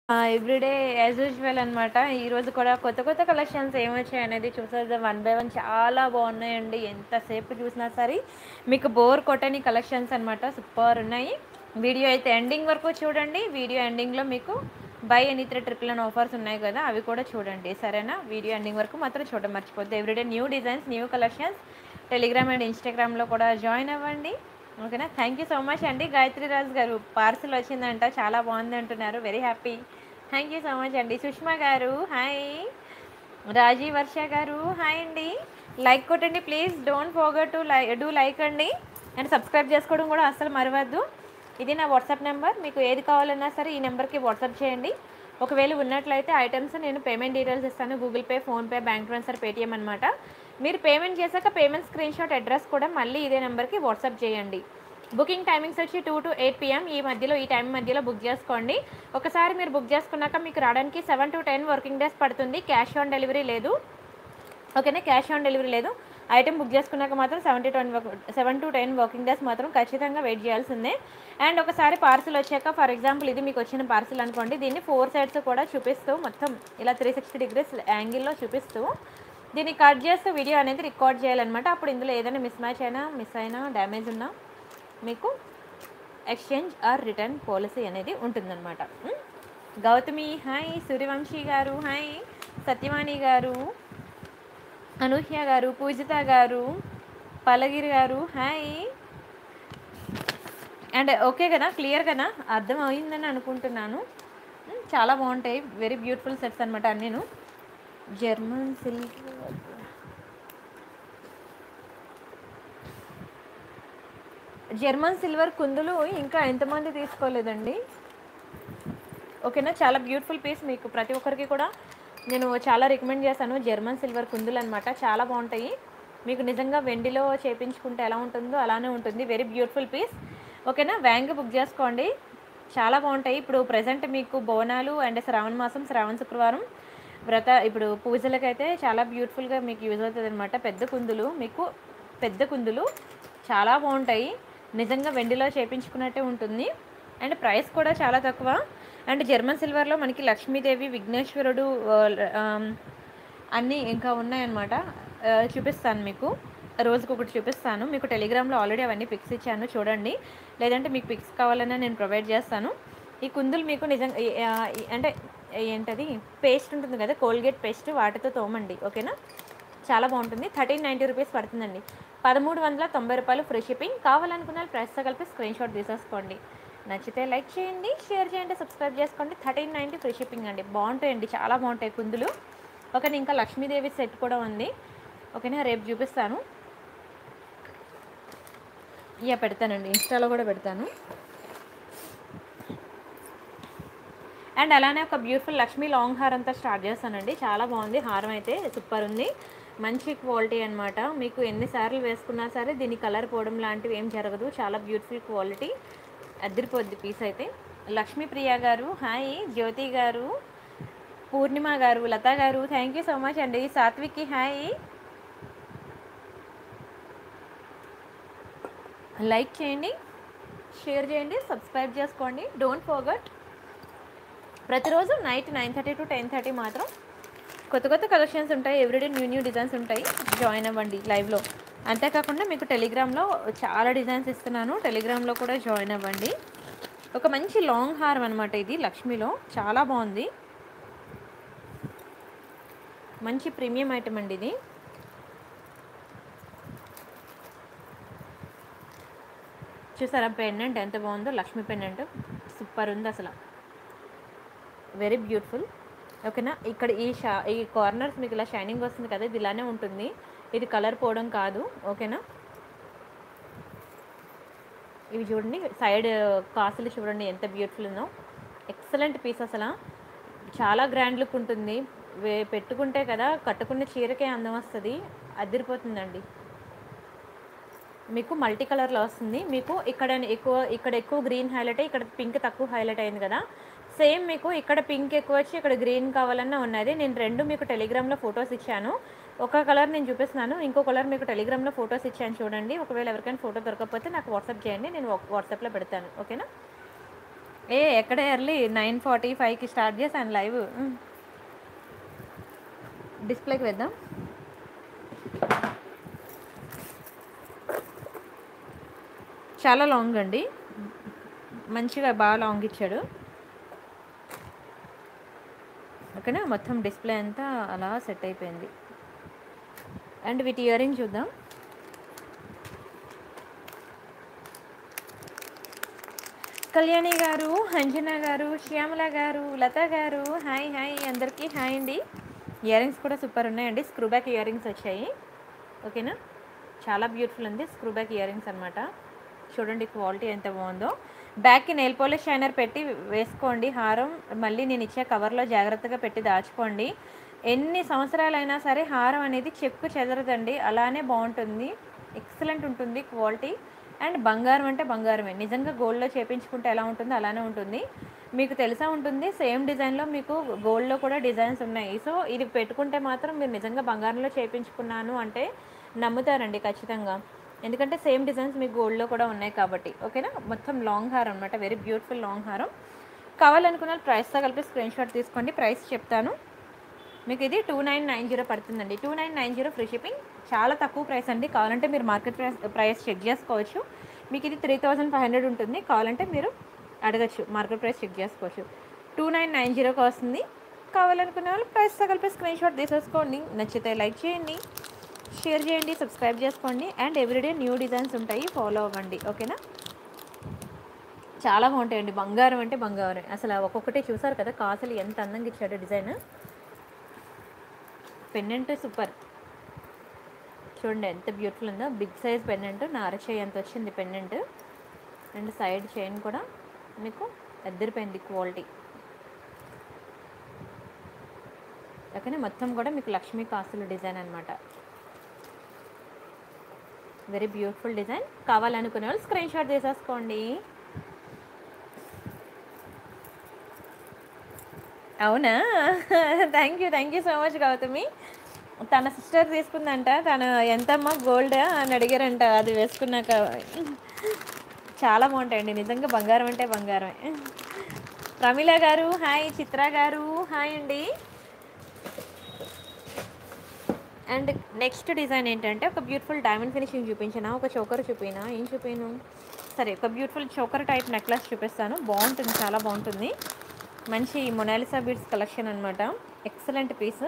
Everyday as usual అనమాట ఈరోజు కూడా కొత్త కొత్త కలెక్షన్స్ ఏమొచ్చాయి అనేది చూసేద్దాం వన్ బై వన్ చాలా బాగున్నాయండి ఎంతసేపు చూసినా సరే మీకు బోర్ కొట్టని కలెక్షన్స్ అనమాట సూపర్ ఉన్నాయి వీడియో అయితే ఎండింగ్ వరకు చూడండి వీడియో ఎండింగ్లో మీకు బై ఎనీ త్రీ ట్రిపుల్ అని ఆఫర్స్ ఉన్నాయి కదా అవి కూడా చూడండి సరేనా వీడియో ఎండింగ్ వరకు మాత్రం చూడడం మర్చిపోద్దు everyday new designs new collections Telegram and ఇన్స్టాగ్రామ్లో కూడా జాయిన్ అవ్వండి ఓకేనా థ్యాంక్ యూ సో మచ్ అండి గాయత్రి రాజు గారు పార్సిల్ వచ్చిందంట చాలా బాగుంది అంటున్నారు very happy thank you so much అండి సుష్మా గారు హాయ్ రాజీ వర్ష గారు హాయ్ అండి లైక్ కొట్టండి please don't forget to like do like అండి అండ్ సబ్స్క్రైబ్ చేసుకోవడం కూడా అస్సలు మరవద్దు ఇది నా వాట్సాప్ నెంబర్ మీకు ఏది కావాలన్నా సరే ఈ నెంబర్కి వాట్సాప్ చేయండి ఒకవేళ ఉన్నట్లయితే ఐటమ్స్ నేను పేమెంట్ డీటెయిల్స్ ఇస్తాను Google Pay PhonePe bank transfer Paytm అనమాట మీరు పేమెంట్ చేశాక పేమెంట్ స్క్రీన్ షాట్ అడ్రస్ కూడా మళ్ళీ ఇదే నెంబర్కి వాట్సాప్ చేయండి బుకింగ్ టైమింగ్స్ వచ్చి టూ టు ఎయిట్ పిఎం ఈ మధ్యలో ఈ టైం మధ్యలో బుక్ చేసుకోండి ఒకసారి మీరు బుక్ చేసుకున్నాక మీకు రావడానికి seven to ten working days పడుతుంది క్యాష్ ఆన్ డెలివరీ లేదు ఓకేనా క్యాష్ ఆన్ డెలివరీ లేదు ఐటెం బుక్ చేసుకున్నాక మాత్రం seven to ten seven to ten working days మాత్రం ఖచ్చితంగా వెయిట్ చేయాల్సిందే అండ్ ఒకసారి పార్సిల్ వచ్చాక ఫర్ ఎగ్జాంపుల్ ఇది మీకు వచ్చిన పార్సిల్ అనుకోండి దీన్ని ఫోర్ సైడ్స్ కూడా చూపిస్తూ మొత్తం ఇలా త్రీ సిక్స్టీ డిగ్రీస్ యాంగిల్లో చూపిస్తూ దీన్ని కట్ చేస్తూ వీడియో అనేది రికార్డ్ చేయాలన్నమాట అప్పుడు ఇందులో ఏదైనా మిస్ మ్యాచ్ అయినా మిస్ అయినా డ్యామేజ్ ఉన్నా మీకు ఎక్స్చేంజ్ ఆర్ రిటర్న్ పాలసీ అనేది ఉంటుందన్నమాట ఉం? గౌతమి హాయ్ సూర్యవంశీ గారు హాయ్ సత్యవాణి గారు అనూహ్య గారు పూజిత garu Palagiri garu hi and okay కదా క్లియర్ కదా అర్థం అయిందని అనుకుంటున్నాను ఉం, చాలా బాగుంటాయి వెరీ బ్యూటిఫుల్ సెట్స్ అనమాట అన్నీను జర్మన్ సిల్క్ జర్మన్ సిల్వర్ కుందులు ఇంకా ఎంతమంది తీసుకోలేదండి ఓకేనా చాలా బ్యూటిఫుల్ పీస్ మీకు ప్రతి ఒక్కరికి కూడా నేను చాలా రికమెండ్ చేశాను జర్మన్ సిల్వర్ కుందులు అనమాట చాలా బాగుంటాయి మీకు నిజంగా వెండిలో చేపించుకుంటే ఎలా ఉంటుందో అలానే ఉంటుంది వెరీ బ్యూటిఫుల్ పీస్ ఓకేనా వ్యాంగ్ బుక్ చేసుకోండి చాలా బాగుంటాయి ఇప్పుడు ప్రజెంట్ మీకు బోనాలు అండ్ శ్రావణ మాసం శ్రావణ శుక్రవారం వ్రత ఇప్పుడు పూజలకైతే చాలా బ్యూటిఫుల్గా మీకు యూజ్ అవుతుంది అనమాట పెద్ద కుందులు మీకు పెద్ద కుందులు చాలా బాగుంటాయి నిజంగా వెండిలో చేపించుకున్నట్టే ఉంటుంది అండ్ ప్రైస్ కూడా చాలా తక్కువ అండ్ జర్మన్ సిల్వర్లో మనకి లక్ష్మీదేవి విఘ్నేశ్వరుడు ఆ, ఆమ్, అన్నీ ఇంకా ఉన్నాయన్నమాట ఆ, చూపిస్తాను మీకు రోజుకి ఒకటి చూపిస్తాను మీకు టెలిగ్రామ్లో ఆల్రెడీ అవన్నీ పిక్స్ ఇచ్చాను చూడండి లేదంటే మీకు పిక్స్ కావాలన్నా నేను ప్రొవైడ్ చేస్తాను ఈ కుందులు మీకు నిజంగా ఈ- ఆ, ఈ- అంటే ఏంటది పేస్ట్ ఉంటుంది కదా కోల్గేట్ పేస్ట్ వాటితో తోమండి ఓకేనా చాలా బాగుంటుంది థర్టీన్ నైంటీ రూపీస్ పడుతుందండి పదమూడు వందల తొంభై రూపాయలు ఫ్రీ షిప్పింగ్ కావాలనుకున్న వాళ్ళు ప్రైస్తో కలిపి స్క్రీన్ షాట్ తీసేసుకోండి నచ్చితే లైక్ చేయండి షేర్ చేయండి సబ్స్క్రైబ్ చేసుకోండి థర్టీన్ నైంటీ ఫ్రీ షిప్పింగ్ అండి బాగుంటాయండి చాలా బాగుంటాయి కుందులు ఓకేనా ఇంకా లక్ష్మీదేవి సెట్ కూడా ఉంది ఓకేనా రేపు చూపిస్తాను ఇక పెడతానండి ఇన్స్టాలో కూడా పెడతాను అండ్ అలానే ఒక బ్యూటిఫుల్ లక్ష్మీ లాంగ్ హార్ అంతా స్టార్ట్ చేస్తానండి చాలా బాగుంది హారం అయితే సూపర్ ఉంది మంచి క్వాలిటీ అన్నమాట మీకు ఎన్నిసార్లు వేసుకున్నా సరే దీని కలర్ పోవడం లాంటివి ఏం జరగదు చాలా బ్యూటిఫుల్ క్వాలిటీ అద్దరిపోద్ది పీస్ అయితే లక్ష్మీ ప్రియ గారు హాయ్ జ్యోతి గారు పూర్ణిమ గారు లతా గారు థ్యాంక్ యూ సో మచ్ అండి సాత్విక్కి హాయ్ లైక్ చేయండి షేర్ చేయండి సబ్స్క్రైబ్ చేసుకోండి డోంట్ ఫోగట్ ప్రతిరోజు night nine thirty to ten thirty మాత్రం కొత్త కొత్త కలెక్షన్స్ ఉంటాయి ఎవ్రీడే న్యూ న్యూ డిజైన్స్ ఉంటాయి జాయిన్ అవ్వండి లైవ్లో అంతేకాకుండా మీకు టెలిగ్రామ్లో చాలా డిజైన్స్ ఇస్తున్నాను టెలిగ్రామ్లో కూడా జాయిన్ అవ్వండి ఒక మంచి లాంగ్ హారం అనమాట ఇది లక్ష్మిలో చాలా బాగుంది మంచి ప్రీమియం ఐటమ్ అండి ఇది చూసారా పెండెంట్ ఎంత బాగుందో లక్ష్మీ పెండెంట్ సూపర్ ఉంది అసలు వెరీ బ్యూటిఫుల్ ఓకేనా ఇక్కడ ఈ షా ఈ కార్నర్స్ మీకు ఇలా షైనింగ్ వస్తుంది కదా ఇది ఇలానే ఉంటుంది ఇది కలర్ పోవడం కాదు ఓకేనా ఇవి చూడండి సైడ్ కాసులు చూడండి ఎంత బ్యూటిఫుల్ ఉందో ఎక్సలెంట్ పీస్ అసలు చాలా గ్రాండ్ లుక్ ఉంటుంది వే పెట్టుకుంటే కదా కట్టుకున్న చీరకే అందం వస్తుంది అదిరిపోతుందండి మీకు మల్టీ కలర్లో వస్తుంది మీకు ఇక్కడ ఎక్కువ ఇక్కడ ఎక్కువ గ్రీన్ హైలైట్ ఇక్కడ పింక్ తక్కువ హైలైట్ అయింది కదా సేమ్ మీకు ఇక్కడ పింక్ ఎక్కువ వచ్చి ఇక్కడ గ్రీన్ కావాలన్నా ఉన్నది నేను రెండు మీకు టెలిగ్రామ్లో ఫొటోస్ ఇచ్చాను ఒక కలర్ నేను చూపిస్తున్నాను ఇంకో కలర్ మీకు టెలిగ్రామ్లో ఫొటోస్ ఇచ్చాను చూడండి ఒకవేళ ఎవరికైనా ఫోటో దొరకకపోతే నాకు వాట్సాప్ చేయండి నేను వాట్సాప్లో పెడతాను ఓకేనా ఏ ఎక్కడ ఎర్లీ నైన్ ఫార్టీ ఫైవ్కి స్టార్ట్ చేశాను లైవ్ డిస్ప్లేకి వేద్దాం చాలా లాంగ్ అండి మంచిగా బాగా లాంగ్ ఇచ్చాడు ఓకేనా మొత్తం డిస్ప్లే అంతా అలా సెట్ అయిపోయింది అండ్ వీటి ఇయర్ రింగ్ చూద్దాం కళ్యాణి గారు అంజనా గారు శ్యామల గారు లత గారు హాయ్ హాయ్ అందరికీ హాయ్ అండి ఇయర్ రింగ్స్ కూడా సూపర్ ఉన్నాయండి స్క్రూ బ్యాక్ ఇయర్ రింగ్స్ వచ్చాయి ఓకేనా చాలా బ్యూటిఫుల్ ఉంది స్క్రూ బ్యాక్ ఇయర్ రింగ్స్ అనమాట చూడండి క్వాలిటీ ఎంత బాగుందో బ్యాక్కి నెయిల్ పాలిష్ షైనర్ పెట్టి వేసుకోండి హారం మళ్ళీ నేను ఇచ్చే కవర్లో జాగ్రత్తగా పెట్టి దాచుకోండి ఎన్ని సంవత్సరాలైనా సరే హారం అనేది చెక్కు చెదరదండి అలానే బాగుంటుంది ఎక్సలెంట్ ఉంటుంది క్వాలిటీ అండ్ బంగారం అంటే బంగారమే నిజంగా గోల్డ్లో చేపించుకుంటే ఎలా ఉంటుందో అలానే ఉంటుంది మీకు తెలిసా ఉంటుంది సేమ్ డిజైన్లో మీకు గోల్డ్లో కూడా డిజైన్స్ ఉన్నాయి సో ఇది పెట్టుకుంటే మాత్రం మీరు నిజంగా బంగారంలో చేపించుకున్నాను అంటే నమ్ముతారండి ఖచ్చితంగా ఎందుకంటే సేమ్ డిజైన్స్ మీకు గోల్డ్లో కూడా ఉన్నాయి కాబట్టి ఓకేనా మొత్తం లాంగ్ హారం అనమాట వెరీ బ్యూటిఫుల్ లాంగ్ హారం కావాలనుకున్న ప్రైస్తో కలిపి స్క్రీన్ షాట్ తీసుకోండి ప్రైస్ చెప్తాను మీకు ఇది టూ నైన్ నైన్ జీరో పడుతుందండి two nine nine zero free shipping చాలా తక్కువ ప్రైస్ అండి కావాలంటే మీరు మార్కెట్ ప్రైస్ ప్రైస్ చెక్ చేసుకోవచ్చు మీకు ఇది త్రీ థౌజండ్ ఫైవ్ హండ్రెడ్ ఉంటుంది కావాలంటే మీరు అడగచ్చు మార్కెట్ ప్రైస్ చెక్ చేసుకోవచ్చు టూ నైన్ నైన్ జీరోకి వస్తుంది కావాలనుకునే వాళ్ళు ప్రైస్తో కలిపి స్క్రీన్ షాట్ తీసేసుకోండి నచ్చితే లైక్ చేయండి షేర్ చేయండి సబ్స్క్రైబ్ చేసుకోండి అండ్ ఎవ్రీడే న్యూ డిజైన్స్ ఉంటాయి ఫాలో అవ్వండి ఓకేనా చాలా బాగుంటాయండి బంగారం అంటే బంగారం అసలు ఒక్కొక్కటి చూసారు కదా కాసులు ఎంత అందంగా ఇచ్చాడు డిజైన్ పెన్నెంట్ సూపర్ చూడండి ఎంత బ్యూటిఫుల్ ఉందో బిగ్ సైజ్ పెన్నెంట్ నార చేయి ఎంత వచ్చింది పెన్నెంట్ అండ్ సైడ్ చైన్ కూడా మీకు ఎద్దరిపోయింది క్వాలిటీ ఓకేనా మొత్తం కూడా మీకు లక్ష్మీ కాసుల డిజైన్ అనమాట వెరీ బ్యూటిఫుల్ డిజైన్ కావాలనుకునే వాళ్ళు స్క్రీన్ షాట్ తీసేసుకోండి అవునా thank you thank you so much Gautami తన సిస్టర్ తీసుకుందంట తను ఎంతమ్మా గోల్డ్ అని అడిగారంట అది వేసుకున్నాక చాలా బాగుంటాయండి నిజంగా బంగారం అంటే బంగారమే ప్రమిళ గారు హాయ్ చిత్ర గారు హాయ్ అండి అండ్ నెక్స్ట్ డిజైన్ ఏంటంటే ఒక బ్యూటిఫుల్ డైమండ్ ఫినిషింగ్ చూపించిన ఒక చోకర్ చూపినా ఏం చూపిను సరే ఒక బ్యూటిఫుల్ చోకర్ టైప్ నెక్లెస్ చూపిస్తాను బాగుంటుంది చాలా బాగుంటుంది మంచి మొనాలిసా బీడ్స్ కలెక్షన్ అనమాట ఎక్సలెంట్ పీస్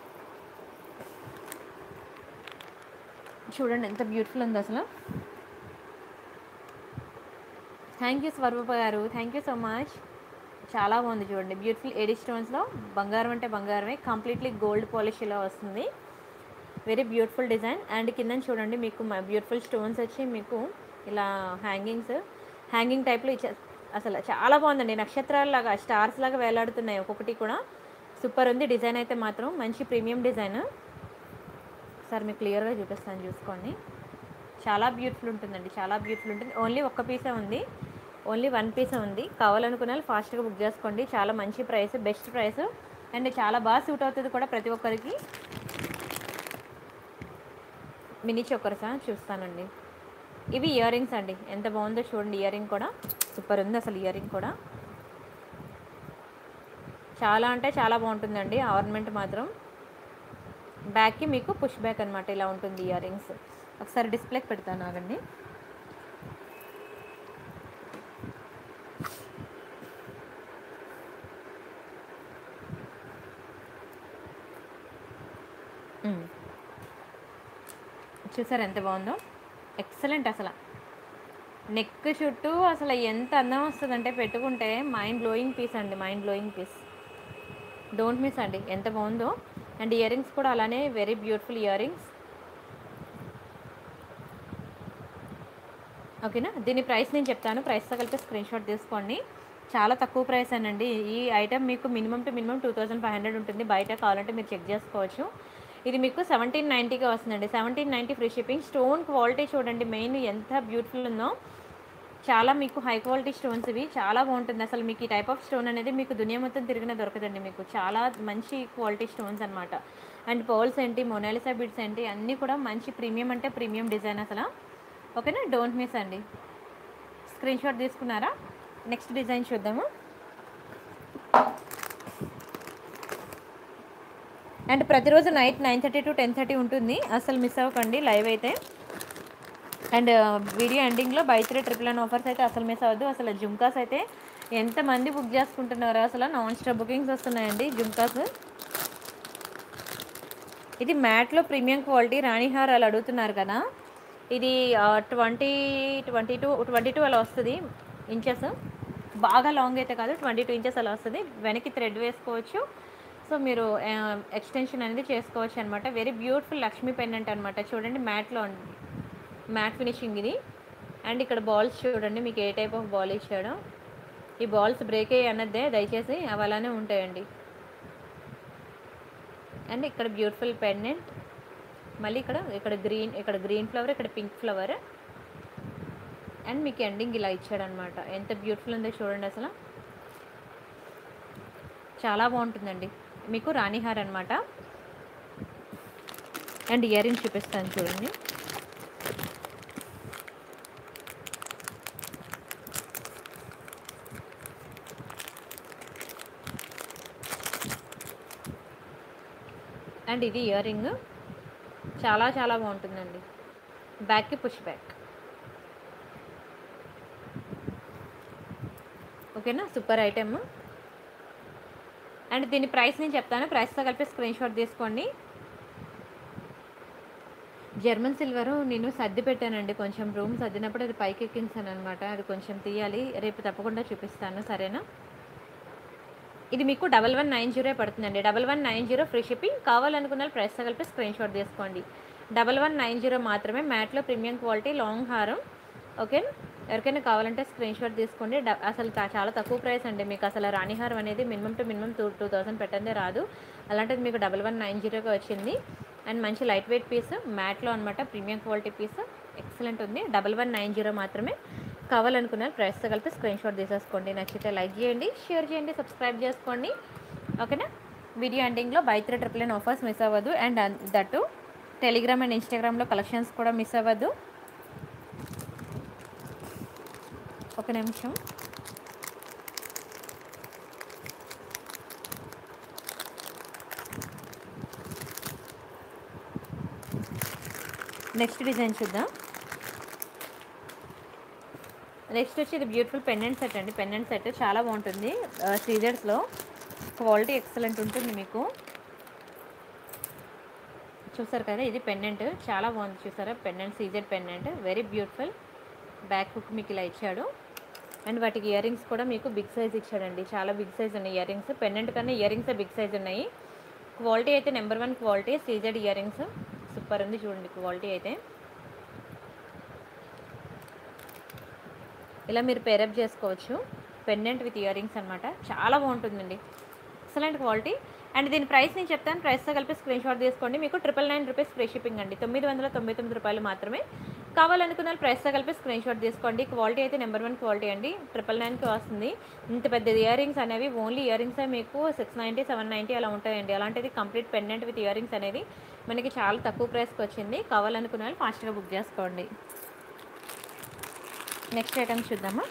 చూడండి ఎంత బ్యూటిఫుల్ ఉంది అసలు థ్యాంక్ యూ స్వరూప గారు థ్యాంక్ యూ సో మచ్ చాలా బాగుంది చూడండి బ్యూటిఫుల్ ఎడి స్టోన్స్లో బంగారం అంటే బంగారమే కంప్లీట్లీ గోల్డ్ పాలిష్లో వస్తుంది వెరీ బ్యూటిఫుల్ డిజైన్ అండ్ కింద చూడండి మీకు బ్యూటిఫుల్ స్టోన్స్ వచ్చి మీకు ఇలా హ్యాంగింగ్స్ హ్యాంగింగ్ టైప్లో ఇచ్చే అసలు చాలా బాగుందండి నక్షత్రాల లాగా స్టార్స్ లాగా వేలాడుతున్నాయి ఒక్కొక్కటి కూడా సూపర్ ఉంది డిజైన్ అయితే మాత్రం మంచి ప్రీమియం డిజైన్ ఒకసారి మీకు క్లియర్గా చూపిస్తాను చూసుకోండి చాలా బ్యూటిఫుల్ ఉంటుందండి చాలా బ్యూటిఫుల్ ఉంటుంది ఓన్లీ ఒక్క పీసే ఉంది ఓన్లీ వన్ పీసే ఉంది కావాలనుకునే వాళ్ళు ఫాస్ట్గా బుక్ చేసుకోండి చాలా మంచి ప్రైస్ బెస్ట్ ప్రైస్ అండ్ చాలా బాగా సూట్ అవుతుంది కూడా ప్రతి ఒక్కరికి మినీ చొక్కర్సా చూస్తానండి ఇవి ఇయర్ రింగ్స్ అండి ఎంత బాగుందో చూడండి ఇయర్ రింగ్ కూడా సూపర్ ఉంది అసలు ఇయర్ రింగ్ కూడా చాలా అంటే చాలా బాగుంటుందండి ఆర్నమెంట్ మాత్రం బ్యాక్కి మీకు పుష్ బ్యాక్ అనమాట ఇలా ఉంటుంది ఇయర్ రింగ్స్ ఒకసారి డిస్ప్లేకి పెడతాను ఆగండి మ్మ్. చూసారు ఎంత బాగుందో ఎక్సలెంట్ అసలు నెక్ చుట్టూ అసలు ఎంత అందం వస్తుందంటే పెట్టుకుంటే మైండ్ బ్లోయింగ్ పీస్ అండి mind blowing piece don't miss అండి ఎంత బాగుందో అండ్ ఇయర్ రింగ్స్ కూడా అలానే వెరీ బ్యూటిఫుల్ ఇయర్ రింగ్స్ ఓకేనా దీని ప్రైస్ నేను చెప్తాను ప్రైస్తో కలిపి స్క్రీన్ షాట్ తీసుకోండి చాలా తక్కువ ప్రైస్ అనండి ఈ ఐటమ్ మీకు minimum to minimum two thousand five hundred ఉంటుంది బయట కావాలంటే మీరు చెక్ చేసుకోవచ్చు ఇది మీకు సెవెంటీన్ నైంటీగా వస్తుందండి seventeen ninety free shipping stone quality చూడండి మెయిన్ ఎంత బ్యూటిఫుల్ ఉందో చాలా మీకు హై క్వాలిటీ స్టోన్స్ ఇవి చాలా బాగుంటుంది అసలు మీకు ఈ టైప్ ఆఫ్ స్టోన్ అనేది మీకు దునియా మొత్తం తిరిగిన దొరకదండి మీకు చాలా మంచి క్వాలిటీ స్టోన్స్ అనమాట అండ్ పర్ల్స్ ఏంటి మొనాలిసా బిడ్స్ ఏంటి అన్నీ కూడా మంచి ప్రీమియం అంటే ప్రీమియం డిజైన్ అసలు ఓకేనా డోంట్ మిస్ అండి స్క్రీన్ షాట్ తీసుకున్నారా నెక్స్ట్ డిజైన్ చూద్దాము అండ్ ప్రతిరోజు night nine thirty to ten thirty ఉంటుంది అసలు మిస్ అవ్వకండి లైవ్ అయితే అండ్ వీడియో ఎండింగ్లో buy three triple and offers అయితే అసలు మిస్ అవ్వద్దు అసలు జుమ్కాస్ అయితే ఎంతమంది బుక్ చేసుకుంటున్నారో అసలు నాన్ స్టాప్ బుకింగ్స్ వస్తున్నాయండి జుమ్కాస్ ఇది మ్యాట్లో ప్రీమియం క్వాలిటీ రాణిహార్ అలా అడుగుతున్నారు కదా ఇది twenty twenty two twenty two అలా వస్తుంది ఇంచెస్ బాగా లాంగ్ అయితే కాదు ట్వంటీ టూ ఇంచెస్ అలా వస్తుంది వెనక్కి థ్రెడ్ వేసుకోవచ్చు సో మీరు ఎక్స్టెన్షన్ అనేది చేసుకోవచ్చు అనమాట వెరీ బ్యూటిఫుల్ లక్ష్మీ పెండెంట్ అనమాట చూడండి మ్యాట్లో ఉంది మ్యాట్ ఫినిషింగ్ ఇది అండ్ ఇక్కడ బాల్స్ చూడండి మీకు ఏ టైప్ ఆఫ్ బాల్ ఇచ్చాడో ఈ బాల్స్ బ్రేక్ అయ్యి అన్నదే దయచేసి అవి అలానే ఉంటాయండి అండ్ ఇక్కడ బ్యూటిఫుల్ పెండెంట్ మళ్ళీ ఇక్కడ ఇక్కడ గ్రీన్ ఇక్కడ గ్రీన్ ఫ్లవర్ ఇక్కడ పింక్ ఫ్లవర్ అండ్ మీకు ఎండింగ్ ఇలా ఇచ్చాడనమాట ఎంత బ్యూటిఫుల్ ఉందో చూడండి అసలు చాలా బాగుంటుందండి మీకు రాణిహార్ అనమాట అండ్ ఇయర్ రింగ్ చూపిస్తాను చూడండి అండ్ ఇది ఇయర్ రింగ్ చాలా చాలా బాగుంటుందండి బ్యాక్కి పుష్ బ్యాక్ ఓకేనా సూపర్ ఐటెమ్ అండ్ దీని ప్రైస్ నేను చెప్తాను ప్రైస్తో కలిపి స్క్రీన్ షాట్ తీసుకోండి జర్మన్ సిల్వర్ నేను సర్ది పెట్టానండి కొంచెం రూమ్ సర్దినప్పుడు అది పైకి ఎక్కించాను అనమాట అది కొంచెం తీయాలి రేపు తప్పకుండా చూపిస్తాను సరేనా ఇది మీకు డబల్ వన్ నైన్ జీరో పడుతుందండి double one nine zero free shipping కావాలనుకున్న ప్రైస్ కలిపి స్క్రీన్ షాట్ తీసుకోండి డబల్ వన్ నైన్ జీరో మాత్రమే మ్యాట్లో ప్రీమియం క్వాలిటీ లాంగ్ హారం ఓకే ఎవరికైనా కావాలంటే స్క్రీన్ షాట్ తీసుకోండి డ- అసలు తా- చాలా తక్కువ ప్రైస్ అండి మీకు అసలు రాణిహారం అనేది minimum to minimum two two thousand పెట్టందే రాదు అలాంటిది మీకు డబల్ వన్ నైన్ జీరోగా వచ్చింది అండ్ మంచి లైట్ వెయిట్ పీస్ మ్యాట్లో అనమాట ప్రీమియం క్వాలిటీ పీస్ ఎక్సలెంట్ ఉంది డబల్ వన్ నైన్ జీరో మాత్రమే కావాలనుకున్న ప్రైస్తో కలిపి స్క్రీన్ షాట్ తీసేసుకోండి నచ్చితే లైక్ చేయండి షేర్ చేయండి సబ్స్క్రైబ్ చేసుకోండి ఓకేనా వీడియో ఎండింగ్లో buy three triple nine offers miss అవ్వదు అండ్ దట్టు టెలిగ్రామ్ అండ్ ఇన్స్టాగ్రామ్లో కలెక్షన్స్ కూడా మిస్ అవ్వద్దు ఒక నిమిషం నెక్స్ట్ డిజైన్ చూద్దాం నెక్స్ట్ వచ్చి ఇది బ్యూటిఫుల్ పెండెంట్ సెట్ అండి పెండెంట్ సెట్ చాలా బాగుంటుంది సీజర్స్లో క్వాలిటీ ఎక్సలెంట్ ఉంటుంది మీకు చూసారు కదా ఇది పెండెంట్ చాలా బాగుంది చూసారా పెండెంట్ సీజర్ pendant very beautiful back hook మీకు ఇలా ఇచ్చాడు అండ్ వాటికి ఇయర్ రింగ్స్ కూడా మీకు బిగ్ సైజ్ ఇచ్చాడండి చాలా బిగ్ సైజ్ ఉన్నాయి ఇయర్ రింగ్స్ పెండెంట్ కన్నా ఇయర్ రింగ్స్ బిగ్ సైజ్ ఉన్నాయి క్వాలిటీ అయితే number one quality CZ earrings super ఉంది చూడండి క్వాలిటీ అయితే ఇలా మీరు పేరప్ చేసుకోవచ్చు పెండెంట్ విత్ ఇయర్ రింగ్స్ అనమాట చాలా బాగుంటుందండి ఎక్సలెంట్ క్వాలిటీ అండ్ దీని ప్రైస్ నేను చెప్తాను ప్రైస్తో కలిపి స్క్రీన్ షాట్ తీసుకోండి మీకు triple nine rupees free shipping అండి తొమ్మిది వందల తొంభై తొమ్మిది రూపాయలు మాత్రమే కావాలనుకున్న వాళ్ళు ప్రైస్తో కలిపి స్క్రీన్ షాట్ తీసుకోండి క్వాలిటీ అయితే నెంబర్ వన్ క్వాలిటీ అండి ట్రిపుల్ నైన్కి వస్తుంది ఇంత పెద్ద ఇయర్ రింగ్స్ అనేవి ఓన్లీ ఇయర్ రింగ్స్ మీకు సిక్స్ నైంటీ సెవెన్ నైంటీ అలా ఉంటాయండి అలాంటిది complete pendant with earrings అనేది మనకి చాలా తక్కువ ప్రైస్కి వచ్చింది కావాలనుకున్న వాళ్ళు ఫాస్ట్గా బుక్ చేసుకోండి నెక్స్ట్ ఐటమ్ చూద్దామా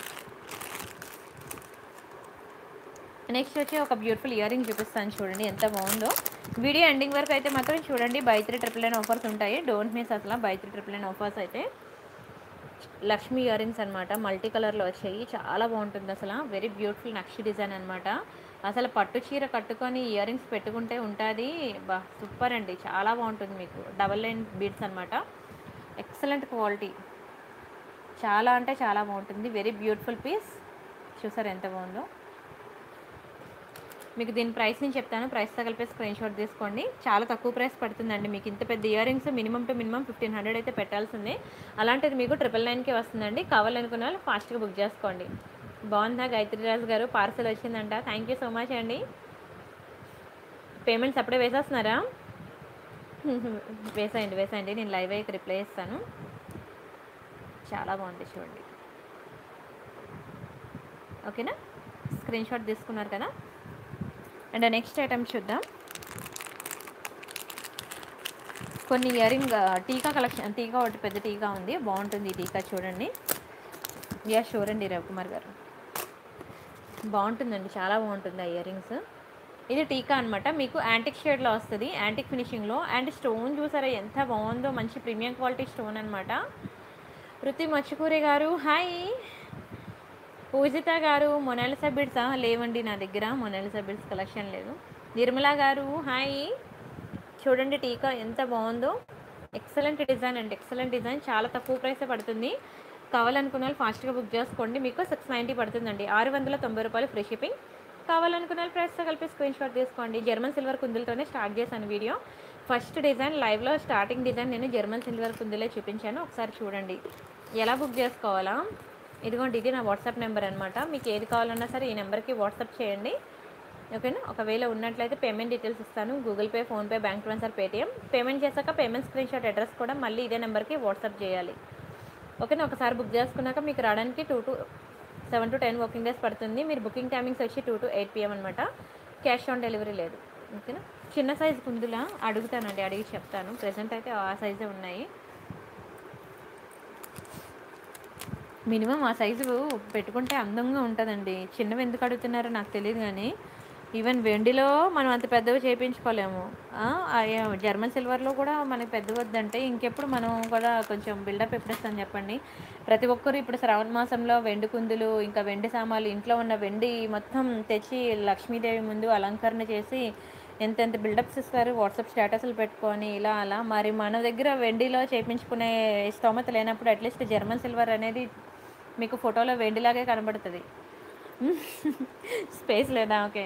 నెక్స్ట్ వచ్చి ఒక బ్యూటిఫుల్ ఇయర్ రింగ్ చూపిస్తాను చూడండి ఎంత బాగుందో వీడియో ఎండింగ్ వరకు అయితే మాత్రం చూడండి buy three triple nine offers ఉంటాయి డోంట్ మిస్ అసలు buy three triple nine offers అయితే లక్ష్మీ ఇయర్ రింగ్స్ అనమాట మల్టీ కలర్లో వచ్చాయి చాలా బాగుంటుంది అసలు వెరీ బ్యూటిఫుల్ నక్షి డిజైన్ అనమాట అసలు పట్టు చీర కట్టుకొని ఇయర్ రింగ్స్ పెట్టుకుంటే ఉంటుంది బా సూపర్ అండి చాలా బాగుంటుంది మీకు డబల్ లైన్ బీడ్స్ అనమాట ఎక్సలెంట్ క్వాలిటీ చాలా అంటే చాలా బాగుంటుంది వెరీ బ్యూటిఫుల్ పీస్ చూసారు ఎంత బాగుందో మీకు దీని ప్రైస్ నేను చెప్తాను ప్రైస్తో కలిపి స్క్రీన్ షాట్ తీసుకోండి చాలా తక్కువ ప్రైస్ పడుతుందండి మీకు ఇంత పెద్ద earrings minimum to minimum fifteen hundred అయితే పెట్టాల్సిందే అలాంటిది మీకు ట్రిపుల్ నైన్కి వస్తుందండి కావాలనుకున్న వాళ్ళు ఫాస్ట్గా బుక్ చేసుకోండి బాగుందా గాయత్రి రాజు గారు పార్సల్ వచ్చిందంట థ్యాంక్ యూ సో మచ్ అండి పేమెంట్స్ అప్పుడే వేసేస్తున్నారా వేసేయండి వేసేయండి నేను లైవ్ అయ్యి రిప్లై ఇస్తాను చాలా బాగుంది చూడండి ఓకేనా స్క్రీన్ షాట్ తీసుకున్నారు కదా అండ్ నెక్స్ట్ ఐటమ్ చూద్దాం కొన్ని ఇయరింగ్ టీకా కలెక్షన్ టీకా ఒకటి పెద్ద టీకా ఉంది బాగుంటుంది ఈ టీకా చూడండి యా షూర్ అండి రవికుమార్ గారు బాగుంటుందండి చాలా బాగుంటుంది ఆ ఇయర్ రింగ్స్ ఇది టీకా అనమాట మీకు యాంటిక్ షేడ్లో వస్తుంది యాంటిక్ ఫినిషింగ్లో అండ్ స్టోన్ చూసారా ఎంత బాగుందో మంచి ప్రీమియం క్వాలిటీ స్టోన్ అనమాట పృథ్వీ మచ్చుకూరి గారు హాయ్ పూజిత గారు మొనాలిసా బిడ్సా లేవండి నా దగ్గర మొనాలిసా బిడ్స్ కలెక్షన్ లేదు నిర్మల గారు హాయ్ చూడండి టీకా ఎంత బాగుందో ఎక్సలెంట్ డిజైన్ అండి ఎక్సలెంట్ డిజైన్ చాలా తక్కువ ప్రైసే పడుతుంది కావాలనుకున్న వాళ్ళు ఫాస్ట్గా బుక్ చేసుకోండి మీకు సిక్స్ నైంటీ పడుతుందండి ఆరు వందల తొంభై రూపాయలు ఫ్రీ షిప్పింగ్ కావాలనుకున్న వాళ్ళు ప్రైస్తో కలిపి స్క్రీన్ షాట్ తీసుకోండి జర్మన్ సిల్వర్ కుందులతోనే స్టార్ట్ చేశాను వీడియో ఫస్ట్ డిజైన్ లైవ్లో స్టార్టింగ్ డిజైన్ నేను జర్మన్ సిల్వర్ కుందులే చూపించాను ఒకసారి చూడండి ఎలా బుక్ చేసుకోవాలా ఇదిగోండి ఇది నా వాట్సాప్ నెంబర్ అనమాట మీకు ఏది కావాలన్నా సరే ఈ నెంబర్కి వాట్సాప్ చేయండి ఓకేనా ఒకవేళ ఉన్నట్లయితే పేమెంట్ డీటెయిల్స్ ఇస్తాను Google Pay PhonePe bank transfer Paytm payment చేశాక పేమెంట్ స్క్రీన్ షాట్ అడ్రస్ కూడా మళ్ళీ ఇదే నెంబర్కి వాట్సాప్ చేయాలి ఓకేనా ఒకసారి బుక్ చేసుకున్నాక మీకు రావడానికి two to seven to ten working days పడుతుంది మీరు బుకింగ్ టైమింగ్స్ వచ్చి టూ టు ఎయిట్ పిఎం అనమాట క్యాష్ ఆన్ డెలివరీ లేదు ఓకేనా చిన్న సైజు కుందులా అడుగుతానండి అడిగి చెప్తాను ప్రజెంట్ అయితే ఆ సైజే ఉన్నాయి మినిమం ఆ సైజు పెట్టుకుంటే అందంగా ఉంటుందండి చిన్నవి ఎందుకు అడుగుతున్నారో నాకు తెలియదు కానీ ఈవెన్ వెండిలో మనం అంత పెద్దవి చేయించుకోలేము ఆ, ఆ జర్మన్ సిల్వర్లో కూడా మనకి పెద్ద వద్దంటే ఇంకెప్పుడు మనం కూడా కొంచెం బిల్డప్ ఎప్పుడు ఇస్తాం చెప్పండి ప్రతి ఒక్కరు ఇప్పుడు శ్రావణ మాసంలో వెండి కుందులు ఇంకా వెండి సామాన్లు ఇంట్లో ఉన్న వెండి మొత్తం తెచ్చి లక్ష్మీదేవి ముందు అలంకరణ చేసి ఎంత ఎంత బిల్డప్స్ ఇస్తారు వాట్సాప్ స్టేటస్లు పెట్టుకొని ఇలా అలా మరి మన దగ్గర వెండిలో చేయించుకునే స్తోమత లేనప్పుడు అట్లీస్ట్ జర్మన్ సిల్వర్ అనేది మీకు ఫోటోలో వెండిలాగే కనబడుతుంది స్పేస్ లేదా ఓకే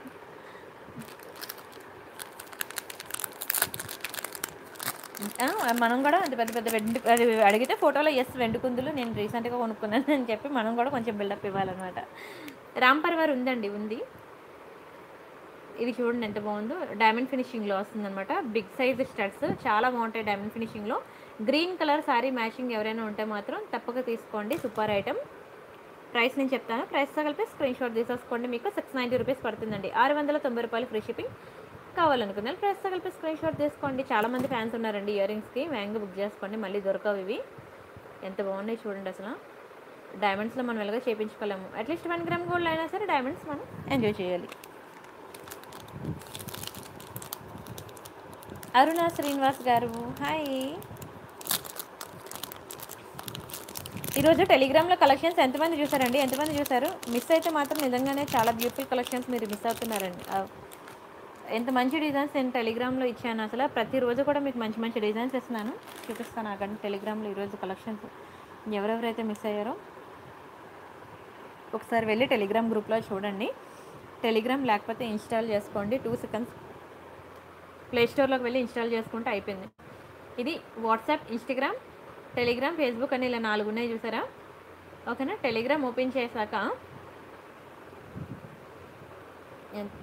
ఆ, మనం కూడా అంత పెద్ద పెద్ద వెండి అది అడిగితే ఫోటోలో ఎస్ వెండి కుందులు నేను రీసెంట్గా కొనుక్కున్నాను అని చెప్పి మనం కూడా కొంచెం బిల్డప్ ఇవ్వాలన్నమాట రామ్ పరివార్ ఉందండి ఉంది ఇది చూడండి ఎంత బాగుందో డైమండ్ ఫినిషింగ్లో వస్తుందన్నమాట బిగ్ సైజ్ స్టడ్స్ చాలా బాగుంటాయి డైమండ్ ఫినిషింగ్లో గ్రీన్ కలర్ శారీ మ్యాచింగ్ ఎవరైనా ఉంటే మాత్రం తప్పక తీసుకోండి సూపర్ ఐటమ్ ప్రైస్ నేను చెప్తాను ప్రైస్తో కలిపి స్క్రీన్ షాట్ తీసేసుకోండి మీకు సిక్స్ నైంటీ రూపీస్ పడుతుందండి ఆరు వందల తొంభై రూపాయలు ఫ్రీ షిప్పింగ్ కావాలనుకున్నారు ప్రైస్తో కలిపి స్క్రీన్ షాట్ తీసుకోండి చాలామంది ఫ్యాన్స్ ఉన్నారండి ఇయర్ రింగ్స్కి వేగంగా బుక్ చేసుకోండి మళ్ళీ దొరకవు ఇవి ఎంత బాగున్నాయి చూడండి అసలు డైమండ్స్లో మనం ఎలాగో చేయించుకోలేము అట్లీస్ట్ వన్ గ్రామ్ గోల్డ్ అయినా సరే డైమండ్స్ మనం ఎంజాయ్ చేయాలి అరుణ శ్రీనివాస్ గారు హాయ్ ఈరోజు టెలిగ్రామ్లో కలెక్షన్స్ ఎంతమంది చూసారండి ఎంతమంది చూసారు మిస్ అయితే మాత్రం నిజంగానే చాలా బ్యూటిఫుల్ కలెక్షన్స్ మీరు మిస్ అవుతున్నారండి ఆ, ఎంత మంచి డిజైన్స్ నేను టెలిగ్రామ్లో ఇచ్చాను అసలు ప్రతిరోజు కూడా మీకు మంచి మంచి డిజైన్స్ ఇస్తున్నాను చూపిస్తాను అక్కడ టెలిగ్రామ్లో ఈరోజు కలెక్షన్స్ ఎవరెవరైతే మిస్ అయ్యారో ఒకసారి వెళ్ళి టెలిగ్రామ్ గ్రూప్లో చూడండి టెలిగ్రామ్ లేకపోతే ఇన్స్టాల్ చేసుకోండి టూ సెకండ్స్ ప్లే స్టోర్లోకి వెళ్ళి ఇన్స్టాల్ చేసుకుంటే అయిపోయింది ఇది వాట్సాప్ ఇన్స్టాగ్రామ్ టెలిగ్రామ్ ఫేస్బుక్ అని ఇలా నాలుగు ఉన్నాయి చూసారా ఓకేనా టెలిగ్రామ్ ఓపెన్ చేశాక ఎన్-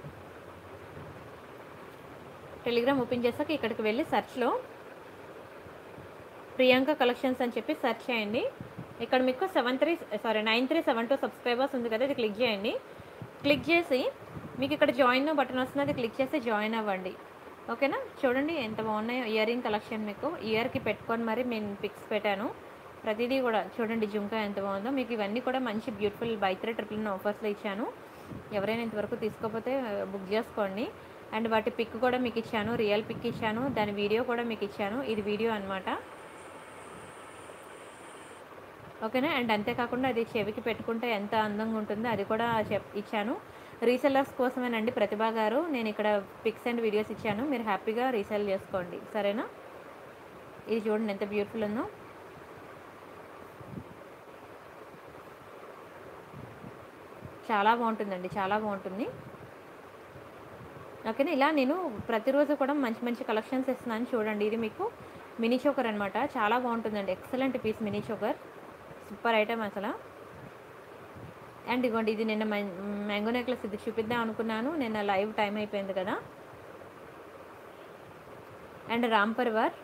టెలిగ్రామ్ ఓపెన్ చేశాక ఇక్కడికి వెళ్ళి సెర్చ్లో ప్రియాంక కలెక్షన్స్ అని చెప్పి సెర్చ్ చేయండి ఇక్కడ మీకు seven three sorry nine three seven two subscribers ఉంది కదా ఇది క్లిక్ చేయండి క్లిక్ చేసి మీకు ఇక్కడ జాయిన్ బటన్ వస్తుంది అది క్లిక్ చేసి జాయిన్ అవ్వండి ఓకేనా చూడండి ఎంత బాగున్నాయో ఇయర్ రింగ్ కలెక్షన్ మీకు ఇయర్కి పెట్టుకొని మరి నేను పిక్స్ పెట్టాను ప్రతిదీ కూడా చూడండి జుంకా ఎంత బాగుందో మీకు ఇవన్నీ కూడా మంచి beautiful buy three triple nine ఆఫర్స్లో ఇచ్చాను ఎవరైనా ఇంతవరకు తీసుకోకపోతే బుక్ చేసుకోండి అండ్ వాటి పిక్ కూడా మీకు ఇచ్చాను రియల్ పిక్ ఇచ్చాను దాని వీడియో కూడా మీకు ఇచ్చాను ఇది వీడియో అన్నమాట ఓకేనా అండ్ అంతేకాకుండా అది చెవికి పెట్టుకుంటే ఎంత అందంగా ఉంటుందో అది కూడా చెప్ ఇచ్చాను రీసెల్లర్స్ కోసమేనండి ప్రతిభా గారు నేను ఇక్కడ పిక్స్ అండ్ వీడియోస్ ఇచ్చాను మీరు హ్యాపీగా రీసెల్ చేసుకోండి సరేనా ఇది చూడండి ఎంత బ్యూటిఫుల్ ఉందో చాలా బాగుంటుందండి చాలా బాగుంటుంది ఓకేనా ఇలా నేను ప్రతిరోజు కూడా మంచి మంచి కలెక్షన్స్ ఇస్తున్నాను చూడండి ఇది మీకు మినీ చోకర్ అనమాట చాలా బాగుంటుందండి excellent piece mini choker super item అసలు అండ్ ఇదిగోండి ఇది నిన్న మ్యాంగో నెక్లెస్ ఇది చూపిద్దాం అనుకున్నాను నిన్న లైవ్ టైం అయిపోయింది కదా అండ్ రామ్ పర్వర్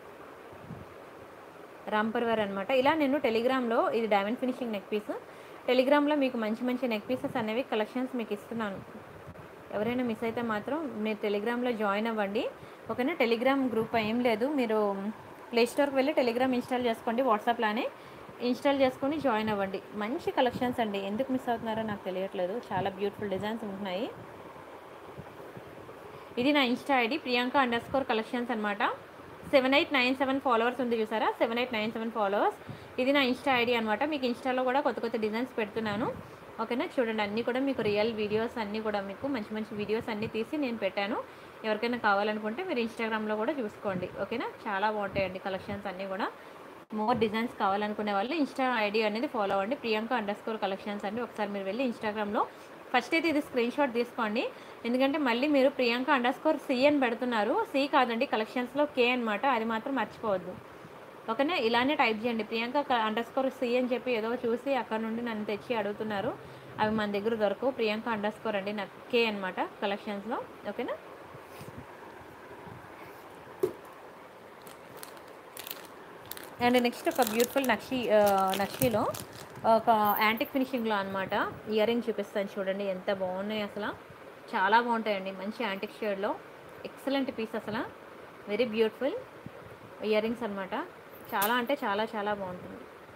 రామ్ పర్వర్ అనమాట ఇలా నేను టెలిగ్రామ్లో ఇది డైమండ్ ఫినిషింగ్ నెక్ పీస్ టెలిగ్రామ్లో మీకు మంచి మంచి నెక్ పీసెస్ అనేవి కలెక్షన్స్ మీకు ఇస్తున్నాను ఎవరైనా మిస్ అయితే మాత్రం మీరు టెలిగ్రామ్లో జాయిన్ అవ్వండి ఓకేనా టెలిగ్రామ్ గ్రూప్ ఏం లేదు మీరు ప్లే స్టోర్కి వెళ్ళి టెలిగ్రామ్ ఇన్స్టాల్ చేసుకోండి వాట్సాప్లోనే ఇన్స్టాల్ చేసుకొని జాయిన్ అవ్వండి మంచి కలెక్షన్స్ అండి ఎందుకు మిస్ అవుతున్నారో నాకు తెలియట్లేదు చాలా బ్యూటిఫుల్ డిజైన్స్ ఉంటున్నాయి ఇది నా Insta ID Priyanka underscore collections అనమాట seven eight nine seven followers ఉంది చూసారా seven eight nine seven followers ఇది నా ఇన్స్టా ఐడి అనమాట మీకు ఇన్స్టాలో కూడా కొత్త కొత్త డిజైన్స్ పెడుతున్నాను ఓకేనా చూడండి అన్నీ కూడా మీకు రియల్ వీడియోస్ అన్నీ కూడా మీకు మంచి మంచి వీడియోస్ అన్నీ తీసి నేను పెట్టాను ఎవరికైనా కావాలనుకుంటే మీరు ఇన్స్టాగ్రామ్లో కూడా చూసుకోండి ఓకేనా చాలా బాగుంటాయండి కలెక్షన్స్ అన్నీ కూడా మోర్ డిజైన్స్ కావాలనుకునే వాళ్ళు ఇన్స్టా ఐడి అనేది ఫాలో అవ్వండి ప్రియాంక అండర్ స్కోర్ కలెక్షన్స్ అండి ఒకసారి మీరు వెళ్ళి ఇన్స్టాగ్రామ్లో ఫస్ట్ అయితే ఇది స్క్రీన్ షాట్ తీసుకోండి ఎందుకంటే మళ్ళీ మీరు ప్రియాంక అండర్ స్కోర్ సి అని పెడుతున్నారు సి కాదండి కలెక్షన్స్లో కే అనమాట అది మాత్రం మర్చిపోవద్దు ఓకేనా ఇలానే టైప్ చేయండి ప్రియాంక అండర్ స్కోర్ సి అని చెప్పి ఏదో చూసి అక్కడ నుండి నన్ను తెచ్చి అడుగుతున్నారు అవి మన దగ్గర దొరకవు ప్రియాంక అండర్ స్కోర్ అండి నాకు కే అనమాట కలెక్షన్స్లో ఓకేనా అండ్ నెక్స్ట్ ఒక బ్యూటిఫుల్ నక్షి ఆ, నక్షిలో ఒక యాంటిక్ ఫినిషింగ్లో అనమాట ఇయర్ రింగ్ చూపిస్తాను చూడండి ఎంత బాగున్నాయి అసలు చాలా బాగుంటాయండి మంచి యాంటిక్ షేడ్లో ఎక్సలెంట్ పీస్ అసలు వెరీ బ్యూటిఫుల్ ఇయర్ రింగ్స్ అనమాట చాలా అంటే చాలా చాలా బాగుంటుంది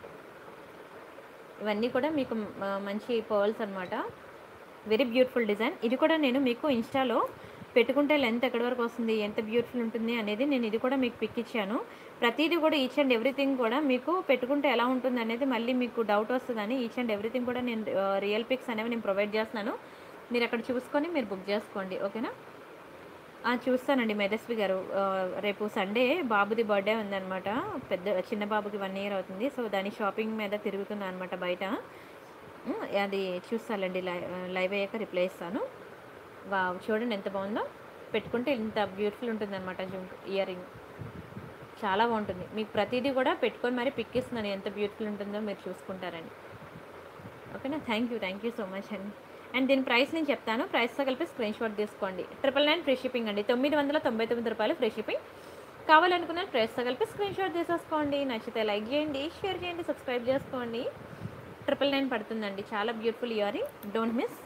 ఇవన్నీ కూడా మీకు ఆ, మంచి పర్ల్స్ అనమాట వెరీ బ్యూటిఫుల్ డిజైన్ ఇది కూడా నేను మీకు ఇన్స్టాలో పెట్టుకుంటే లెంత్ ఎక్కడి వరకు వస్తుంది ఎంత బ్యూటిఫుల్ ఉంటుంది అనేది నేను ఇది కూడా మీకు పిక్ ఇచ్చాను ప్రతిదీ కూడా ఈచ్ అండ్ ఎవ్రీథింగ్ కూడా మీకు పెట్టుకుంటే ఎలా ఉంటుంది అనేది మళ్ళీ మీకు డౌట్ వస్తుందని ఈచ్ అండ్ ఎవ్రీథింగ్ కూడా నేను రియల్ పిక్స్ అనేవి నేను ప్రొవైడ్ చేస్తున్నాను మీరు అక్కడ చూసుకొని మీరు బుక్ చేసుకోండి ఓకేనా ఆ, చూస్తానండి మేధస్వి గారు ఆ, రేపు సండే బాబుది బర్త్డే ఉందన్నమాట పెద్ద చిన్న బాబుకి వన్ ఇయర్ అవుతుంది సో దాని షాపింగ్ మీద తిరుగుతున్నా అనమాట బయట ఉమ్, అది చూస్తానండి లైవ్ లైవ్ అయ్యాక రిప్లై ఇస్తాను వా చూడండి ఎంత బాగుందో పెట్టుకుంటే ఇంత బ్యూటిఫుల్ ఉంటుంది అనమాట జుంక్ ఇయర్ రింగ్ చాలా బాగుంటుంది మీకు ప్రతిదీ కూడా పెట్టుకొని మరి పిక్ ఇస్తున్నాను ఎంత బ్యూటిఫుల్ ఉంటుందో మీరు చూసుకుంటారని ఓకేనా thank you thank you so much అండి అండ్ దీని ప్రైస్ నేను చెప్తాను ప్రైస్తో కలిపి స్క్రీన్ షాట్ తీసుకోండి ట్రిపుల్ నైన్ ఫ్రీ షిప్పింగ్ అండి తొమ్మిది వందల తొంభై తొమ్మిది రూపాయలు ఫ్రీ షిప్పింగ్ కావాలనుకున్న ప్రైస్తో కలిపి స్క్రీన్ షాట్ తీసేసుకోండి నచ్చితే లైక్ చేయండి షేర్ చేయండి సబ్స్క్రైబ్ చేసుకోండి ట్రిపుల్ నైన్ పడుతుందండి చాలా beautiful ear don't miss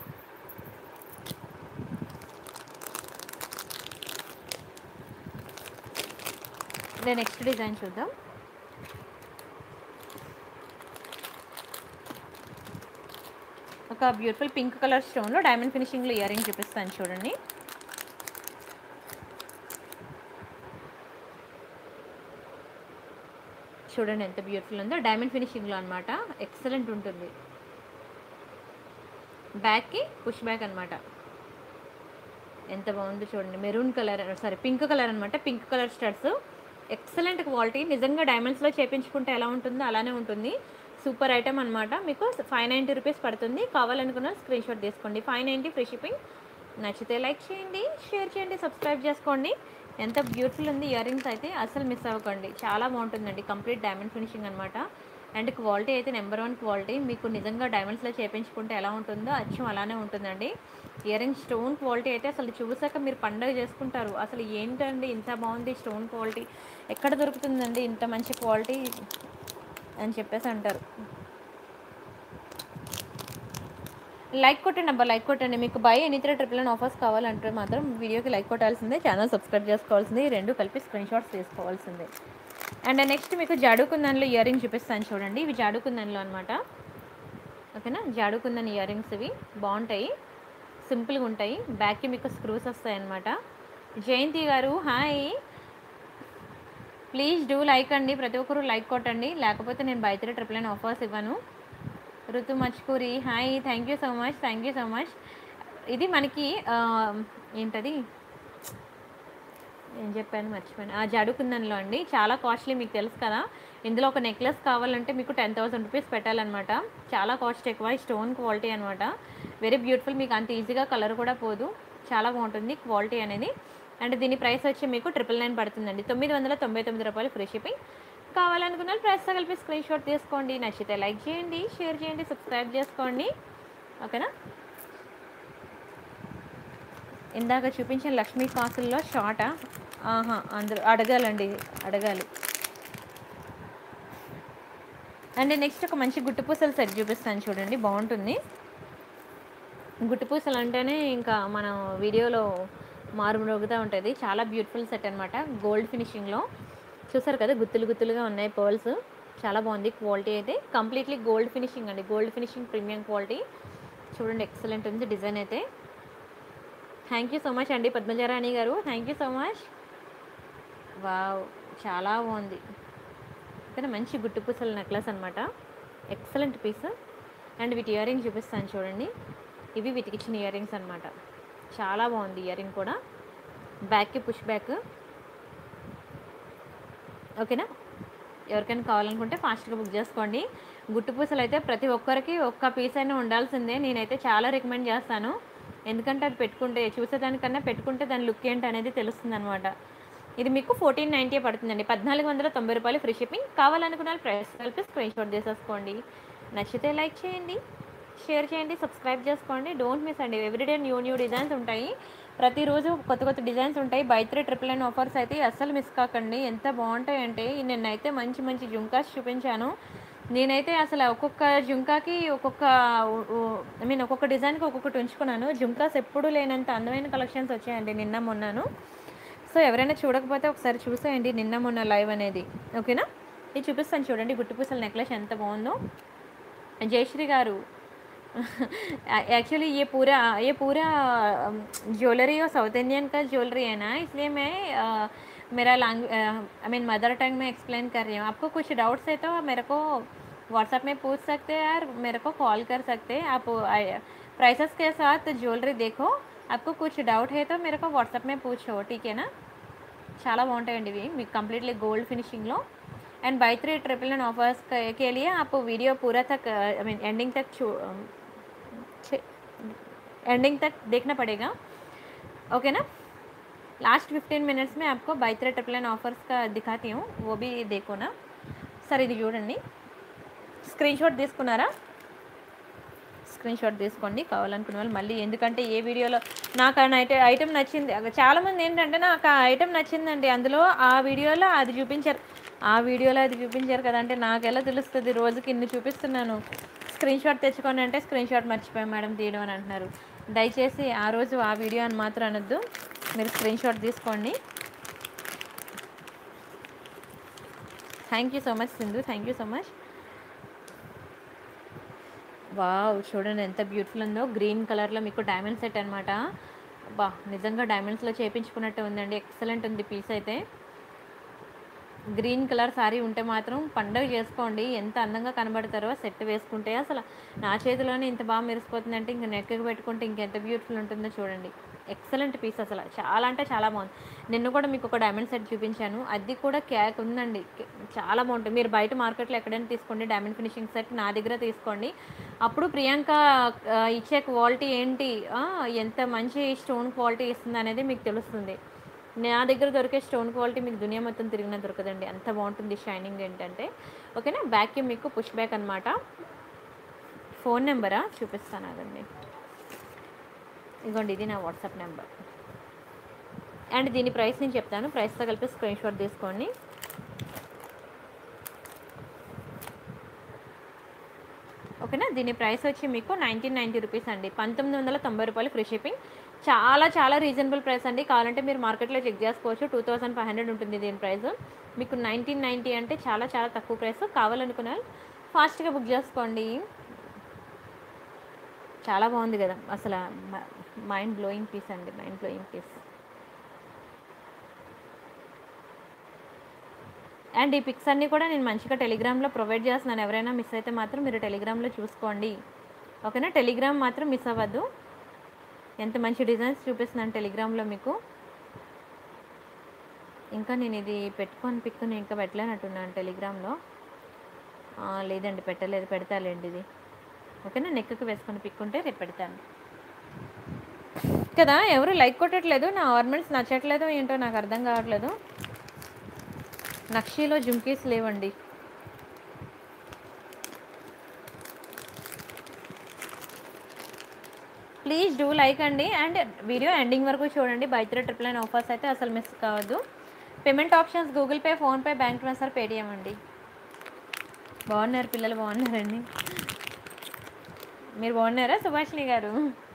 next design చూద్దాం ఒక బ్యూటిఫుల్ పింక్ కలర్ స్టోన్లో డైమండ్ ఫినిషింగ్లో ఇయర్ రింగ్ చూపిస్తాను చూడండి చూడండి ఎంత బ్యూటిఫుల్ ఉందో డైమండ్ ఫినిషింగ్లో అనమాట ఎక్సలెంట్ ఉంటుంది బ్యాక్కి పుష్ బ్యాక్ అనమాట ఎంత బాగుందో చూడండి maroon colour sorry pink colour అనమాట pink colour studs excellent quality నిజంగా డైమండ్స్లో చేపించుకుంటే ఎలా ఉంటుందో అలానే ఉంటుంది సూపర్ ఐటమ్ అనమాట మీకు ఫైవ్ నైంటీ రూపీస్ పడుతుంది కావాలనుకున్న స్క్రీన్ షాట్ తీసుకోండి ఫైవ్ నైంటీ ఫ్రీ షిప్పింగ్ నచ్చితే లైక్ చేయండి షేర్ చేయండి సబ్స్క్రైబ్ చేసుకోండి ఎంత బ్యూటిఫుల్ ఉంది ఇయర్ రింగ్స్ అయితే అసలు మిస్ అవ్వకండి చాలా బాగుంటుందండి కంప్లీట్ డైమండ్ ఫినిషింగ్ అనమాట అండ్ క్వాలిటీ అయితే నెంబర్ వన్ క్వాలిటీ మీకు నిజంగా డైమండ్స్లో చేపించుకుంటే ఎలా ఉంటుందో అచ్చం అలానే ఉంటుందండి ఇయర్ రింగ్ స్టోన్ క్వాలిటీ అయితే అసలు చూసాక మీరు పండగ చేసుకుంటారు అసలు ఏంటండి ఇంత బాగుంది స్టోన్ క్వాలిటీ ఎక్కడ దొరుకుతుందండి ఇంత మంచి క్వాలిటీ అని చెప్పేసి అంటారు లైక్ కొట్టండి అబ్బా లైక్ కొట్టండి మీకు buy any three triple nine offers కావాలంటే మాత్రం వీడియోకి లైక్ కొట్టాల్సిందే ఛానల్ సబ్స్క్రైబ్ చేసుకోవాల్సిందే ఈ రెండు కలిపి స్క్రీన్ షాట్స్ తీసుకోవాల్సిందే అండ్ నెక్స్ట్ మీకు జాడుకుందన్లో ఇయర్ రింగ్ చూపిస్తాను చూడండి ఇవి జాడుకుందన్లో అనమాట ఓకేనా జాడుకుందన్ ఇయర్ రింగ్స్ ఇవి బాగుంటాయి సింపుల్గా ఉంటాయి బ్యాక్కి మీకు స్క్రూస్ వస్తాయి అనమాట జయంతి గారు హాయ్ ప్లీజ్ డూ లైక్ అండి ప్రతి ఒక్కరు లైక్ కొట్టండి లేకపోతే నేను buy three triple nine offers ఇవ్వను Ritu Machkuri hi thank you so much thank you so much ఇది మనకి ఆ, ఏంటది ఏం చెప్పాను మర్చిపోయాను ఆ జడుకుందన్లో అండి చాలా కాస్ట్లీ మీకు తెలుసు కదా ఇందులో ఒక నెక్లెస్ కావాలంటే మీకు టెన్ థౌసండ్ రూపీస్ పెట్టాలన్నమాట చాలా కాస్ట్ ఎక్కువ స్టోన్ క్వాలిటీ అనమాట వెరీ బ్యూటిఫుల్ మీకు అంత ఈజీగా కలర్ కూడా పోదు చాలా బాగుంటుంది క్వాలిటీ అనేది అండ్ దీని ప్రైస్ వచ్చి మీకు ట్రిపుల్ నైన్ పడుతుందండి తొమ్మిది వందల తొంభై తొమ్మిది రూపాయలు ఫ్రీ షిప్పింగ్ కావాలనుకున్న ప్రైస్తో కలిపి స్క్రీన్ షాట్ తీసుకోండి నచ్చితే లైక్ చేయండి షేర్ చేయండి సబ్స్క్రైబ్ చేసుకోండి ఓకేనా ఇందాక చూపించిన లక్ష్మీ కాసుల్లో షార్టా ఆహా అందరూ అడగాలండి అడగాలి అండ్ నెక్స్ట్ ఒక మంచి గుట్టుపూసల సెట్ చూపిస్తాను చూడండి బాగుంటుంది గుట్టుపూసలు అంటేనే ఇంకా మనం వీడియోలో మారుమ్రోగుతూ ఉంటుంది చాలా బ్యూటిఫుల్ సెట్ అనమాట గోల్డ్ ఫినిషింగ్లో చూసారు కదా గుత్తులు గుత్తులుగా ఉన్నాయి పర్ల్స్ చాలా బాగుంది క్వాలిటీ అయితే కంప్లీట్లీ గోల్డ్ ఫినిషింగ్ అండి గోల్డ్ ఫినిషింగ్ ప్రీమియం క్వాలిటీ చూడండి ఎక్సలెంట్ ఉంది డిజైన్ అయితే థ్యాంక్ యూ సో మచ్ అండి పద్మజారాణి గారు thank you so much wow చాలా బాగుంది ఇక్కడ మంచి గుట్టు పూసల నెక్లెస్ అనమాట ఎక్సలెంట్ పీస్ అండ్ వీటి ఇయర్ రింగ్ చూపిస్తాను చూడండి ఇవి వీటికి ఇచ్చిన ఇయర్ రింగ్స్ అనమాట చాలా బాగుంది ఇయర్ రింగ్ కూడా బ్యాక్కి పుష్ బ్యాక్ ఓకేనా ఎవరికైనా కావాలనుకుంటే ఫాస్ట్గా బుక్ చేసుకోండి గుట్టు పూసలు అయితే ప్రతి ఒక్కరికి ఒక్క పీస్ అయినా ఉండాల్సిందే నేనైతే చాలా రికమెండ్ చేస్తాను ఎందుకంటే అది పెట్టుకుంటే చూసేదానికన్నా పెట్టుకుంటే దాని లుక్ ఏంటి అనేది తెలుస్తుంది అనమాట ఇది మీకు ఫోర్టీన్ నైంటీ పడుతుందండి పద్నాలుగు వందల తొంభై రూపాయలు ఫ్రీ షిప్పింగ్ కావాలనుకున్న వాళ్ళు ప్రైస్ కలిపి స్క్రీన్ షాట్ చేసేసుకోండి నచ్చితే లైక్ చేయండి షేర్ చేయండి సబ్స్క్రైబ్ చేసుకోండి డోంట్ మిస్ అండి ఎవ్రీడే న్యూ న్యూ డిజైన్స్ ఉంటాయి ప్రతిరోజు కొత్త కొత్త డిజైన్స్ ఉంటాయి buy three triple nine offers అయితే అస్సలు మిస్ కాకండి ఎంత బాగుంటాయి అంటే నిన్నైతే మంచి మంచి జుంకాస్ చూపించాను నేనైతే అసలు ఒక్కొక్క జుంకాకి ఒక్కొక్క ఐ మీన్ ఒక్కొక్క డిజైన్కి ఒక్కొక్కటి ఉంచుకున్నాను జుంకాస్ ఎప్పుడూ లేనంత అందమైన కలెక్షన్స్ వచ్చాయండి నిన్న మొన్నను సో ఎవరైనా చూడకపోతే ఒకసారి చూసేయండి నిన్న మొన్న లైవ్ అనేది ఓకేనా ఇది చూపిస్తాను చూడండి గుట్టుపూసల నెక్లెస్ ఎంత బాగుందో జయశ్రీ గారు एक्चुअली ये पूरा ये पूरा ज्वेलरी और साउथ इंडियन का ज्वेलरी है ना इसलिए मैं अ, मेरा lang I mean mother tongue में एक्सप्लेन कर रही हूँ आपको कुछ डाउट्स है तो मेरे को व्हाट्सएप में पूछ सकते हैं और मेरे को कॉल कर सकते हैं आप प्राइसेस के साथ ज्वेलरी देखो आपको कुछ डाउट है तो मेरे को व्हाट्सएप में पूछो ठीक है ना చాలా బాగుంటాయండి ఇవి మీకు కంప్లీట్లీ గోల్డ్ ఫినిషింగ్లో and buy three triple nine offers के लिए आप वीडियो पूरा तक आई मीन एंडिंग तक छू एंडिंग तक देखना पड़ेगा ओके ना लास्ट फिफ्टीन मिनट्स में आपको buy three triple nine offers का दिखाती हूँ वो भी देखो ना సరే ఇది చూడండి స్క్రీన్ షాట్ తీసుకున్నారా స్క్రీన్ షాట్ తీసుకోండి కావాలనుకున్న వాళ్ళు మళ్ళీ ఎందుకంటే ఏ వీడియోలో నాకు ఆ ఐట- ఐటెం నచ్చింది అగ- చాలామంది ఏంటంటే నాకు ఆ ఐటెం నచ్చిందండి అందులో ఆ వీడియోలో అది చూపించారు ఆ వీడియోలో అది చూపించారు కదా అంటే నాకు ఎలా తెలుస్తుంది రోజుకి ఇన్ని చూపిస్తున్నాను స్క్రీన్ షాట్ తెచ్చుకోండి అంటే స్క్రీన్ షాట్ మర్చిపోయాం మేడం తీయడం అని అంటున్నారు దయచేసి ఆ రోజు ఆ వీడియో అని మాత్రం అనొద్దు మీరు స్క్రీన్ షాట్ తీసుకోండి thank you so much Sindhu thank you so much wow చూడండి ఎంత బ్యూటిఫుల్ ఉందో గ్రీన్ కలర్లో మీకు డైమండ్ సెట్ అనమాట బా నిజంగా డైమండ్స్లో చేపించుకున్నట్టు ఉందండి ఎక్సలెంట్ ఉంది పీస్ అయితే గ్రీన్ కలర్ శారీ ఉంటే మాత్రం పండగ చేసుకోండి ఎంత అందంగా కనబడతారో సెట్ వేసుకుంటే అసలు నా చేతిలోనే ఇంత బాగా మెరిసిపోతుందంటే ఇంక నెక్కకి పెట్టుకుంటే ఇంకెంత బ్యూటిఫుల్ ఉంటుందో చూడండి ఎక్సలెంట్ పీస్ అసలు చాలా అంటే చాలా బాగుంది నిన్న కూడా మీకు ఒక డైమండ్ సెట్ చూపించాను అది కూడా క్యాక్ ఉందండి చాలా బాగుంటుంది మీరు బయట మార్కెట్లో ఎక్కడైనా తీసుకోండి డైమండ్ ఫినిషింగ్ సెట్ నా దగ్గర తీసుకోండి అప్పుడు ప్రియాంక ఆ, ఇచ్చే క్వాలిటీ ఏంటి ఆ, ఎంత మంచి స్టోన్ క్వాలిటీ ఇస్తుంది అనేది మీకు తెలుస్తుంది నా దగ్గర దొరికే స్టోన్ క్వాలిటీ మీకు దునియా మొత్తం తిరిగినా దొరకదండి అంత బాగుంటుంది షైనింగ్ ఏంటంటే ఓకేనా బ్యాక్కి మీకు పుష్ బ్యాక్ అనమాట ఫోన్ నెంబరా చూపిస్తాను అదండి ఇదిగోండి ఇది నా వాట్సాప్ నెంబర్ అండ్ దీని ప్రైస్ నేను చెప్తాను ప్రైస్తో కలిపి స్క్రీన్ షాట్ తీసుకోండి ఓకేనా దీని ప్రైస్ వచ్చి మీకు నైన్టీన్ నైంటీ రూపీస్ అండి పంతొమ్మిది వందల తొంభై రూపాయలు ఫ్రీ షిప్పింగ్ చాలా చాలా రీజనబుల్ ప్రైస్ అండి కావాలంటే మీరు మార్కెట్లో చెక్ చేసుకోవచ్చు టూ థౌసండ్ ఫైవ్ హండ్రెడ్ ఉంటుంది దీని ప్రైస్ మీకు నైన్టీన్ నైంటీ అంటే చాలా చాలా తక్కువ ప్రైస్ కావాలనుకున్న వాళ్ళు ఫాస్ట్గా బుక్ చేసుకోండి చాలా బాగుంది కదా అసలు మైండ్ బ్లోయింగ్ పీస్ అండి మైండ్ బ్లోయింగ్ పీస్ అండ్ ఈ పిక్స్ అన్నీ కూడా నేను మంచిగా టెలిగ్రామ్లో ప్రొవైడ్ చేస్తున్నాను ఎవరైనా మిస్ అయితే మాత్రం మీరు టెలిగ్రామ్లో చూసుకోండి ఓకేనా టెలిగ్రామ్ మాత్రం మిస్ అవ్వద్దు ఎంత మంచి డిజైన్స్ చూపిస్తున్నాను టెలిగ్రామ్లో మీకు ఇంకా నేను ఇది పెట్టుకొని పిక్ నేను ఇంకా పెట్టలేనట్టున్నాను టెలిగ్రామ్లో ఆ, లేదండి పెట్టలేదు పెడతాలేండి ఇది ఓకేనా నెక్కి వేసుకొని పిక్ ఉంటే రేపు పెడతాను కదా ఎవరు లైక్ కొట్టట్లేదు నా ఆర్నమెంట్స్ నచ్చట్లేదు ఏంటో నాకు అర్థం కావట్లేదు నక్షీలో జుంకీస్ లేవండి ప్లీజ్ డూ లైక్ అండి అండ్ వీడియో ఎండింగ్ వరకు చూడండి buy three triple nine offers అయితే అసలు మిస్ కావద్దు payment options Google Pay PhonePe bank transfer Paytm అండి బాగున్నారు పిల్లలు బాగున్నారండి మీరు బాగున్నారా సుభాషిణి గారు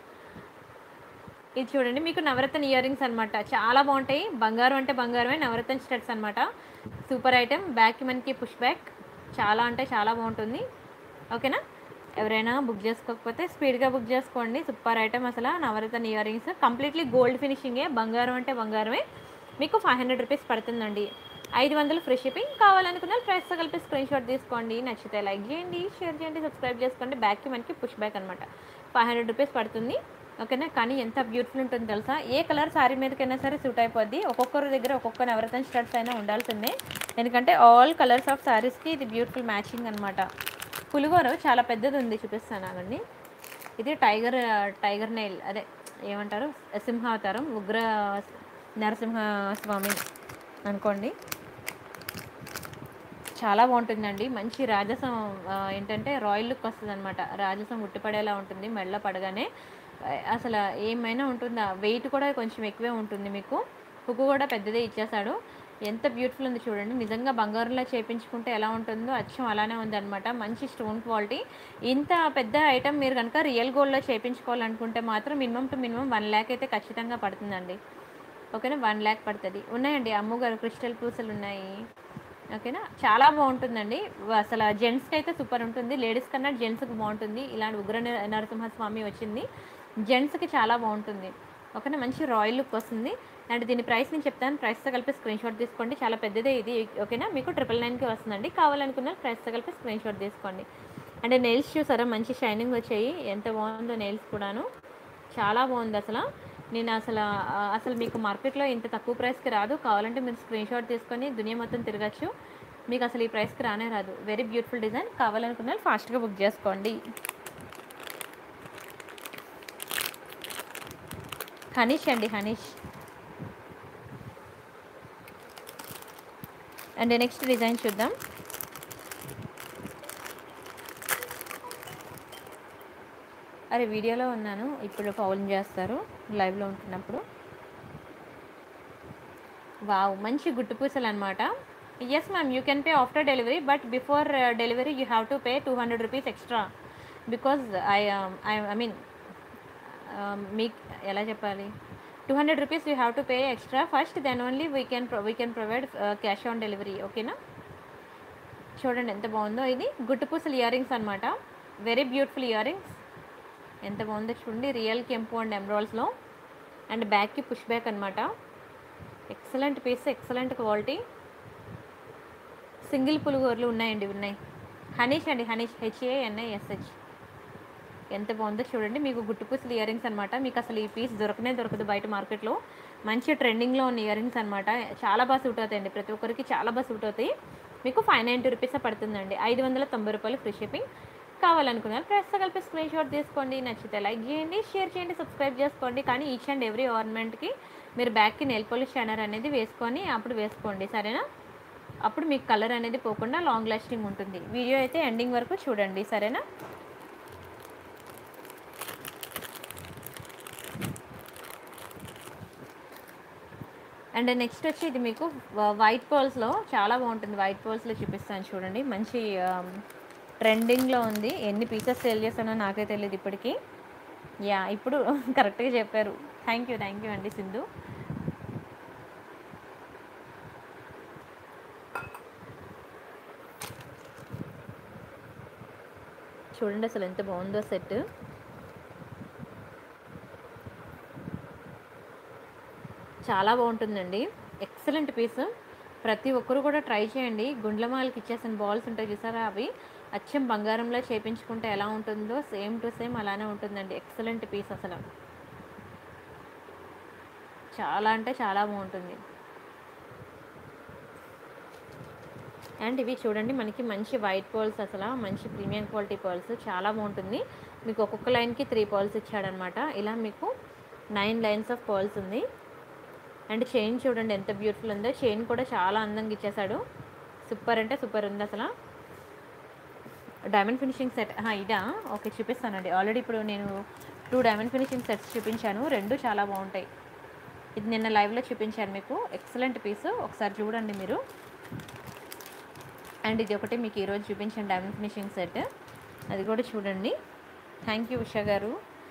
ఇది చూడండి మీకు నవరత్న ఇయర్ రింగ్స్ అనమాట చాలా బాగుంటాయి బంగారం అంటే బంగారమే నవరత్న స్టడ్స్ అనమాట సూపర్ ఐటెం బ్యాక్ మనకి పుష్ బ్యాక్ చాలా అంటే చాలా బాగుంటుంది ఓకేనా ఎవరైనా బుక్ చేసుకోకపోతే స్పీడ్గా బుక్ చేసుకోండి సూపర్ ఐటమ్ అసలు Navaratna earrings completely gold ఫినిషింగే బంగారం అంటే బంగారమే మీకు ఫైవ్ హండ్రెడ్ రూపీస్ పడుతుందండి ఐదు వందలు ఫ్రీ షిప్పింగ్ కావాలనుకున్న ప్రైస్తో కలిపి స్క్రీన్ షాట్ తీసుకోండి నచ్చితే లైక్ చేయండి షేర్ చేయండి సబ్స్క్రైబ్ చేసుకోండి బ్యాక్కి మనకి పుష్ బ్యాక్ అనమాట ఫైవ్ హండ్రెడ్ రూపీస్ పడుతుంది ఓకేనా కానీ ఎంత బ్యూటిఫుల్ ఉంటుంది తెలుసా ఏ కలర్ శారీ మీదకైనా సరే సూట్ అయిపోద్ది ఒక్కొక్కరి దగ్గర ఒక్కొక్క నవరత్న స్టడ్స్ అయినా ఉండాల్సిందే ఎందుకంటే ఆల్ కలర్స్ ఆఫ్ శారీస్కి ఇది బ్యూటిఫుల్ మ్యాచింగ్ అనమాట పులిగోర చాలా పెద్దది ఉంది చూపిస్తాను ఆగండి ఇది టైగర్ టైగర్ నెయిల్ అదే ఏమంటారు సింహావతారం ఉగ్ర నరసింహ స్వామి అనుకోండి చాలా బాగుంటుందండి మంచి రాజసం ఆ, ఏంటంటే రాయల్ లుక్ వస్తుంది అనమాట రాజసం ఉట్టిపడేలా ఉంటుంది మెళ్ళ పడగానే ఆ, అసలు ఏమైనా ఉంటుందా వెయిట్ కూడా కొంచెం ఎక్కువే ఉంటుంది మీకు హుక్కు కూడా పెద్దదే ఇచ్చేసాడు ఎంత బ్యూటిఫుల్ ఉంది చూడండి నిజంగా బంగారంలో చేపించుకుంటే ఎలా ఉంటుందో అచ్చం అలానే ఉందన్నమాట మంచి స్టోన్ క్వాలిటీ ఇంత పెద్ద ఐటమ్ మీరు కనుక రియల్ గోల్డ్లో చేపించుకోవాలనుకుంటే మాత్రం minimum to minimum one lakh అయితే ఖచ్చితంగా పడుతుందండి ఓకేనా వన్ ల్యాక్ పడుతుంది ఉన్నాయండి అమ్మగారు క్రిస్టల్ పూసలు ఉన్నాయి ఓకేనా చాలా బాగుంటుందండి అసలు జెంట్స్కి అయితే సూపర్ ఉంటుంది లేడీస్ కన్నా జెంట్స్కి బాగుంటుంది ఇలాంటి ఉగ్ర నర- నరసింహస్వామి వచ్చింది జెంట్స్కి చాలా బాగుంటుంది ఓకేనా మంచి రాయల్ లుక్ వస్తుంది అండ్ దీని ప్రైస్ నేను చెప్తాను ప్రైస్తో కలిపి స్క్రీన్ షాట్ తీసుకోండి చాలా పెద్దదే ఇది ఓకేనా మీకు ట్రిపుల్ నైన్కి వస్తుందండి కావాలనుకున్న ప్రైస్తో కలిపి స్క్రీన్ షాట్ తీసుకోండి అండ్ నెయిల్స్ చూసారా మంచి షైనింగ్ వచ్చాయి ఎంత బాగుందో నెయిల్స్ కూడాను చాలా బాగుంది అసలు నేను అసలు ఆ, అసలు మీకు మార్కెట్లో ఇంత తక్కువ ప్రైస్కి రాదు కావాలంటే మీరు స్క్రీన్ షాట్ తీసుకొని దునియా మొత్తం తిరగచ్చు మీకు అసలు ఈ ప్రైస్కి రానే రాదు వెరీ బ్యూటిఫుల్ డిజైన్ కావాలనుకున్న వాళ్ళు ఫాస్ట్గా బుక్ చేసుకోండి హనీష్ అండి హనీష్ అండ్ నెక్స్ట్ డిజైన్ చూద్దాం అరే వీడియోలో ఉన్నాను ఇప్పుడు ఫౌల్ చేస్తారు లైవ్లో ఉంటున్నప్పుడు వావ్ మంచి గుట్టు పూసలు అనమాట yes ma'am you can pay after delivery but before delivery you have to pay two hundred rupees extra because I I I mean మీకు ఎలా చెప్పాలి two hundred rupees you have to pay extra first then only we can we can provide cash on delivery ఓకేనా చూడండి ఎంత బాగుందో ఇది గుట్టు పూసలు ఇయర్ రింగ్స్ అనమాట వెరీ బ్యూటిఫుల్ ఇయర్ రింగ్స్ ఎంత బాగుందో చూడండి రియల్ కెంపు అండ్ ఎమ్రాల్స్లో అండ్ బ్యాక్కి పుష్ బ్యాక్ అనమాట excellent piece excellent quality single పులుగోర్లు ఉన్నాయండి ఉన్నాయి హనీష్ అండి హనీష్ హెచ్ఏఎన్ఐఎస్హెచ్ ఎంత బాగుందో చూడండి మీకు గుట్టుపూసలు ఇయర్ రింగ్స్ అనమాట మీకు అసలు ఈ పీస్ దొరకనే దొరకదు బయట మార్కెట్లో మంచి ట్రెండింగ్లో ఉన్న ఇయర్ రింగ్స్ అనమాట చాలా బాగా సూట్ అవుతాయండి ప్రతి ఒక్కరికి చాలా బాగా సూట్ అవుతాయి మీకు ఫైవ్ నైంటీ రూపీస్ పడుతుందండి ఐదు వందల తొంభై రూపాయలు ఫ్రీ షిప్పింగ్ కావాలనుకున్నారు ప్రెస్తో కలిపి స్క్రీన్ షాట్ తీసుకోండి నచ్చితే లైక్ చేయండి షేర్ చేయండి సబ్స్క్రైబ్ చేసుకోండి కానీ ఈచ్ అండ్ ఎవ్రీ ఆర్నమెంట్కి మీరు బ్యాక్కి నెయిల్ పాలిష్ షైనర్ అనేది వేసుకొని అప్పుడు వేసుకోండి సరేనా అప్పుడు మీకు కలర్ అనేది పోకుండా లాంగ్ లాస్టింగ్ ఉంటుంది వీడియో అయితే ఎండింగ్ వరకు చూడండి సరేనా అండ్ నెక్స్ట్ వచ్చి ఇది మీకు వైట్ పర్ల్స్లో చాలా బాగుంటుంది వైట్ పర్ల్స్లో చూపిస్తాను చూడండి మంచి ట్రెండింగ్లో ఉంది ఎన్ని పీసెస్ సేల్ చేస్తానో నాకే తెలియదు ఇప్పటికీ యా ఇప్పుడు కరెక్ట్గా చెప్పారు థ్యాంక్ యూ థ్యాంక్ యూ అండి సింధు చూడండి అసలు ఎంత బాగుందో సెట్ చాలా బాగుంటుందండి ఎక్సలెంట్ పీస్ ప్రతి ఒక్కరు కూడా ట్రై చేయండి గుండ్లమాలకి ఇచ్చేసిన బాల్స్ ఉంటాయి చూసారా అవి అచ్చం బంగారంలో చేపించుకుంటే ఎలా ఉంటుందో సేమ్ టు సేమ్ అలానే ఉంటుందండి ఎక్సలెంట్ పీస్ అసలు చాలా అంటే చాలా బాగుంటుంది అండ్ ఇవి చూడండి మనకి మంచి వైట్ పర్ల్స్ అసలు మంచి ప్రీమియం క్వాలిటీ పర్ల్స్ చాలా బాగుంటుంది మీకు ఒక్కొక్క లైన్కి త్రీ పర్ల్స్ ఇచ్చాడనమాట ఇలా మీకు నైన్ లైన్స్ ఆఫ్ పర్ల్స్ ఉంది అండ్ చైన్ చూడండి ఎంత బ్యూటిఫుల్ ఉందో చైన్ కూడా చాలా అందంగా ఇచ్చేసాడు సూపర్ అంటే సూపర్ ఉంది అసలు డైమండ్ ఫినిషింగ్ సెట్ ఇదా ఓకే చూపిస్తానండి ఆల్రెడీ ఇప్పుడు నేను టూ డైమండ్ ఫినిషింగ్ సెట్స్ చూపించాను రెండు చాలా బాగుంటాయి ఇది నిన్న లైవ్లో చూపించాను మీకు ఎక్సలెంట్ పీస్ ఒకసారి చూడండి మీరు అండ్ ఇది ఒకటి మీకు ఈరోజు చూపించాను డైమండ్ ఫినిషింగ్ సెట్ అది కూడా చూడండి థ్యాంక్ యూ ఉషా గారు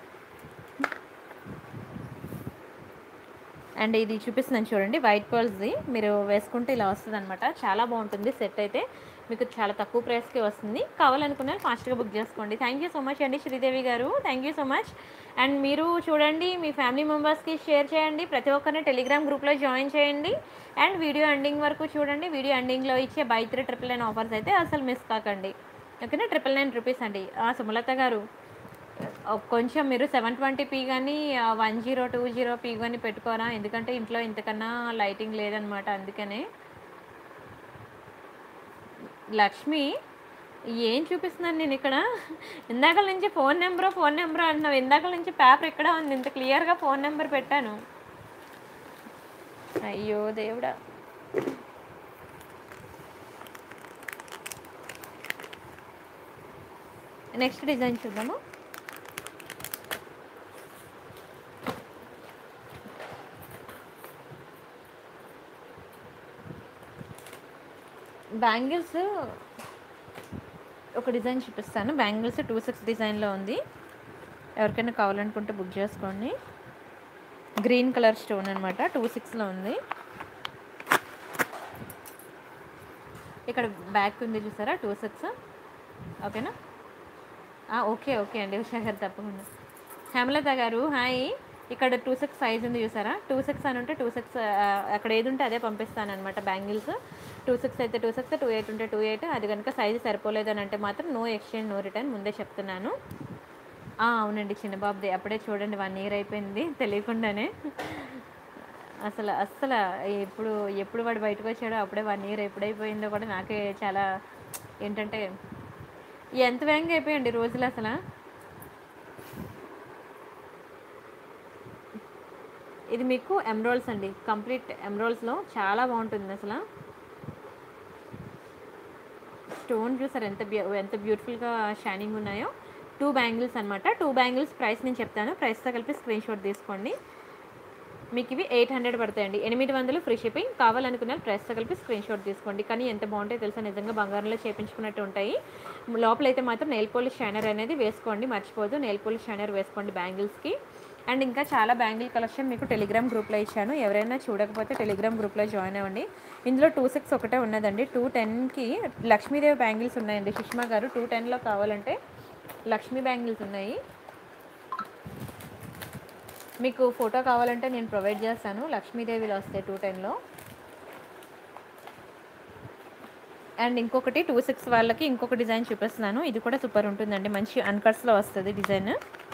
అండ్ ఇది చూపిస్తున్నాను చూడండి వైట్ పర్ల్స్ది మీరు వేసుకుంటే ఇలా వస్తుంది అనమాట చాలా బాగుంటుంది సెట్ అయితే మీకు చాలా తక్కువ ప్రైస్కి వస్తుంది కావాలనుకున్న ఫాస్ట్గా బుక్ చేసుకోండి థ్యాంక్ యూ సో మచ్ అండి శ్రీదేవి గారు thank you so much and మీరు చూడండి మీ ఫ్యామిలీ మెంబర్స్కి షేర్ చేయండి ప్రతి ఒక్కరిని టెలిగ్రామ్ గ్రూప్లో జాయిన్ చేయండి అండ్ వీడియో ఎండింగ్ వరకు చూడండి వీడియో ఎండింగ్లో ఇచ్చే buy three triple nine offers అయితే అసలు మిస్ కాకండి ఓకేనా ట్రిపుల్ నైన్ రూపీస్ అండి ఆ, సుమలత గారు ఆ, కొంచెం మీరు సెవెన్ ట్వంటీ పీ కానీ one zero two zero p కానీ పెట్టుకోరా ఎందుకంటే ఇంట్లో ఇంతకన్నా లైటింగ్ లేదనమాట అందుకనే లక్ష్మి ఏం చూపిస్తున్నాను నేను ఇక్కడ ఇందాక నుంచి ఫోన్ నెంబర్ ఫోన్ నెంబర్ అంటున్నావు ఇందాక నుంచి పేపర్ ఇక్కడ ఉంది ఇంత క్లియర్గా ఫోన్ నెంబర్ పెట్టాను అయ్యో దేవుడా నెక్స్ట్ డిజైన్ చూద్దాము బ్యాంగిల్స్ ఒక డిజైన్ చూపిస్తాను బ్యాంగిల్స్ టూ సిక్స్ డిజైన్లో ఉంది ఎవరికైనా కావాలనుకుంటే బుక్ చేసుకోండి గ్రీన్ కలర్ స్టోన్ అనమాట టూ సిక్స్లో ఉంది ఇక్కడ బ్యాక్ ఉంది చూసారా టూ సిక్స్ ఓకేనా ఆ, ఓకే ఓకే అండి ఉషా గారు తప్పకుండా హేమలత గారు హాయ్ ఇక్కడ టూ సిక్స్ సైజ్ ఉంది చూసారా టూ సిక్స్ అని ఉంటే టూ సిక్స్ అక్కడ ఏది ఉంటే అదే పంపిస్తాను అనమాట బ్యాంగిల్స్ టూ సిక్స్ అయితే టూ సిక్స్ టూ ఎయిట్ ఉంటే టూ ఎయిట్ అది కనుక సైజు సరిపోలేదు అని అంటే మాత్రం నో ఎక్స్చేంజ్ నో రిటర్న్ ముందే చెప్తున్నాను ఆ, అవునండి చిన్న బాబుది అప్పుడే చూడండి వన్ ఇయర్ అయిపోయింది తెలియకుండానే అసలు అస్సలు ఎప్పుడు ఎప్పుడు వాడు బయటకు వచ్చాడో అప్పుడే వన్ ఇయర్ ఎప్పుడైపోయిందో కూడా నాకే చాలా ఏంటంటే ఎంత వేగంగా అయిపోయండి రోజులు అసలు ఇది మీకు ఎమ్రోల్స్ అండి కంప్లీట్ ఎమ్రోల్స్లో చాలా బాగుంటుంది అసలు స్టోన్ చూసారు ఎంత బ్యూ ఎంత బ్యూటిఫుల్గా షైనింగ్ ఉన్నాయో టూ బ్యాంగిల్స్ అనమాట టూ బ్యాంగిల్స్ ప్రైస్ నేను చెప్తాను ప్రైస్తో కలిపి స్క్రీన్ షాట్ తీసుకోండి మీకు ఇవి ఎయిట్ హండ్రెడ్ పడతాయండి ఎనిమిది వందలు ఫ్రీ షిప్పింగ్ కావాలనుకున్న ప్రైస్తో కలిపి స్క్రీన్ షాట్ తీసుకోండి కానీ ఎంత బాగుంటాయి తెలుసా నిజంగా బంగారంలో చేపించుకున్నట్టు ఉంటాయి లోపల అయితే మాత్రం నెయిల్ పోలిష్ షైనర్ అనేది వేసుకోండి మర్చిపోదు నెయిల్ పోలిష్ షైనర్ వేసుకోండి బ్యాంగిల్స్కి అండ్ ఇంకా చాలా బ్యాంగిల్ కలెక్షన్ మీకు టెలిగ్రామ్ గ్రూప్లో ఇచ్చాను ఎవరైనా చూడకపోతే టెలిగ్రామ్ గ్రూప్లో జాయిన్ అవ్వండి ఇందులో టూ సిక్స్ ఒకటే ఉన్నదండి టూ టెన్కి లక్ష్మీదేవి బ్యాంగిల్స్ ఉన్నాయండి సుష్మా గారు టూ టెన్లో కావాలంటే లక్ష్మీ బ్యాంగిల్స్ ఉన్నాయి మీకు ఫోటో కావాలంటే నేను ప్రొవైడ్ చేస్తాను లక్ష్మీదేవిలో వస్తాయి టూ టెన్లో అండ్ ఇంకొకటి టూ సిక్స్ వాళ్ళకి ఇంకొక డిజైన్ చూపిస్తున్నాను ఇది కూడా సూపర్ ఉంటుందండి మంచి అన్కట్స్లో వస్తుంది డిజైన్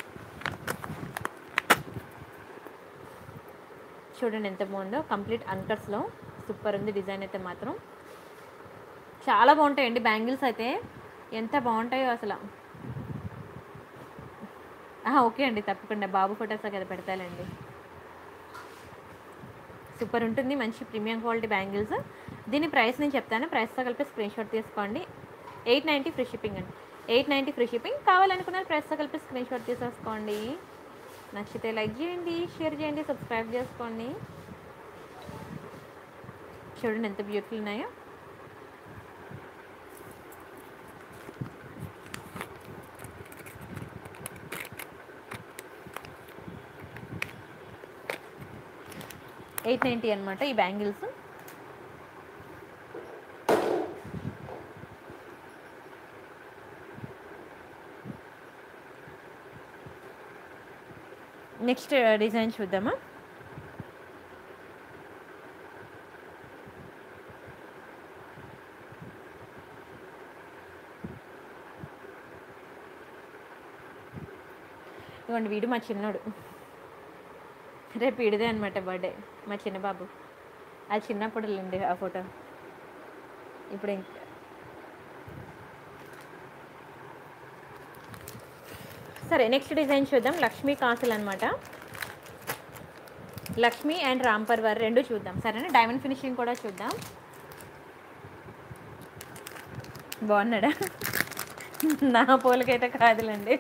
చూడండి ఎంత బాగుందో కంప్లీట్ అన్కట్స్లో సూపర్ ఉంది డిజైన్ అయితే మాత్రం చాలా బాగుంటాయండి బ్యాంగిల్స్ అయితే ఎంత బాగుంటాయో అసలు ఆ, ఓకే అండి తప్పకుండా బాబు ఫొటోస్ కదా పెడతానండి సూపర్ ఉంటుంది మంచి ప్రీమియం క్వాలిటీ బ్యాంగిల్స్ దీని ప్రైస్ నేను చెప్తాను ప్రైస్తో కలిపి స్క్రీన్ షాట్ తీసుకోండి ఎయిట్ నైంటీ ఫ్రీ షిప్పింగ్ అండి ఎయిట్ నైంటీ ఫ్రీ షిప్పింగ్ కావాలనుకున్న ప్రైస్తో కలిపి స్క్రీన్ షాట్ తీసేసుకోండి నచ్చితే లైక్ చేయండి షేర్ చేయండి సబ్స్క్రైబ్ చేసుకోండి చూడండి ఎంత బ్యూటిఫుల్ ఉన్నాయో ఎయిట్ నైంటీ అనమాట ఈ బ్యాంగిల్స్ నెక్స్ట్ డిజైన్ చూద్దామా ఇవ్వండి వీడు మా చిన్నోడు రేపు వీడిదే అనమాట బర్త్డే మా చిన్న బాబు అది చిన్నప్పుడు లేండి ఆ ఫోటో ఇప్పుడు ఇంక సరే నెక్స్ట్ డిజైన్ చూద్దాం లక్ష్మీ కాసులు అనమాట లక్ష్మి అండ్ రాంపర్ వారు రెండు చూద్దాం సరేనా డైమండ్ ఫినిషింగ్ కూడా చూద్దాం బాగున్నాడా నా పోలకైతే కాదులండి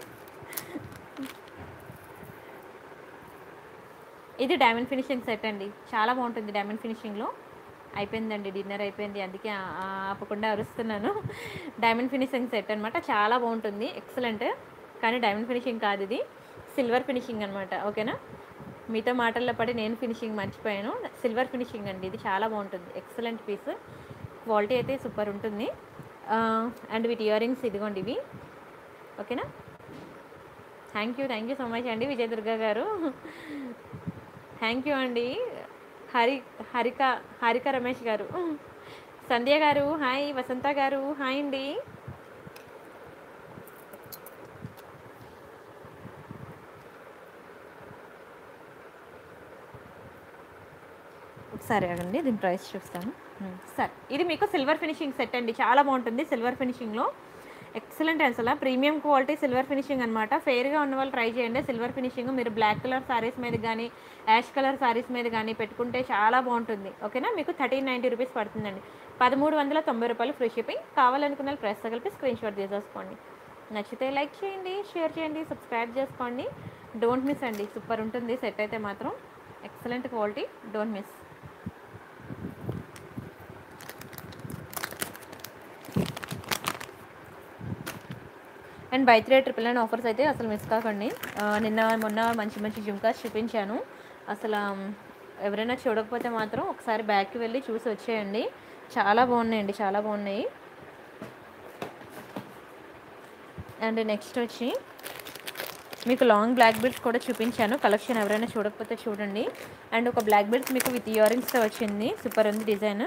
ఇది డైమండ్ ఫినిషింగ్ సెట్ అండి చాలా బాగుంటుంది డైమండ్ ఫినిషింగ్లో అయిపోయిందండి డిన్నర్ అయిపోయింది అందుకే ఆ- ఆ ఆపకుండా అరుస్తున్నాను డైమండ్ ఫినిషింగ్ సెట్ అనమాట చాలా బాగుంటుంది ఎక్సలెంట్ కానీ డైమండ్ ఫినిషింగ్ కాదు ఇది సిల్వర్ ఫినిషింగ్ అనమాట ఓకేనా మీతో మాటల్లో పడి నేను ఫినిషింగ్ మర్చిపోయాను సిల్వర్ ఫినిషింగ్ అండి ఇది చాలా బాగుంటుంది ఎక్సలెంట్ పీస్ క్వాలిటీ అయితే సూపర్ ఉంటుంది అండ్ వీటి ఇయర్ రింగ్స్ ఇదిగోండి ఇవి ఓకేనా thank you thank you so much అండి విజయదుర్గ గారు థ్యాంక్ యూ అండి హరి హరిక హరిక రమేష్ గారు సంధ్య గారు హాయ్ వసంత గారు హాయ్ అండి ఒకసారి ఆగండి దీని ప్రైస్ చూస్తాను ఉమ్, సరే ఇది మీకు సిల్వర్ ఫినిషింగ్ సెట్ అండి చాలా బాగుంటుంది సిల్వర్ ఫినిషింగ్లో ఎక్సలెంట్ అసలు ప్రీమియం క్వాలిటీ సిల్వర్ ఫినిషింగ్ అనమాట ఫేర్గా ఉన్న వాళ్ళు ట్రై చేయండి సిల్వర్ ఫినిషింగ్ మీరు బ్లాక్ కలర్ సారీస్ మీద కానీ యాష్ కలర్ సారీస్ మీద కానీ పెట్టుకుంటే చాలా బాగుంటుంది ఓకేనా మీకు థర్టీన్ నైంటీ రూపీస్ పడుతుందండి పదమూడు వందల తొంభై రూపాయలు ఫ్రీ షిప్పింగ్ కావాలనుకున్న ప్రెస్ కలిపి స్క్రీన్ షాట్ తీసేసుకోండి నచ్చితే లైక్ చేయండి షేర్ చేయండి సబ్స్క్రైబ్ చేసుకోండి డోంట్ మిస్ అండి సూపర్ ఉంటుంది సెట్ అయితే మాత్రం excellent quality don't miss and buy three triple nine offers అయితే అసలు మిస్ కాకండి ఆ, నిన్న మొన్న మంచి మంచి జుంకాస్ చూపించాను అసలు ఆమ్, ఎవరైనా చూడకపోతే మాత్రం ఒకసారి బ్యాక్కి వెళ్ళి చూసి వచ్చేయండి చాలా బాగున్నాయండి చాలా బాగున్నాయి అండ్ నెక్స్ట్ వచ్చి మీకు లాంగ్ బ్లాక్ బెల్ట్స్ కూడా చూపించాను కలెక్షన్ ఎవరైనా చూడకపోతే చూడండి అండ్ ఒక బ్లాక్ బెల్ట్స్ మీకు విత్ ఇయర్ రింగ్స్తో వచ్చింది సూపర్ ఉంది design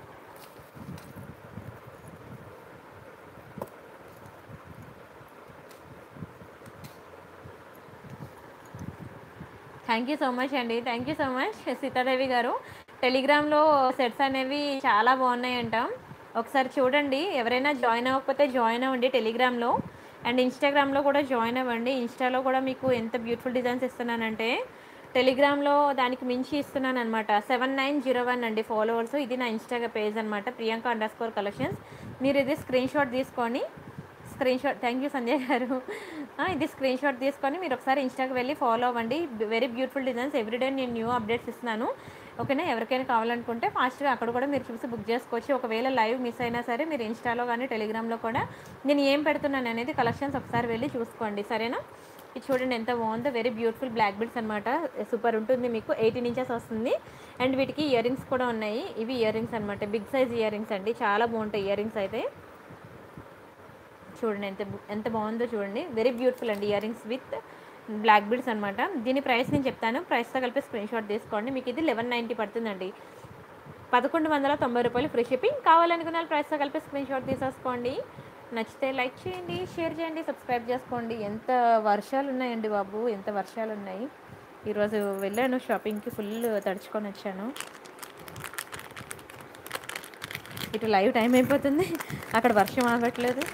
thank you so much అండి thank you so much Sitadevi గారు టెలిగ్రామ్లో సెట్స్ అనేవి చాలా బాగున్నాయంట ఒకసారి చూడండి ఎవరైనా జాయిన్ అవ్వకపోతే జాయిన్ అవ్వండి టెలిగ్రామ్లో అండ్ ఇన్స్టాగ్రామ్లో కూడా జాయిన్ అవ్వండి ఇన్స్టాలో కూడా మీకు ఎంత బ్యూటిఫుల్ డిజైన్స్ ఇస్తున్నానంటే టెలిగ్రామ్లో దానికి మించి ఇస్తున్నాను అనమాట సెవెన్ నైన్ జీరో వన్ అండి ఫాలోవర్స్ ఇది నా ఇన్స్టాగ్రామ్ పేజ్ అనమాట ప్రియాంక అండర్ స్కోర్ కలెక్షన్స్ మీరు ఇది స్క్రీన్ షాట్ తీసుకొని screen shot thank you Sanjay గారు ఆ, ఇది స్క్రీన్ షాట్ తీసుకొని మీరు ఒకసారి ఇన్స్టాకి వెళ్ళి ఫాలో అవ్వండి వెరీ బ్యూటిఫుల్ డిజైన్స్ ఎవ్రీడే నేను న్యూ అప్డేట్స్ ఇస్తున్నాను ఓకేనా ఎవరికైనా కావాలనుకుంటే ఫాస్ట్గా అక్కడ కూడా మీరు చూసి బుక్ చేసుకోవచ్చు ఒకవేళ లైవ్ మిస్ అయినా సరే మీరు ఇన్స్టాలో కానీ టెలిగ్రామ్లో కూడా నేను ఏం పెడుతున్నాను అనేది కలెక్షన్స్ ఒకసారి వెళ్ళి చూసుకోండి సరేనా ఇది చూడండి ఎంత బాగుందో వెరీ బ్యూటిఫుల్ బ్లాక్ బిడ్స్ అనమాట సూపర్ ఉంటుంది మీకు ఎయిటీన్ ఇంచెస్ వస్తుంది అండ్ వీటికి ఇయర్ రింగ్స్ కూడా ఉన్నాయి ఇవి ఇయర్ రింగ్స్ అనమాట బిగ్ సైజ్ ఇయర్ రింగ్స్ అండి చాలా బాగుంటాయి ఇయర్ రింగ్స్ అయితే చూడండి ఎంత బు- ఎంత బాగుందో చూడండి వెరీ బ్యూటిఫుల్ అండి year rings with black beads అనమాట దీని ప్రైస్ నేను చెప్తాను ప్రైస్తో కలిపి స్క్రీన్ షాట్ తీసుకోండి మీకు ఇది లెవెన్ నైంటీ పడుతుందండి పదకొండు వందల తొంభై రూపాయలు ఫ్రీ షిప్పింగ్ కావాలనుకున్న వాళ్ళు ప్రైస్తో కలిపి స్క్రీన్ షాట్ తీసేసుకోండి నచ్చితే లైక్ చేయండి షేర్ చేయండి సబ్స్క్రైబ్ చేసుకోండి ఎంత వర్షాలు ఉన్నాయండి బాబు ఎంత వర్షాలు ఉన్నాయి ఈరోజు వెళ్ళాను షాపింగ్కి ఫుల్ తడుచుకొని వచ్చాను ఇటు లైవ్ టైం అయిపోతుంది అక్కడ వర్షం ఆగట్లేదు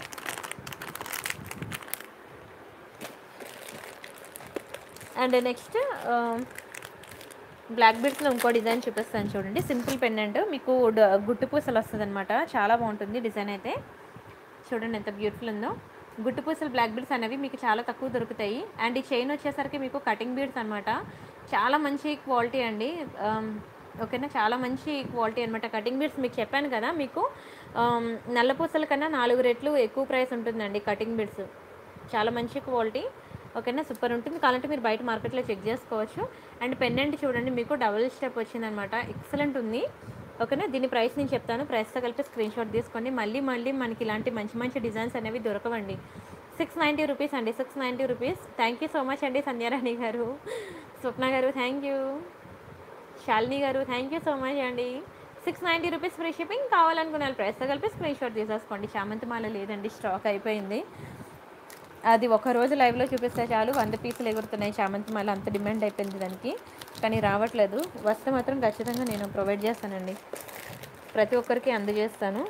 అండ్ నెక్స్ట్ బ్లాక్ బీడ్స్లో ఇంకో డిజైన్ చూపిస్తాను చూడండి సింపుల్ పెండెంట్ మీకు డ- గుట్టు పూసలు వస్తుంది అనమాట చాలా బాగుంటుంది డిజైన్ అయితే చూడండి ఎంత బ్యూటిఫుల్ ఉందో గుట్టు పూసలు బ్లాక్ బీడ్స్ అనేవి మీకు చాలా తక్కువ దొరుకుతాయి అండ్ ఈ చైన్ వచ్చేసరికి మీకు కటింగ్ బీడ్స్ అనమాట చాలా మంచి క్వాలిటీ అండి ఆమ్, ఓకేనా చాలా మంచి క్వాలిటీ అనమాట కటింగ్ బీడ్స్ మీకు చెప్పాను కదా మీకు ఆమ్, నల్ల పూసల కన్నా నాలుగు రెట్లు ఎక్కువ ప్రైస్ ఉంటుందండి కటింగ్ బీడ్స్ చాలా మంచి క్వాలిటీ ఓకేనా సూపర్ ఉంటుంది కావాలంటే మీరు బయట మార్కెట్లో చెక్ చేసుకోవచ్చు అండ్ పెండెంట్ చూడండి మీకు డబుల్ స్టెప్ వచ్చిందనమాట ఎక్సలెంట్ ఉంది ఓకేనా దీని ప్రైస్ నేను చెప్తాను ప్రైస్తో కలిపి స్క్రీన్ షాట్ తీసుకోండి మళ్ళీ మళ్ళీ మనకి ఇలాంటి మంచి మంచి డిజైన్స్ అనేవి దొరకవండి సిక్స్ నైంటీ రూపీస్ అండి six ninety rupees thank you so much అండి సంధ్యారాణి గారు స్వప్న గారు థ్యాంక్ యూ శాలిని గారు థ్యాంక్ యూ సో మచ్ అండి six ninety rupees free shipping కావాలనుకున్న వాళ్ళు ప్రైస్తో కలిపి స్క్రీన్ షాట్ తీసేసుకోండి చామంతి మాల లేదండి స్టాక్ అయిపోయింది అది ఒక రోజు లైవ్లో చూపిస్తే చాలు వంద పీసులు ఎగురుతున్నాయి చామంతి మాల అంత డిమాండ్ అయిపోయింది దానికి కానీ రావట్లేదు వస్తే మాత్రం ఖచ్చితంగా నేను ప్రొవైడ్ చేస్తానండి ప్రతి ఒక్కరికి అందజేస్తాను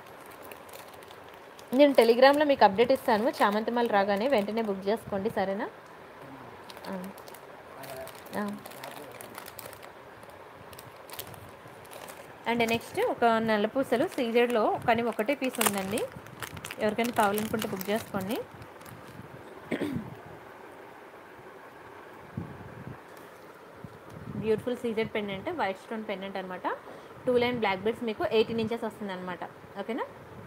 నేను టెలిగ్రామ్లో మీకు అప్డేట్ ఇస్తాను చామంతి మాల రాగానే వెంటనే బుక్ చేసుకోండి సరేనా ఆ. ఆ. అండ్ నెక్స్ట్ ఒక నల్ల పూసలు సీజెడ్లో కానీ ఒకటే పీస్ ఉందండి ఎవరికైనా కావాలనుకుంటే బుక్ చేసుకోండి beautiful CZ pendant white stone pendant అనమాట టూ లైన్ బ్లాక్ బెడ్స్ మీకు ఎయిటీన్ ఇంచెస్ వస్తుంది అనమాట ఓకేనా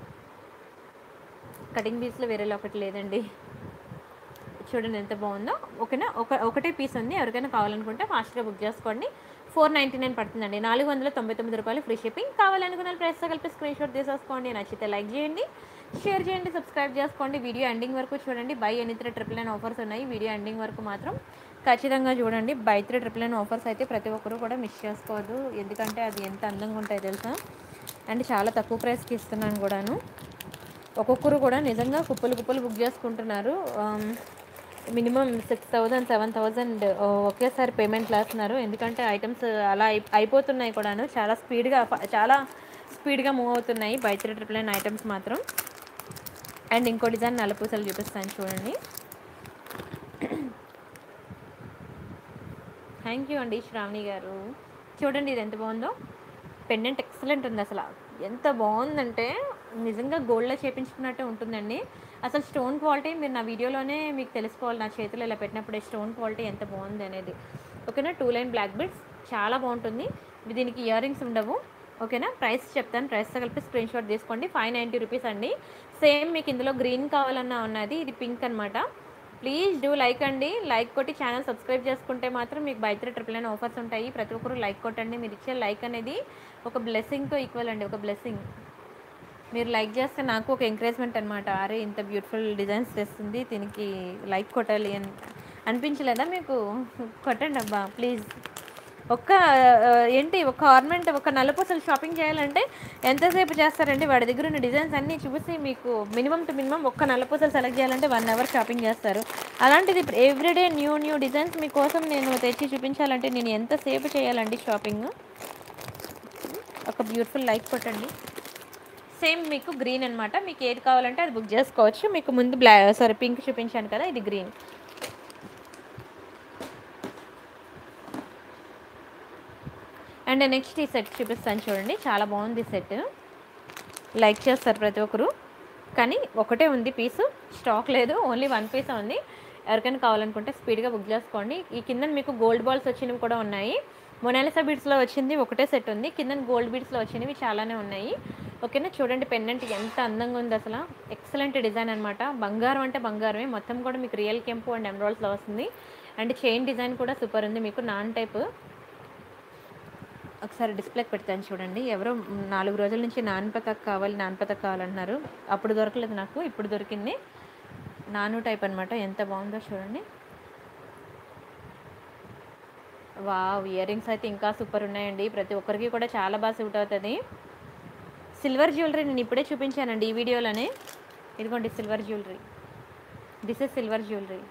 కటింగ్ పీస్లో వేరేలా ఒకటి లేదండి చూడండి ఎంత బాగుందో ఓకేనా ఒక ఒకటే పీస్ ఉంది ఎవరికైనా కావాలనుకుంటే ఫాస్ట్గా బుక్ చేసుకోండి ఫోర్ నైంటీ నైన్ పడుతుందండి నాలుగు వందల తొంభై తొమ్మిది రూపాయలు ఫ్రీ షిప్పింగ్ కావాలనుకున్న ప్రైస్తో కలిపి స్క్రీన్ షాట్ తీసేసుకోండి నచ్చితే లైక్ చేయండి షేర్ చేయండి సబ్స్క్రైబ్ చేసుకోండి వీడియో ఎండింగ్ వరకు చూడండి buy any three triple nine offers ఉన్నాయి వీడియో ఎండింగ్ వరకు మాత్రం ఖచ్చితంగా చూడండి buy three triple nine offers అయితే ప్రతి ఒక్కరు కూడా మిస్ చేసుకోవద్దు ఎందుకంటే అది ఎంత అందంగా ఉంటాయి తెలుసా అండ్ చాలా తక్కువ ప్రైస్కి ఇస్తున్నాను కూడాను ఒక్కొక్కరు కూడా నిజంగా కుప్పలు కుప్పలు బుక్ చేసుకుంటున్నారు minimum six thousand seven thousand ఒకేసారి పేమెంట్ వేస్తున్నారు ఎందుకంటే ఐటమ్స్ అలా అయి అయిపోతున్నాయి కూడాను చాలా స్పీడ్గా చాలా స్పీడ్గా మూవ్ అవుతున్నాయి buy three triple nine items మాత్రం అండ్ ఇంకో డిజైన్ నల్లపూసలు చూపిస్తాను చూడండి థ్యాంక్ యూ అండి శ్రావణి గారు చూడండి ఇది ఎంత బాగుందో పెండెంట్ ఎక్సలెంట్ ఉంది అసలు ఎంత బాగుందంటే నిజంగా గోల్డ్లో చేపించుకున్నట్టే ఉంటుందండి అసలు స్టోన్ క్వాలిటీ మీరు నా వీడియోలోనే మీకు తెలుసుకోవాలి నా చేతిలో ఇలా పెట్టినప్పుడే స్టోన్ క్వాలిటీ ఎంత బాగుంది అనేది ఓకేనా టూ లైన్ బ్లాక్ బిడ్స్ చాలా బాగుంటుంది దీనికి ఇయర్ రింగ్స్ ఉండవు ఓకేనా ప్రైస్ చెప్తాను ప్రైస్తో కలిపి స్క్రీన్ షాట్ తీసుకోండి ఫైవ్ నైంటీ రూపీస్ అండి సేమ్ మీకు ఇందులో గ్రీన్ కావాలన్నా ఉన్నది ఇది పింక్ అనమాట ప్లీజ్ డూ లైక్ అండి లైక్ కొట్టి ఛానల్ సబ్స్క్రైబ్ చేసుకుంటే మాత్రం మీకు buy three triple nine offers ఉంటాయి ప్రతి ఒక్కరు లైక్ కొట్టండి మీరు ఇచ్చే లైక్ అనేది ఒక బ్లెస్సింగ్తో ఈక్వల్ అండి ఒక బ్లెస్సింగ్ మీరు లైక్ చేస్తే నాకు ఒక ఎంకరేజ్మెంట్ అనమాట అరే ఇంత బ్యూటిఫుల్ డిజైన్స్ తెస్తుంది దీనికి లైక్ కొట్టాలి అని అనిపించలేదా మీకు కొట్టండి అబ్బా ప్లీజ్ ఒక్క ఆ, ఏంటి ఒక ఆర్నమెంట్ ఒక నల్లపూసలు షాపింగ్ చేయాలంటే ఎంతసేపు చేస్తారండి వాడి దగ్గర ఉన్న డిజైన్స్ అన్నీ చూసి మీకు మినిమం టు మినిమం ఒక్క నల్లపూసలు సెలెక్ట్ చేయాలంటే వన్ అవర్ షాపింగ్ చేస్తారు అలాంటిది ఎవ్రీడే న్యూ న్యూ డిజైన్స్ మీకోసం నేను తెచ్చి చూపించాలంటే నేను ఎంతసేపు చేయాలండి షాపింగ్ ఒక బ్యూటిఫుల్ లైక్ కొట్టండి సేమ్ మీకు గ్రీన్ అన్నమాట మీకు ఏది కావాలంటే అది బుక్ చేసుకోవచ్చు మీకు ముందు బ్లా సారీ పింక్ చూపించాను కదా ఇది గ్రీన్ అండ్ నెక్స్ట్ ఈ సెట్ చూపిస్తాను చూడండి చాలా బాగుంది సెట్ లైక్ చేస్తారు ప్రతి ఒక్కరు కానీ ఒకటే ఉంది పీసు స్టాక్ లేదు ఓన్లీ వన్ పీస్ ఉంది ఎవరికైనా కావాలనుకుంటే స్పీడ్గా బుక్ చేసుకోండి ఈ కింద మీకు గోల్డ్ బాల్స్ వచ్చినవి కూడా ఉన్నాయి మొనాలిసా బీడ్స్లో వచ్చింది ఒకటే సెట్ ఉంది కింద గోల్డ్ బీడ్స్లో వచ్చినవి చాలానే ఉన్నాయి ఓకేనా చూడండి పెండెంట్ ఎంత అందంగా ఉంది అసలు ఎక్సలెంట్ డిజైన్ అనమాట బంగారం అంటే బంగారమే మొత్తం కూడా మీకు రియల్ కెంపు అండ్ ఎమరాల్డ్స్లో వస్తుంది అండ్ చైన్ డిజైన్ కూడా సూపర్ ఉంది మీకు నాన్ టైప్ ఒకసారి డిస్ప్లేకి పెడతాను చూడండి ఎవరో నాలుగు రోజుల నుంచి నాన్ పతక్ కావాలి నాన్ పతక్ కావాలంటున్నారు అప్పుడు దొరకలేదు నాకు ఇప్పుడు దొరికింది నాను టైప్ అనమాట ఎంత బాగుందో చూడండి వావ్ ఇయర్ రింగ్స్ అయితే ఇంకా సూపర్ ఉన్నాయండి ప్రతి ఒక్కరికి కూడా చాలా బాగా సూట్ అవుతుంది సిల్వర్ జ్యువెలరీ నేను ఇప్పుడే చూపించానండి ఈ వీడియోలోనే ఇదిగోండి silver jewellery this is silver jewellery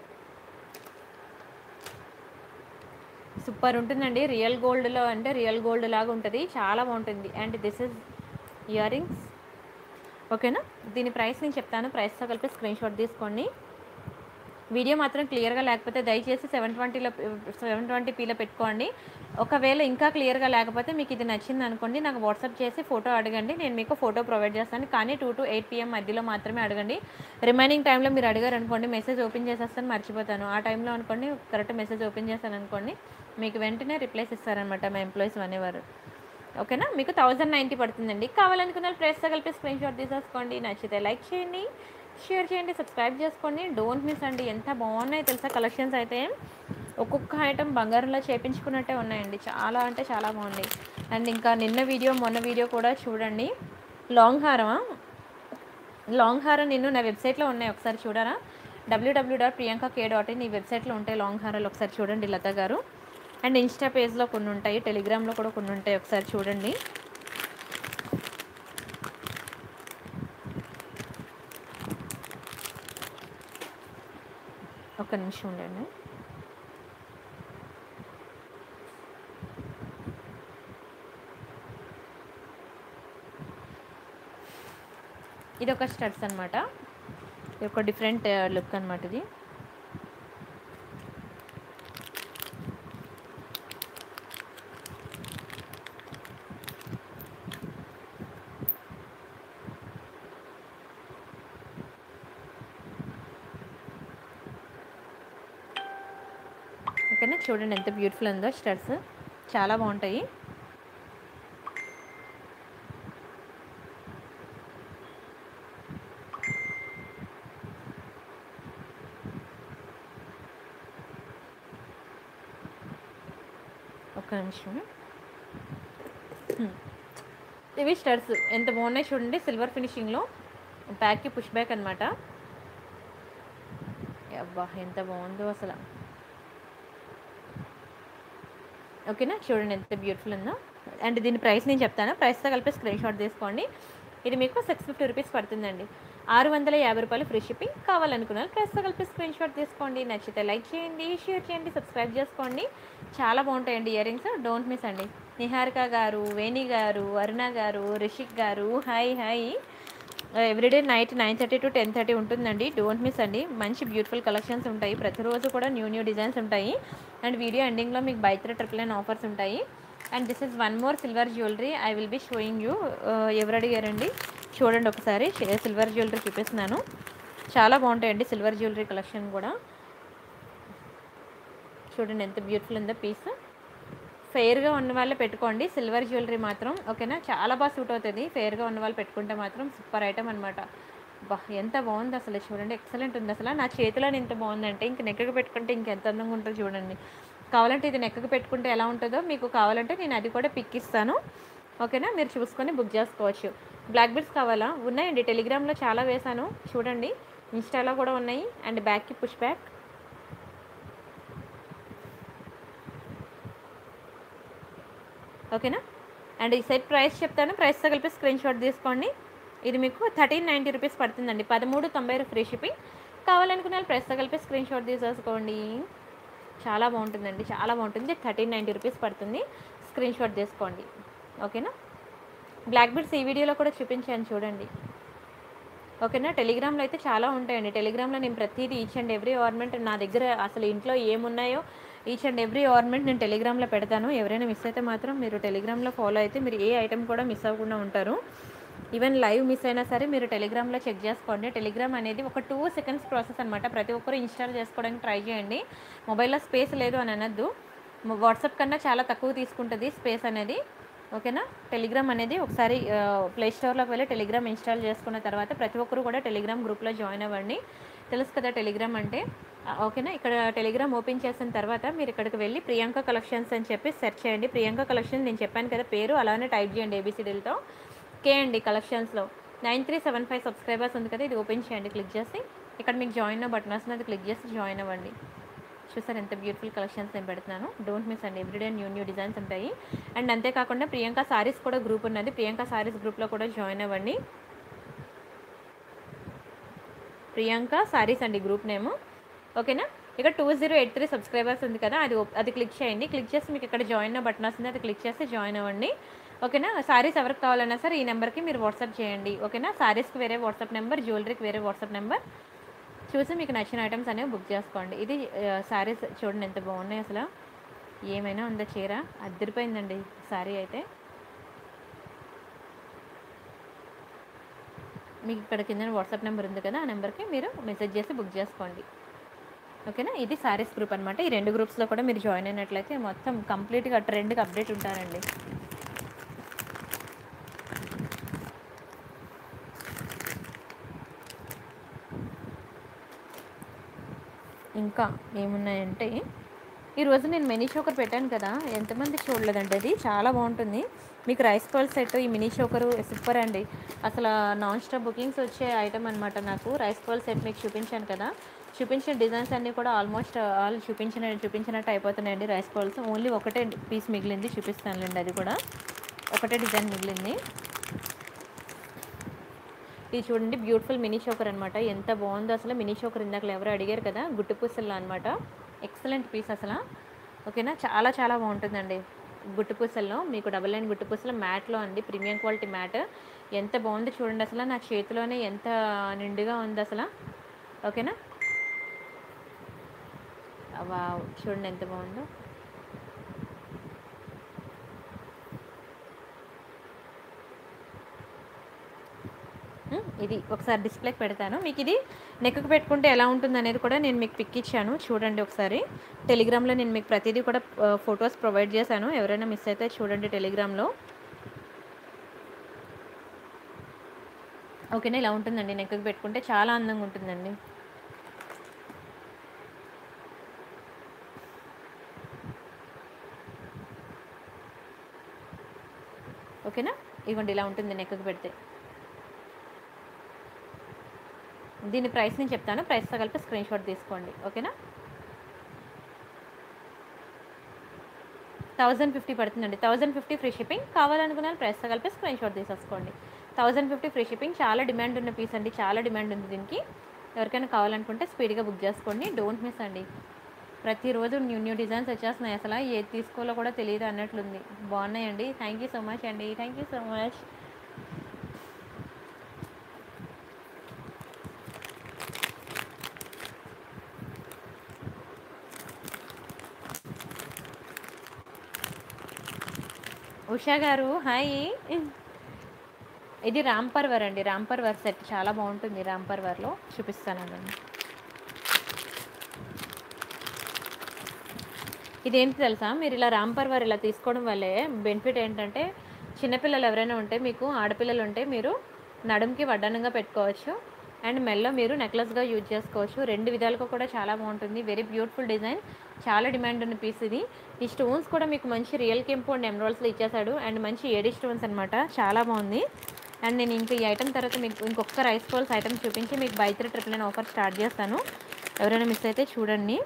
super ఉంటుందండి రియల్ గోల్డ్లో అంటే రియల్ గోల్డ్ లాగా ఉంటుంది చాలా బాగుంటుంది and this is ear rings ఓకేనా దీని ప్రైస్ నేను చెప్తాను ప్రైస్తో కలిపి స్క్రీన్ షాట్ తీసుకోండి వీడియో మాత్రం క్లియర్గా లేకపోతే దయచేసి సెవెన్ ట్వంటీలో సెవెన్ ట్వంటీ పీలో పెట్టుకోండి ఒకవేళ ఇంకా క్లియర్గా లేకపోతే మీకు ఇది నచ్చింది అనుకోండి నాకు వాట్సాప్ చేసి ఫోటో అడగండి నేను మీకు ఫోటో ప్రొవైడ్ చేస్తాను కానీ టూ టు ఎయిట్ పిఎం మధ్యలో మాత్రమే అడగండి రిమైనింగ్ టైంలో మీరు అడిగారు అనుకోండి మెసేజ్ ఓపెన్ చేసేస్తాను మర్చిపోతాను ఆ టైంలో అనుకోండి కరెక్ట్ మెసేజ్ ఓపెన్ చేస్తాను అనుకోండి మీకు వెంటనే రిప్లైస్ ఇస్తారనమాట మా ఎంప్లాయీస్ అనేవారు ఓకేనా మీకు థౌజండ్ నైంటీ పడుతుందండి కావాలనుకున్న వాళ్ళు ప్రైస్తో కలిపి స్క్రీన్ షాట్ తీసేసుకోండి నచ్చితే లైక్ చేయండి షేర్ చేయండి సబ్స్క్రైబ్ చేసుకోండి డోంట్ మిస్ అండి ఎంత బాగున్నాయి తెలుసా కలెక్షన్స్ అయితే ఒక్కొక్క ఐటమ్ బంగారంలో చేపించుకున్నట్టే ఉన్నాయండి చాలా అంటే చాలా బాగున్నాయి అండ్ ఇంకా నిన్న వీడియో మొన్న వీడియో కూడా చూడండి లాంగ్ హారమా లాంగ్ హారం నిన్ను నా వెబ్సైట్లో ఉన్నాయి ఒకసారి చూడరా W W dot Priyanka K dot in ఈ వెబ్సైట్లో ఉంటాయి లాంగ్ హారాలు ఒకసారి చూడండి లత గారు అండ్ ఇన్స్టా పేజ్లో కొన్ని ఉంటాయి టెలిగ్రామ్లో కూడా కొన్ని ఉంటాయి ఒకసారి చూడండి ఒక్క నిమిషం ఉండండి ఇది ఒక స్టడ్స్ అనమాట ఇది ఒక డిఫరెంట్ లుక్ అనమాట ఇది ఓకేనా చూడండి ఎంత బ్యూటిఫుల్ ఉందో స్టడ్స్ చాలా బాగుంటాయి ఒక్క నిమిషం హ్మ్. ఇవి స్టడ్స్ ఎంత బాగున్నాయి చూడండి సిల్వర్ ఫినిషింగ్లో బ్యాక్కి పుష్ బ్యాక్ అనమాట అబ్బా ఎంత బాగుందో అసలు ఓకేనా చూడండి ఎంత బ్యూటిఫుల్ ఉందో అండ్ దీని ప్రైస్ నేను చెప్తాను ప్రైస్తో కలిపి స్క్రీన్ షాట్ తీసుకోండి ఇది మీకు సిక్స్ ఫిఫ్టీ రూపీస్ పడుతుందండి ఆరు వందల యాభై రూపాయలు ఫ్రీ షిప్పింగ్ కావాలనుకున్నారు ప్రైస్తో కలిపి స్క్రీన్ షాట్ తీసుకోండి నచ్చితే లైక్ చేయండి షేర్ చేయండి సబ్స్క్రైబ్ చేసుకోండి చాలా బాగుంటాయండి ఇయర్ రింగ్స్ డోంట్ మిస్ అండి నిహారిక గారు వేణి గారు అరుణ గారు రిషిక్ గారు hi hi every day night nine thirty to ten thirty ఉంటుందండి డోంట్ మిస్ అండి మంచి బ్యూటిఫుల్ కలెక్షన్స్ ఉంటాయి ప్రతిరోజు కూడా న్యూ న్యూ డిజైన్స్ ఉంటాయి అండ్ వీడియో ఎండింగ్లో మీకు buy three triple nine offers ఉంటాయి and this is one more silver jewellery I will be showing you ఎవరు అడిగారండి చూడండి ఒకసారి సిల్వర్ జ్యువెలరీ చూపిస్తున్నాను చాలా బాగుంటాయండి సిల్వర్ జ్యువెలరీ కలెక్షన్ కూడా చూడండి ఎంత బ్యూటిఫుల్ ఉందో పీస్ ఫెయిర్గా ఉన్న వాళ్ళే పెట్టుకోండి సిల్వర్ జ్యువెలరీ మాత్రం ఓకేనా చాలా బాగా సూట్ అవుతుంది ఫెయిర్గా ఉన్న వాళ్ళు పెట్టుకుంటే మాత్రం సూపర్ ఐటమ్ అనమాట బా ఎంత బాగుంది అసలు చూడండి ఎక్సలెంట్ ఉంది అసలు నా చేతిలో ఎంత బాగుందంటే ఇంక నెక్కకు పెట్టుకుంటే ఇంకెంత అందంగా ఉంటుందో చూడండి కావాలంటే ఇది నెక్కకు పెట్టుకుంటే ఎలా ఉంటుందో మీకు కావాలంటే నేను అది కూడా పిక్ ఇస్తాను ఓకేనా మీరు చూసుకొని బుక్ చేసుకోవచ్చు బ్లాక్ బెడ్స్ కావాలా ఉన్నాయండి టెలిగ్రామ్లో చాలా వేశాను చూడండి ఇన్స్టాలో కూడా ఉన్నాయి అండ్ బ్యాక్కి పుష్ బ్యాక్ ఓకేనా అండ్ ఈ సెట్ ప్రైస్ చెప్తాను ప్రైస్తో కలిపి స్క్రీన్ షాట్ తీసుకోండి ఇది మీకు థర్టీన్ నైంటీ రూపీస్ పడుతుందండి పదమూడు తొంభై ఫ్రీ షిప్పింగ్ కావాలనుకున్న వాళ్ళు ప్రైస్తో కలిపి స్క్రీన్ షాట్ తీసేసుకోండి చాలా బాగుంటుందండి చాలా బాగుంటుంది థర్టీన్ నైంటీ రూపీస్ పడుతుంది స్క్రీన్ షాట్ తీసుకోండి ఓకేనా బ్లాక్ బీడ్స్ ఈ వీడియోలో కూడా చూపించాను చూడండి ఓకేనా టెలిగ్రామ్లో అయితే చాలా ఉంటాయండి టెలిగ్రామ్లో నేను ప్రతిదీ ఈచ్ అండ్ ఎవ్రీ ఆర్నమెంట్ నా దగ్గర అసలు ఇంట్లో ఏమున్నాయో ఈచ్ అండ్ ఎవ్రీ ఆర్నమెంట్ నేను టెలిగ్రామ్లో పెడతాను ఎవరైనా మిస్ అయితే మాత్రం మీరు టెలిగ్రామ్లో ఫాలో అయితే మీరు ఏ ఐటెం కూడా మిస్ అవ్వకుండా ఉంటారు ఈవెన్ లైవ్ మిస్ అయినా సరే మీరు టెలిగ్రామ్లో చెక్ చేసుకోండి టెలిగ్రామ్ అనేది ఒక టూ సెకండ్స్ ప్రాసెస్ అనమాట ప్రతి ఒక్కరు ఇన్స్టాల్ చేసుకోవడానికి ట్రై చేయండి మొబైల్లో స్పేస్ లేదు అని అనొద్దు వాట్సాప్ కన్నా చాలా తక్కువ తీసుకుంటుంది స్పేస్ అనేది ఓకేనా టెలిగ్రామ్ అనేది ఒకసారి ప్లే స్టోర్లోకి వెళ్ళి టెలిగ్రామ్ ఇన్స్టాల్ చేసుకున్న తర్వాత ప్రతి ఒక్కరు కూడా టెలిగ్రామ్ గ్రూప్లో జాయిన్ అవ్వండి తెలుసు కదా టెలిగ్రామ్ అంటే ఆ, ఓకేనా ఇక్కడ టెలిగ్రామ్ ఓపెన్ చేసిన తర్వాత మీరు ఇక్కడికి వెళ్ళి ప్రియాంక కలెక్షన్స్ అని చెప్పి సెర్చ్ చేయండి ప్రియాంక కలెక్షన్స్ నేను చెప్పాను కదా పేరు అలానే టైప్ చేయండి ఏబిసిడీలతో కే అండి కలెక్షన్స్లో nine three seven five subscribers ఉంది కదా ఇది ఓపెన్ చేయండి క్లిక్ చేసి ఇక్కడ మీకు జాయిన్ బటన్ వస్తుంది అది క్లిక్ చేసి జాయిన్ అవ్వండి చూసారు ఎంత బ్యూటిఫుల్ కలెక్షన్స్ నేను పెడుతున్నాను డోంట్ మిస్ అండి ఎవ్రీడే న్యూ న్యూ డిజైన్స్ ఉంటాయి అండ్ అంతేకాకుండా ప్రియాంక సారీస్ కూడా గ్రూప్ ఉన్నది ప్రియాంక సారీస్ గ్రూప్లో కూడా జాయిన్ అవ్వండి ప్రియాంక సారీస్ అండి గ్రూప్ నేమ్ ఓకేనా ఇక్కడ two zero eight three subscribers ఉంది కదా అది op- అది క్లిక్ చేయండి క్లిక్ చేసి మీకు ఇక్కడ జాయిన్ బటన్ వస్తుంది అది క్లిక్ చేసి జాయిన్ అవ్వండి ఓకేనా సారీస్ ఎవరికి కావాలన్నా సరే ఈ నెంబర్కి మీరు వాట్సాప్ చేయండి ఓకేనా సారీస్కి వేరే వాట్సాప్ నెంబర్ జ్యువెలరీకి వేరే వాట్సాప్ నెంబర్ చూసి మీకు నచ్చిన ఐటమ్స్ అనేవి బుక్ చేసుకోండి ఇది సారీస్ చూడండి ఎంత బాగున్నాయి అసలు ఏమైనా ఉందా చీర అద్దరిపోయిందండి సారీ అయితే మీకు ఇక్కడ కింద వాట్సాప్ నెంబర్ ఉంది కదా ఆ నెంబర్కి మీరు మెసేజ్ చేసి బుక్ చేసుకోండి ఓకేనా ఇది సారీస్ గ్రూప్ అనమాట ఈ రెండు గ్రూప్స్లో కూడా మీరు జాయిన్ అయినట్లయితే మొత్తం కంప్లీట్గా ట్రెండ్కి అప్డేట్ ఉంటారండి ఇంకా ఏమున్నాయంటే ఈరోజు నేను మినీ చోకర్ పెట్టాను కదా ఎంతమంది చూడలేదండి అది చాలా బాగుంటుంది మీకు రైస్ పల్ సెట్ ఈ మినీ చోకరు సూపర్ అండి అసలు నాన్ స్టాప్ బుకింగ్స్ వచ్చే ఐటమ్ అనమాట నాకు రైస్ పల్ సెట్ మీకు చూపించాను కదా చూపించిన డిజైన్స్ అన్నీ కూడా ఆల్మోస్ట్ ఆల్ చూపించిన చూపించినట్టు అయిపోతున్నాయండి రైస్ పల్స్ ఓన్లీ ఒకటే పీస్ మిగిలింది చూపిస్తానులేండి అది కూడా ఒకటే డిజైన్ మిగిలింది ఇది చూడండి బ్యూటిఫుల్ మినీ చోకర్ అనమాట ఎంత బాగుందో అసలు మినీ చోకర్ ఇందాక ఎవరు అడిగారు కదా గుట్టు పూసలు అనమాట ఎక్సలెంట్ పీస్ అసలు ఓకేనా చాలా చాలా బాగుంటుందండి గుట్టు పూసల్లో మీకు డబల్ లైన్ గుట్టు పూసలు మ్యాట్లో అండి ప్రీమియం క్వాలిటీ మ్యాట్ ఎంత బాగుంది చూడండి అసలు నా చేతిలోనే ఎంత నిండుగా ఉంది అసలు ఓకేనా వావ్ చూడండి ఎంత బాగుందో ఉమ్, ఇది ఒకసారి డిస్ప్లేకి పెడతాను మీకు ఇది నెక్కు పెట్టుకుంటే ఎలా ఉంటుంది అనేది కూడా నేను మీకు పిక్ ఇచ్చాను చూడండి ఒకసారి టెలిగ్రామ్లో నేను మీకు ప్రతిదీ కూడా ఫొటోస్ ప్రొవైడ్ చేశాను ఎవరైనా మిస్ అయితే చూడండి టెలిగ్రామ్లో ఓకేనా ఇలా ఉంటుందండి నెక్కు పెట్టుకుంటే చాలా అందంగా ఉంటుందండి ఓకేనా ఇవ్వండి ఇలా ఉంటుంది నెక్కు పెడితే దీని ప్రైస్ నేను చెప్తాను ప్రైస్తో కలిపి స్క్రీన్ షాట్ తీసుకోండి ఓకేనా థౌజండ్ ఫిఫ్టీ పడుతుందండి థౌజండ్ ఫిఫ్టీ ఫ్రీ షిప్పింగ్ కావాలనుకున్న ప్రైస్తో కలిపి స్క్రీన్ షాట్ తీసేసుకోండి థౌజండ్ ఫిఫ్టీ ఫ్రీ షిప్పింగ్ చాలా డిమాండ్ ఉన్న పీస్ అండి చాలా డిమాండ్ ఉంది దీనికి ఎవరికైనా కావాలనుకుంటే స్పీడ్గా బుక్ చేసుకోండి డోంట్ మిస్ అండి ప్రతిరోజు న్యూ న్యూ డిజైన్స్ వచ్చేస్తున్నాయి అసలు ఏది తీసుకోవాలో కూడా తెలియదు అన్నట్లుంది బాగున్నాయండి థ్యాంక్ యూ సో మచ్ అండి thank you so much Usha గారు హాయ్ ఇది రాంపర్వర్ అండి రాంపర్వర్ సెట్ చాలా బాగుంటుంది రాంపర్వర్లో చూపిస్తానండి ఇదేంటి తెలుసా మీరు ఇలా రాంపర్వర్ ఇలా తీసుకోవడం వల్లే బెనిఫిట్ ఏంటంటే చిన్నపిల్లలు ఎవరైనా ఉంటే మీకు ఆడపిల్లలు ఉంటే మీరు నడుముకి వడ్డానంగా పెట్టుకోవచ్చు అండ్ మెల్లో మీరు నెక్లెస్గా యూజ్ చేసుకోవచ్చు రెండు విధాలుగా కూడా చాలా బాగుంటుంది వెరీ బ్యూటిఫుల్ డిజైన్ చాలా డిమాండ్ ఉన్న పీస్ ఇది ఈ స్టోన్స్ కూడా మీకు మంచి రియల్ కెంపు అండ్ ఎమరాల్స్లో ఇచ్చేసాడు అండ్ మంచి ఏడి స్టోన్స్ అనమాట చాలా బాగుంది అండ్ నేను ఇంకా ఈ ఐటమ్ తర్వాత మీకు ఇంకొక రైస్ బాల్స్ ఐటమ్ చూపించి మీకు buy three triple nine offer start చేస్తాను ఎవరైనా మిస్ అయితే చూడండి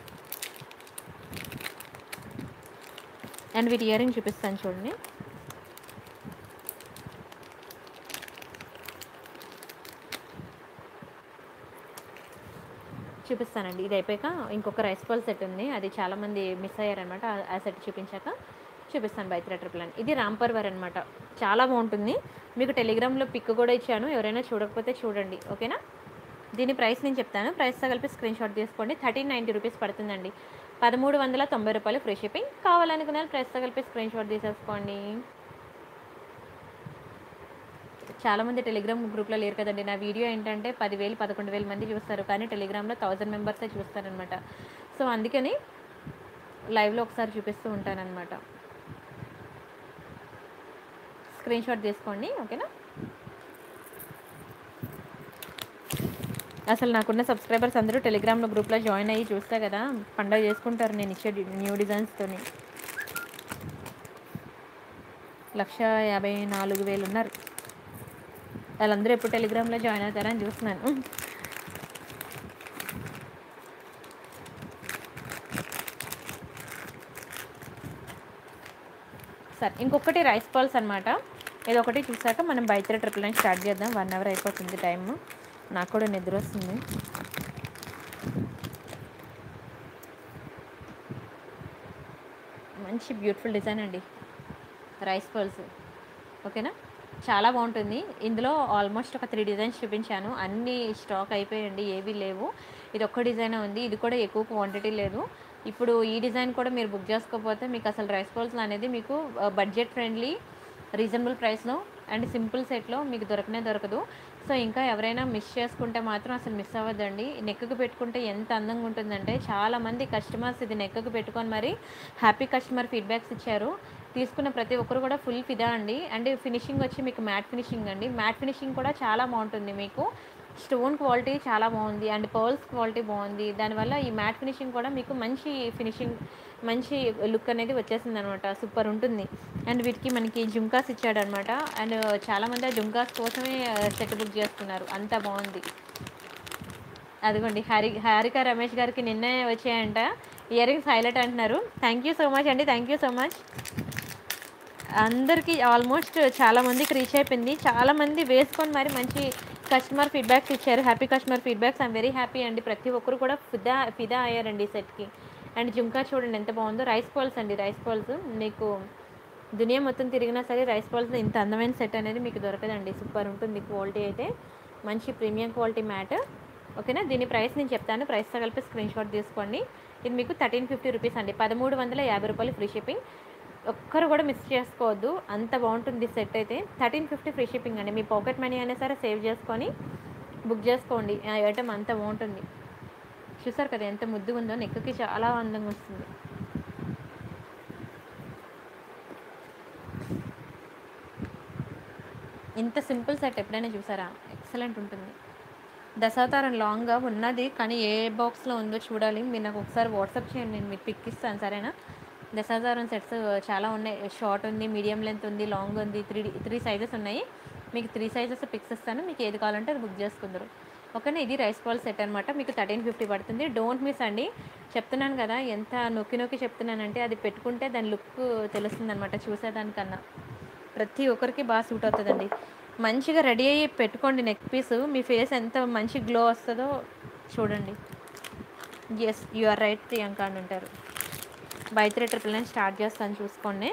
అండ్ వీటి ఇయరింగ్ చూపిస్తాను చూడండి చూపిస్తానండి ఇది అయిపోయాక ఇంకొక రైస్ బాల్ సెట్ ఉంది అది చాలామంది మిస్ అయ్యారనమాట ఆ సెట్ చూపించాక చూపిస్తాను బైత్రా ట్రిపుల్ అని ఇది రాంపర్వర్ అనమాట చాలా బాగుంటుంది మీకు టెలిగ్రామ్లో పిక్ కూడా ఇచ్చాను ఎవరైనా చూడకపోతే చూడండి ఓకేనా దీని ప్రైస్ నేను చెప్తాను ప్రైస్తో కలిపి స్క్రీన్ షాట్ తీసుకోండి థర్టీన్ నైంటీ రూపీస్ పడుతుందండి పదమూడు వందల తొంభై రూపాయలు ఫ్రీ షిప్పింగ్ కావాలనుకున్న ప్రైస్తో కలిపి స్క్రీన్ షాట్ తీసేసుకోండి చాలామంది టెలిగ్రామ్ గ్రూప్లో లేరు కదండి నా వీడియో ఏంటంటే పదివేలు పదకొండు వేల మంది చూస్తారు కానీ టెలిగ్రామ్లో థౌజండ్ మెంబర్సే చూస్తారనమాట సో అందుకని లైవ్లో ఒకసారి చూపిస్తూ ఉంటానన్నమాట స్క్రీన్ షాట్ తీసుకోండి ఓకేనా అసలు నాకున్న సబ్స్క్రైబర్స్ అందరూ టెలిగ్రామ్లో గ్రూప్లో జాయిన్ అయ్యి చూస్తా కదా పండగ చేసుకుంటారు నేను ఇచ్చే డి- న్యూ డిజైన్స్తోని లక్ష యాభై నాలుగు వేలు ఉన్నారు వాళ్ళందరూ ఎప్పుడు టెలిగ్రామ్లో జాయిన్ అవుతారని చూస్తున్నాను సరే ఇంకొకటి రైస్ బాల్స్ అనమాట ఇది ఒకటి చూసాక మనం బయట ట్రిపుల్ నైన్ స్టార్ట్ చేద్దాం వన్ అవర్ అయిపోతుంది టైము నాకు కూడా నిద్ర వస్తుంది మంచి బ్యూటిఫుల్ డిజైన్ అండి రైస్ బాల్స్ ఓకేనా చాలా బాగుంటుంది ఇందులో ఆల్మోస్ట్ ఒక త్రీ డిజైన్స్ చూపించాను అన్ని స్టాక్ అయిపోయండి ఏవి లేవు ఇది ఒక్క డిజైన్ ఉంది ఇది కూడా ఎక్కువ క్వాంటిటీ లేదు ఇప్పుడు ఈ డిజైన్ కూడా మీరు బుక్ చేసుకోకపోతే మీకు అసలు రైస్ బాల్స్ అనేది మీకు బడ్జెట్ ఫ్రెండ్లీ రీజనబుల్ ప్రైస్లో అండ్ సింపుల్ సెట్లో మీకు దొరకనే దొరకదు సో ఇంకా ఎవరైనా మిస్ చేసుకుంటే మాత్రం అసలు మిస్ అవ్వద్దండి నెక్కు పెట్టుకుంటే ఎంత అందంగా ఉంటుందంటే చాలామంది కస్టమర్స్ ఇది నెక్కకు పెట్టుకొని మరి హ్యాపీ కస్టమర్ ఫీడ్బ్యాక్స్ ఇచ్చారు తీసుకున్న ప్రతి ఒక్కరు కూడా ఫుల్ ఫిదా అండి అండ్ ఫినిషింగ్ వచ్చి మీకు మ్యాట్ ఫినిషింగ్ అండి మ్యాట్ ఫినిషింగ్ కూడా చాలా బాగుంటుంది మీకు స్టోన్ క్వాలిటీ చాలా బాగుంది అండ్ పర్ల్స్ క్వాలిటీ బాగుంది దానివల్ల ఈ మ్యాట్ ఫినిషింగ్ కూడా మీకు మంచి ఫినిషింగ్ మంచి లుక్ అనేది వచ్చేసింది అనమాట సూపర్ ఉంటుంది అండ్ వీటికి మనకి జుంకాస్ ఇచ్చాడనమాట అండ్ చాలామంది ఆ జుంకాస్ కోసమే సెట్ బుక్ చేస్తున్నారు అంత బాగుంది అదిగోండి హరి హారిక రమేష్ గారికి నిన్నే వచ్చాయంట ఇయర్ రింగ్స్ హైలైట్ అంటున్నారు థ్యాంక్ యూ సో మచ్ అండి థ్యాంక్ యూ సో మచ్ అందరికీ ఆల్మోస్ట్ చాలా మందికి రీచ్ అయిపోయింది చాలా మంది వేసుకొని మరి మంచి కస్టమర్ ఫీడ్బ్యాక్స్ ఇచ్చారు happy customer feedbacks I'm very happy అండి ప్రతి ఒక్కరు కూడా ఫిదా ఫిదా అయ్యారండి ఈ సెట్కి అండ్ జుంకా చూడండి ఎంత బాగుందో రైస్ పాల్స్ అండి రైస్ పాల్స్ మీకు దునియా మొత్తం తిరిగినా సరే రైస్ పాల్స్ ఇంత అందమైన సెట్ అనేది మీకు దొరకదండి సూపర్ ఉంటుంది క్వాలిటీ అయితే మంచి ప్రీమియం క్వాలిటీ మ్యాట్ ఓకేనా దీని ప్రైస్ నేను చెప్తాను ప్రైస్తో కలిపి స్క్రీన్ షాట్ తీసుకోండి ఇది మీకు థర్టీన్ ఫిఫ్టీ రూపీస్ అండి పదమూడు వందల యాభై రూపాయలు ఫ్రీ షిప్పింగ్ ఒక్కరు కూడా మిస్ చేసుకోవద్దు అంత బాగుంటుంది సెట్ అయితే థర్టీన్ ఫిఫ్టీ ఫ్రీ షిప్పింగ్ అండి మీ పాకెట్ మనీ అయినా సరే సేవ్ చేసుకొని బుక్ చేసుకోండి ఆ ఐటమ్ అంత బాగుంటుంది చూసారు కదా ఎంత ముద్దుగా ఉందో నెక్కి చాలా అందంగా వస్తుంది ఇంత సింపుల్ సెట్ ఎప్పుడైనా చూసారా ఎక్సలెంట్ ఉంటుంది దశావతారం లాంగ్గా ఉన్నది కానీ ఏ బాక్స్లో ఉందో చూడాలి మీరు నాకు ఒకసారి వాట్సాప్ చేయండి నేను మీకు పిక్ ఇస్తాను సరేనా దశావతారం సెట్స్ చాలా ఉన్నాయి షార్ట్ ఉంది మీడియం లెంత్ ఉంది లాంగ్ ఉంది త్రీ త్రీ సైజెస్ ఉన్నాయి మీకు త్రీ సైజెస్ పిక్స్ ఇస్తాను మీకు ఏది కావాలంటే అది బుక్ చేసుకుందరు ఓకేనా ఇది రైస్ బాల్ సెట్ అనమాట మీకు థర్టీన్ ఫిఫ్టీ పడుతుంది డోంట్ మిస్ అండి చెప్తున్నాను కదా ఎంత నొక్కి నొక్కి చెప్తున్నానంటే అది పెట్టుకుంటే దాని లుక్ తెలుస్తుంది అనమాట చూసేదానికన్నా ప్రతి ఒక్కరికి బాగా సూట్ అవుతుందండి మంచిగా రెడీ అయ్యి పెట్టుకోండి నెక్ పీస్ మీ ఫేస్ ఎంత మంచి గ్లో వస్తుందో చూడండి yes you are right Priyanka అని ఉంటారు buy three triple nine start చేస్తాను చూసుకోండి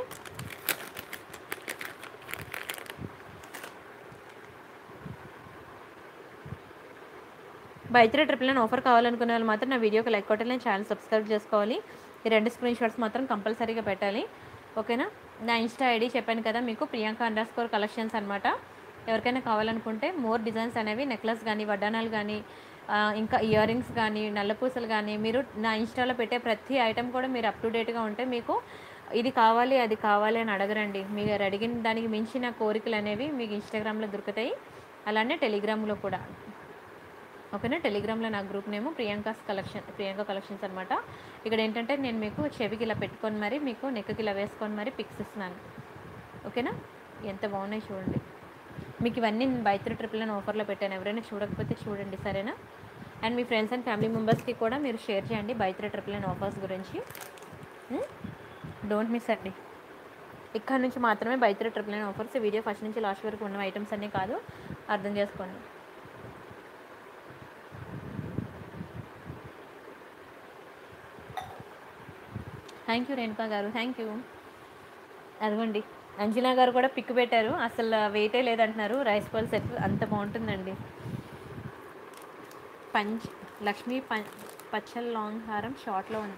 buy three triple nine offer కావాలనుకునే వాళ్ళు మాత్రం నా వీడియోకి లైక్ కొట్టాలి ఛానల్ సబ్స్క్రైబ్ చేసుకోవాలి ఈ రెండు స్క్రీన్ షాట్స్ మాత్రం కంపల్సరీగా పెట్టాలి ఓకేనా నా ఇన్స్టా ఐడి చెప్పాను కదా మీకు ప్రియాంక అండర్ స్కోర్ కలెక్షన్స్ అనమాట ఎవరికైనా కావాలనుకుంటే మోర్ డిజైన్స్ అనేవి నెక్లెస్ కానీ వడ్డానాలు కానీ ఆ, ఇంకా ఇయర్ రింగ్స్ కానీ నల్లపూసలు కానీ మీరు నా ఇన్స్టాలో పెట్టే ప్రతి ఐటెం కూడా మీరు అప్ టు డేట్గా ఉంటే మీకు ఇది కావాలి అది కావాలి అని అడగరండి మీరు అడిగిన దానికి మించిన కోరికలు అనేవి మీకు ఇన్స్టాగ్రామ్లో దొరుకుతాయి అలానే టెలిగ్రామ్లో కూడా ఓకేనా టెలిగ్రామ్లో నా group name Priyanka's collection Priyanka collections అనమాట ఇక్కడ ఏంటంటే నేను మీకు చెవికి ఇలా పెట్టుకొని మరి మీకు నెక్కి ఇలా వేసుకొని మరి పిక్స్ ఇస్తున్నాను ఓకేనా ఎంత బాగున్నాయి చూడండి మీకు ఇవన్నీ నేను బై త్రీ ట్రిపుల్ అని ఆఫర్లో పెట్టాను ఎవరైనా చూడకపోతే చూడండి సరేనా అండ్ మీ ఫ్రెండ్స్ అండ్ ఫ్యామిలీ మెంబర్స్కి కూడా మీరు షేర్ చేయండి బై త్రీ ట్రిపుల్ అని ఆఫర్స్ గురించి డోంట్ మిస్ అండి ఇక్కడ నుంచి మాత్రమే buy three triple nine offers ఈ వీడియో ఫస్ట్ నుంచి లాస్ట్ వరకు ఉన్న ఐటమ్స్ అన్నీ కాదు అర్థం చేసుకోండి థ్యాంక్ యూ రేణుకా గారు థ్యాంక్ యూ అదిగోండి అంజనా గారు కూడా పిక్ పెట్టారు అసలు వెయిటే లేదంటున్నారు రైస్ బాల్ సెట్ అంత బాగుంటుందండి పంచ్ లక్ష్మీ పం పచ్చల్ లాంగ్ హారం షార్ట్లో ఉంది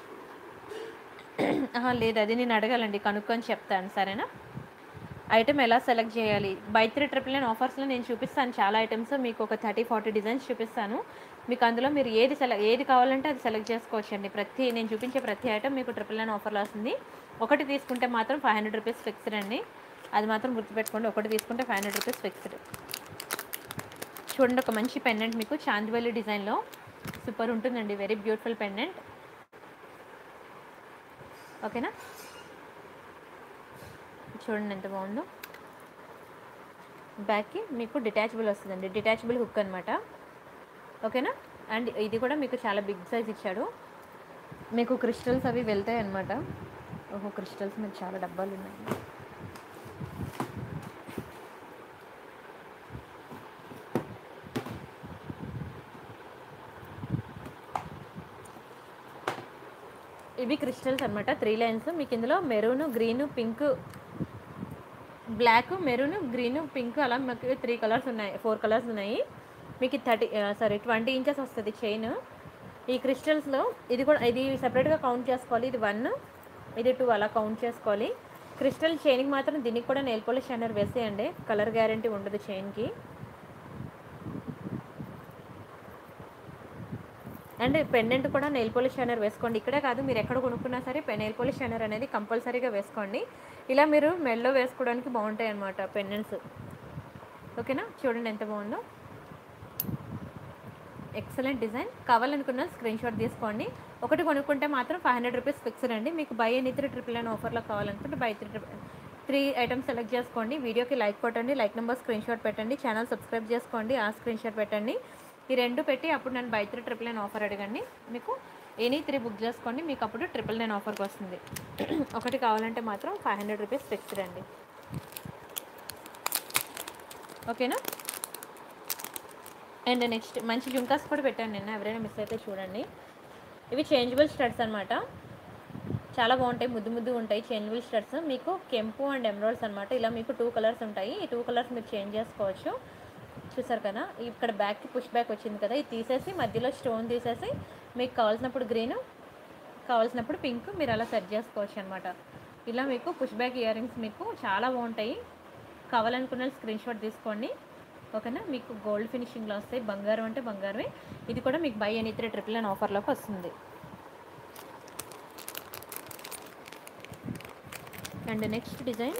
ఆహా, లేదు అది నేను అడగాలండి కనుక్కొని చెప్తాను సరేనా ఐటమ్ ఎలా సెలెక్ట్ చేయాలి బై త్రీ ట్రిపుల్ నైన్ ఆఫర్స్లో నేను చూపిస్తాను చాలా ఐటమ్స్ మీకు ఒక థర్టీ ఫార్టీ డిజైన్స్ చూపిస్తాను మీకు అందులో మీరు ఏది సెలెక్ట్ ఏది కావాలంటే అది సెలెక్ట్ చేసుకోవచ్చండి ప్రతి నేను చూపించే ప్రతి ఐటమ్ మీకు ట్రిపుల్ నైన్ ఆఫర్లో వస్తుంది ఒకటి తీసుకుంటే మాత్రం ఫైవ్ హండ్రెడ్ రూపీస్ ఫిక్స్డ్ అండి అది మాత్రం గుర్తుపెట్టుకోండి ఒకటి తీసుకుంటే ఫైవ్ హండ్రెడ్ రూపీస్ ఫిక్స్డ్ చూడండి ఒక మంచి పెండెంట్ మీకు చాందివల్లి డిజైన్లో సూపర్ ఉంటుందండి వెరీ బ్యూటిఫుల్ పెండెంట్ ఓకేనా చూడండి ఎంత బాగుందో బ్యాక్కి మీకు డిటాచబుల్ వస్తుందండి డిటాచబుల్ హుక్ అనమాట ఓకేనా అండ్ ఇది కూడా మీకు చాలా బిగ్ సైజ్ ఇచ్చాడు మీకు క్రిస్టల్స్ అవి వెళ్తాయి అనమాట ఓహో క్రిస్టల్స్ మీకు చాలా డబ్బాలు ఉన్నాయి ఇవి క్రిస్టల్స్ అనమాట త్రీ లైన్స్ మీకు ఇందులో maroon green pink black maroon green pink అలా మీకు త్రీ కలర్స్ ఉన్నాయి ఫోర్ కలర్స్ ఉన్నాయి మీకు థర్టీ సారీ ట్వంటీ ఇంచెస్ వస్తుంది చైన్ ఈ క్రిస్టల్స్లో ఇది కూడా ఇది సపరేట్గా కౌంట్ చేసుకోవాలి ఇది వన్ ఇది టూ అలా కౌంట్ చేసుకోవాలి క్రిస్టల్ చైన్కి మాత్రం దీనికి కూడా నెయిల్ పాలిష్ షైనర్ వేసేయండి కలర్ గ్యారంటీ ఉండదు చైన్కి అండ్ పెండెంట్ కూడా నెయిల్ పాలిష్ షైనర్ వేసుకోండి ఇక్కడే కాదు మీరు ఎక్కడ కొనుక్కున్నా సరే నెయిల్ పాలిష్ షైనర్ అనేది కంపల్సరీగా వేసుకోండి ఇలా మీరు మెల్లో వేసుకోవడానికి బాగుంటాయి అన్నమాట పెండెంట్స్ ఓకేనా చూడండి ఎంత బాగుందో ఎక్సలెంట్ డిజైన్ కావాలనుకున్న స్క్రీన్ షాట్ తీసుకోండి ఒకటి కొనుక్కుంటే మాత్రం ఫైవ్ హండ్రెడ్ రూపీస్ ఫిక్స్డ్ అండి మీకు buy any three triple nine ఆఫర్లో కావాలనుకుంటే buy three triple three items select చేసుకోండి వీడియోకి లైక్ కొట్టండి లైక్ నెంబర్ స్క్రీన్ షాట్ పెట్టండి ఛానల్ సబ్స్క్రైబ్ చేసుకోండి ఆ స్క్రీన్ షాట్ పెట్టండి ఈ రెండు పెట్టి అప్పుడు నన్ను buy three triple nine offer అడగండి మీకు ఎనీ త్రీ బుక్ చేసుకోండి మీకు అప్పుడు ట్రిపుల్ నైన్ ఆఫర్కి వస్తుంది ఒకటి కావాలంటే మాత్రం ఫైవ్ హండ్రెడ్ రూపీస్ ఫిక్స్డ్ అండి ఓకేనా అండ్ నెక్స్ట్ మంచి జుంకాస్ కూడా పెట్టాను నిన్న ఎవరైనా మిస్ అయితే చూడండి ఇవి చేంజబుల్ స్టడ్స్ అనమాట చాలా బాగుంటాయి ముద్దు ముద్దు ఉంటాయి చేంజబుల్ స్టడ్స్ మీకు కెంపు అండ్ ఎమరాల్డ్స్ అనమాట ఇలా మీకు టూ కలర్స్ ఉంటాయి ఈ టూ కలర్స్ మీరు చేంజ్ చేసుకోవచ్చు చూసారు కదా ఇక్కడ బ్యాక్కి పుష్ బ్యాక్ వచ్చింది కదా ఇది తీసేసి మధ్యలో స్టోన్ తీసేసి మీకు కావాల్సినప్పుడు గ్రీన్ కావాల్సినప్పుడు పింక్ మీరు అలా సెట్ చేసుకోవచ్చు అనమాట ఇలా మీకు పుష్ బ్యాక్ ఇయర్ రింగ్స్ మీకు చాలా బాగుంటాయి కావాలనుకున్న స్క్రీన్ షాట్ తీసుకోండి ఓకేనా మీకు గోల్డ్ ఫినిషింగ్లో వస్తాయి బంగారం అంటే బంగారమే ఇది కూడా మీకు buy any three triple nine ఆఫర్లోకి వస్తుంది అండ్ నెక్స్ట్ డిజైన్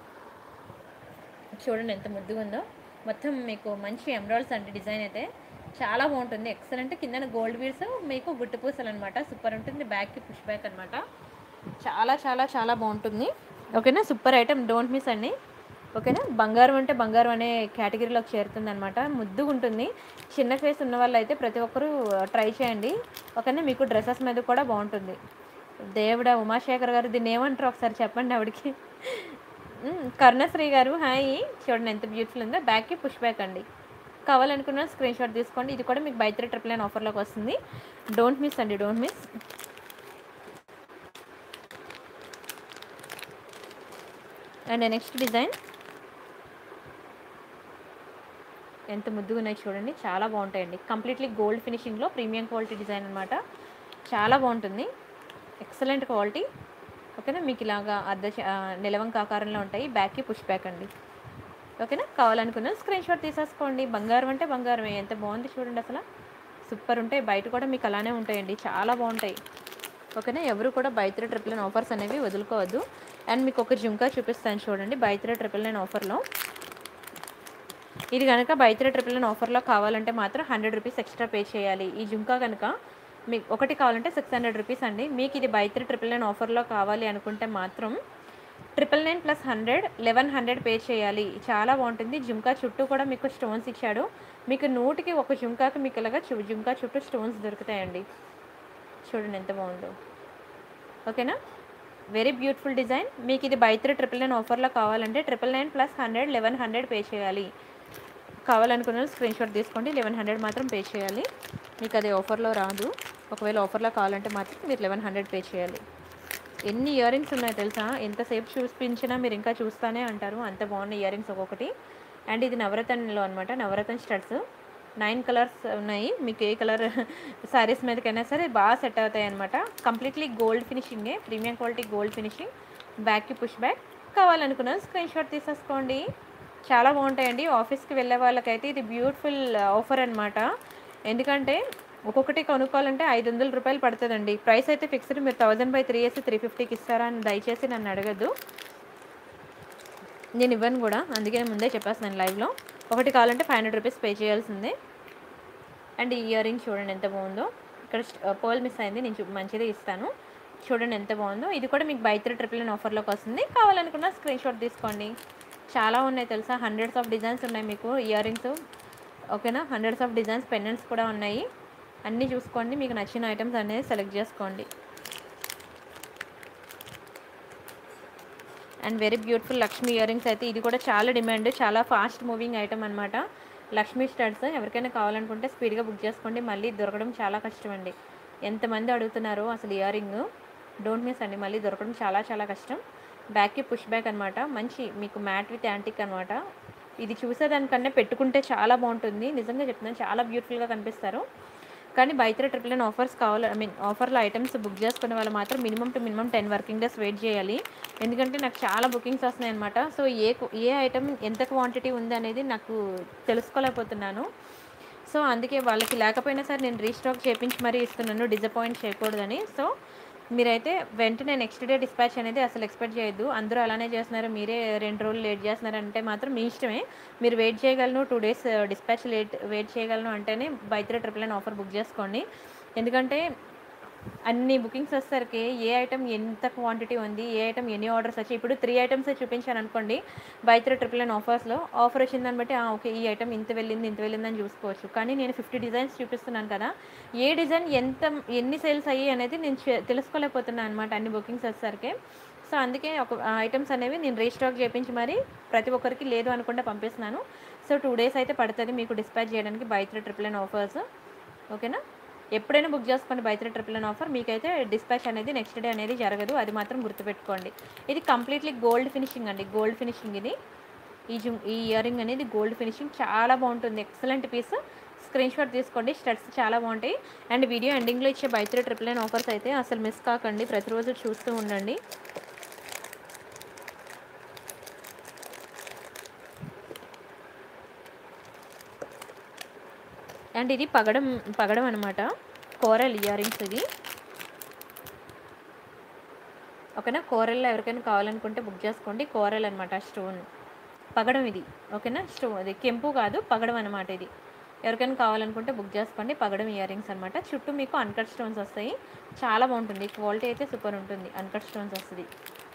చూడండి ఎంత ముద్దుగా ఉందో మొత్తం మీకు మంచి ఎమరాల్డ్స్ అంటే డిజైన్ అయితే చాలా బాగుంటుంది ఎక్సలెంట్ కింద గోల్డ్ బీడ్స్ మీకు గుట్టు పూసలు అనమాట సూపర్ ఉంటుంది బ్యాక్కి పుష్ బ్యాక్ అనమాట చాలా చాలా చాలా బాగుంటుంది ఓకేనా సూపర్ ఐటమ్ డోంట్ మిస్ అండి ఓకేనా బంగారం అంటే బంగారం అనే కేటగిరీలోకి చేరుతుంది అనమాట ముద్దుగా ఉంటుంది చిన్న ఫేస్ ఉన్న వాళ్ళు అయితే ప్రతి ఒక్కరూ ట్రై చేయండి ఓకేనా మీకు డ్రెస్సెస్ మీద కూడా బాగుంటుంది దేవుడా ఉమాశేఖర్ గారు దీన్ని ఏమంటారు ఒకసారి చెప్పండి ఆవిడకి మ్, కరుణశ్రీ గారు హాయ్ చూడండి ఎంత బ్యూటిఫుల్ ఉందో బ్యాక్కి పుష్ బ్యాక్ అండి కావాలనుకున్న స్క్రీన్ షాట్ తీసుకోండి ఇది కూడా మీకు బై త్రీ ట్రిపుల్ నైన్ ఆఫర్లోకి వస్తుంది డోంట్ మిస్ అండి don't miss and next design ఎంత ముద్దుగా ఉన్నాయి చూడండి చాలా బాగుంటాయండి కంప్లీట్లీ గోల్డ్ ఫినిషింగ్లో ప్రీమియం క్వాలిటీ డిజైన్ అనమాట చాలా బాగుంటుంది ఎక్సలెంట్ క్వాలిటీ ఓకేనా మీకు ఇలాగా అర్ధ చ- ఆ, నిలవంక ఆకారంలో ఉంటాయి బ్యాక్కి పుష్ బ్యాక్ అండి ఓకేనా కావాలనుకున్న స్క్రీన్ షాట్ తీసేసుకోండి బంగారం అంటే బంగారమే ఎంత బాగుంది చూడండి అసలు సూపర్ ఉంటాయి బయట కూడా మీకు అలానే ఉంటాయండి చాలా బాగుంటాయి ఓకేనా ఎవరు కూడా బైత్రీ ట్రిపుల్ నైన్ ఆఫర్స్ అనేవి వదులుకోవద్దు అండ్ మీకు ఒక జుంకా చూపిస్తాను చూడండి బైత్రీ ట్రిపుల్ నైన్ ఆఫర్లో ఇది కనుక బైత్రీ ట్రిపుల్ నైన్ ఆఫర్లో కావాలంటే మాత్రం హండ్రెడ్ రూపీస్ ఎక్స్ట్రా పే చేయాలి ఈ జుంకా కనుక మీకు ఒకటి కావాలంటే సిక్స్ హండ్రెడ్ రూపీస్ అండి మీకు ఇది బైత్రీ ట్రిపుల్ నైన్ ఆఫర్లో కావాలి అనుకుంటే మాత్రం triple nine plus hundred eleven hundred pay చేయాలి చాలా బాగుంటుంది జుంకా చుట్టూ కూడా మీకు స్టోన్స్ ఇచ్చాడు మీకు నూటికి ఒక జుంకాకి మీకు ఇలాగా చు జుంకా చుట్టూ స్టోన్స్ దొరుకుతాయండి చూడండి ఎంత బాగుందో ఓకేనా వెరీ బ్యూటిఫుల్ డిజైన్ మీకు ఇది బై త్రీ ట్రిపుల్ నైన్ ఆఫర్లో కావాలంటే triple nine plus hundred eleven hundred pay చేయాలి కావాలనుకున్న స్క్రీన్ షాట్ తీసుకోండి లెవెన్ హండ్రెడ్ మాత్రం పే చేయాలి మీకు అది ఆఫర్లో రాదు ఒకవేళ ఆఫర్లో కావాలంటే మాత్రం మీరు లెవెన్ హండ్రెడ్ పే చేయాలి ఎన్ని ఇయర్ రింగ్స్ ఉన్నాయో తెలుసా ఎంతసేపు చూపించినా మీరు ఇంకా చూస్తానే అంటారు అంత బాగున్న ఇయర్ రింగ్స్ ఒక్కొక్కటి అండ్ ఇది నవరత్నలో అనమాట నవరత్న స్టడ్స్ నైన్ కలర్స్ ఉన్నాయి మీకు ఏ కలర్ శారీస్ మీదకైనా సరే బాగా సెట్ అవుతాయి అనమాట కంప్లీట్లీ గోల్డ్ ఫినిషింగే ప్రీమియం క్వాలిటీ గోల్డ్ ఫినిషింగ్ బ్యాక్కి పుష్ బ్యాక్ కావాలనుకున్న స్క్రీన్ షాట్ తీసేసుకోండి చాలా బాగుంటాయండి ఆఫీస్కి వెళ్ళే వాళ్ళకైతే ఇది బ్యూటిఫుల్ ఆఫర్ అనమాట ఎందుకంటే ఒక్కొక్కటి కొనుక్కోవాలంటే ఐదు వందల రూపాయలు పడుతుందండి ప్రైస్ అయితే ఫిక్స్డ్ మీరు థౌజండ్ బై త్రీ వేసి త్రీ ఫిఫ్టీకి ఇస్తారా అని దయచేసి నన్ను అడగద్దు నేను ఇవ్వను కూడా అందుకే నేను ముందే చెప్పేస్తున్నాను లైవ్లో ఒకటి కావాలంటే ఫైవ్ హండ్రెడ్ రూపీస్ పే చేయాల్సిందే అండ్ ఈ ఇయర్ రింగ్ చూడండి ఎంత బాగుందో ఇక్కడ పోల్ మిస్ అయింది నేను చూ- మంచిదే ఇస్తాను చూడండి ఎంత బాగుందో ఇది కూడా మీకు బై త్రీ ట్రిపుల్ నైన్ ఆఫర్లోకి వస్తుంది కావాలనుకున్న స్క్రీన్ షాట్ తీసుకోండి చాలా ఉన్నాయి తెలుసా హండ్రెడ్స్ ఆఫ్ డిజైన్స్ ఉన్నాయి మీకు ఇయర్ రింగ్స్ ఓకేనా హండ్రెడ్స్ ఆఫ్ డిజైన్స్ పెండెంట్స్ కూడా ఉన్నాయి అన్నీ చూసుకోండి మీకు నచ్చిన ఐటమ్స్ అనేది సెలెక్ట్ చేసుకోండి and very beautiful Lakshmi year rings అయితే ఇది కూడా చాలా డిమాండ్ చాలా ఫాస్ట్ మూవింగ్ ఐటమ్ అనమాట లక్ష్మీ స్టడ్స్ ఎవరికైనా కావాలనుకుంటే స్పీడ్గా బుక్ చేసుకోండి మళ్ళీ దొరకడం చాలా కష్టం అండి ఎంతమంది అడుగుతున్నారో అసలు ఇయర్ రింగ్ డోంట్ మిస్ అండి మళ్ళీ దొరకడం చాలా చాలా కష్టం బ్యాక్కి పుష్ బ్యాక్ అనమాట మంచి మీకు మ్యాట్ విత్ యాంటిక్ అనమాట ఇది చూసేదానికన్నా పెట్టుకుంటే చాలా బాగుంటుంది నిజంగా చెప్తున్నాను చాలా బ్యూటిఫుల్గా కనిపిస్తారు కానీ బైత్రే ట్రిపుల్ నైన్ ఆఫర్స్ కావాలి ఐ మీన్ ఆఫర్లో ఐటమ్స్ బుక్ చేసుకునే వాళ్ళు మాత్రం minimum to minimum ten working days wait చేయాలి ఎందుకంటే నాకు చాలా బుకింగ్స్ వస్తున్నాయి అనమాట సో ఏ కు- ఏ ఐటమ్ ఎంత క్వాంటిటీ ఉంది అనేది నాకు తెలుసుకోలేకపోతున్నాను సో అందుకే వాళ్ళకి లేకపోయినా సరే నేను రీస్టాక్ చేపించి మరీ ఇస్తున్నాను డిసప్పాయింట్ చేయకూడదని సో మీరైతే వెంటనే నెక్స్ట్ డే డిస్పాచ్ అనేది అసలు ఎక్స్పెక్ట్ చేయొద్దు అందరూ అలానే చేస్తున్నారు మీరే రెండు రోజులు లేట్ చేస్తున్నారు అంటే మాత్రం మీ ఇష్టమే మీరు వెయిట్ చేయగలను two days dispatch late wait చేయగలను అంటేనే buy three triple nine offer book చేసుకోండి ఎందుకంటే అన్ని బుకింగ్స్ వచ్చేసరికి ఏ ఐటమ్ ఎంత క్వాంటిటీ ఉంది ఏ ఐటమ్ ఎన్ని ఆర్డర్స్ వచ్చాయి ఇప్పుడు త్రీ ఐటమ్స్ చూపించాను అనుకోండి బై త్రీ ట్రిపుల్ నైన్ ఆఫర్స్లో ఆఫర్ వచ్చిందని బట్టి ఆ, ఓకే ఈ ఐటమ్ ఇంత వెళ్ళింది ఇంత వెళ్ళిందని చూసుకోవచ్చు కానీ నేను ఫిఫ్టీ డిజైన్స్ చూపిస్తున్నాను కదా ఏ డిజైన్ ఎంత ఎన్ని సేల్స్ అయ్యాయి అనేది నేను చె- తెలుసుకోలేకపోతున్నాను అనమాట అన్ని బుకింగ్స్ వచ్చేసరికి సో అందుకే ఒక ఐటమ్స్ అనేవి నేను రీస్టాక్ చేయించి మరి ప్రతి ఒక్కరికి లేదు అనుకుంటే పంపిస్తున్నాను సో టూ డేస్ అయితే పడుతుంది మీకు డిస్పాచ్ చేయడానికి buy three triple nine offers ఓకేనా ఎప్పుడైనా బుక్ చేసుకోండి buy three triple nine offer మీకైతే డిస్పాచ్ అనేది నెక్స్ట్ డే అనేది జరగదు అది మాత్రం గుర్తుపెట్టుకోండి ఇది కంప్లీట్లీ గోల్డ్ ఫినిషింగ్ అండి గోల్డ్ ఫినిషింగ్ ఇది ఈ జుమ్ ఈ ఇయర్ రింగ్ అనేది గోల్డ్ ఫినిషింగ్ చాలా బాగుంటుంది ఎక్సలెంట్ పీస్ స్క్రీన్ షాట్ తీసుకోండి స్టడ్స్ చాలా బాగుంటాయి అండ్ వీడియో ఎండింగ్లో ఇచ్చే buy three triple nine offers అయితే అసలు మిస్ కాకండి ప్రతిరోజు చూస్తూ ఉండండి అండ్ ఇది పగడం పగడం అనమాట కోరల్ ఇయర్ రింగ్స్ ఇది ఓకేనా కోరల్లో ఎవరికైనా కావాలనుకుంటే బుక్ చేసుకోండి కోరల్ అనమాట స్టోన్ పగడం ఇది ఓకేనా స్టోన్ ఇది కెంపు కాదు పగడం అనమాట ఇది ఎవరికైనా కావాలనుకుంటే బుక్ చేసుకోండి పగడం ఇయర్ రింగ్స్ అనమాట చుట్టూ మీకు అన్కట్ స్టోన్స్ వస్తాయి చాలా బాగుంటుంది క్వాలిటీ అయితే సూపర్ ఉంటుంది అన్కట్ స్టోన్స్ వస్తుంది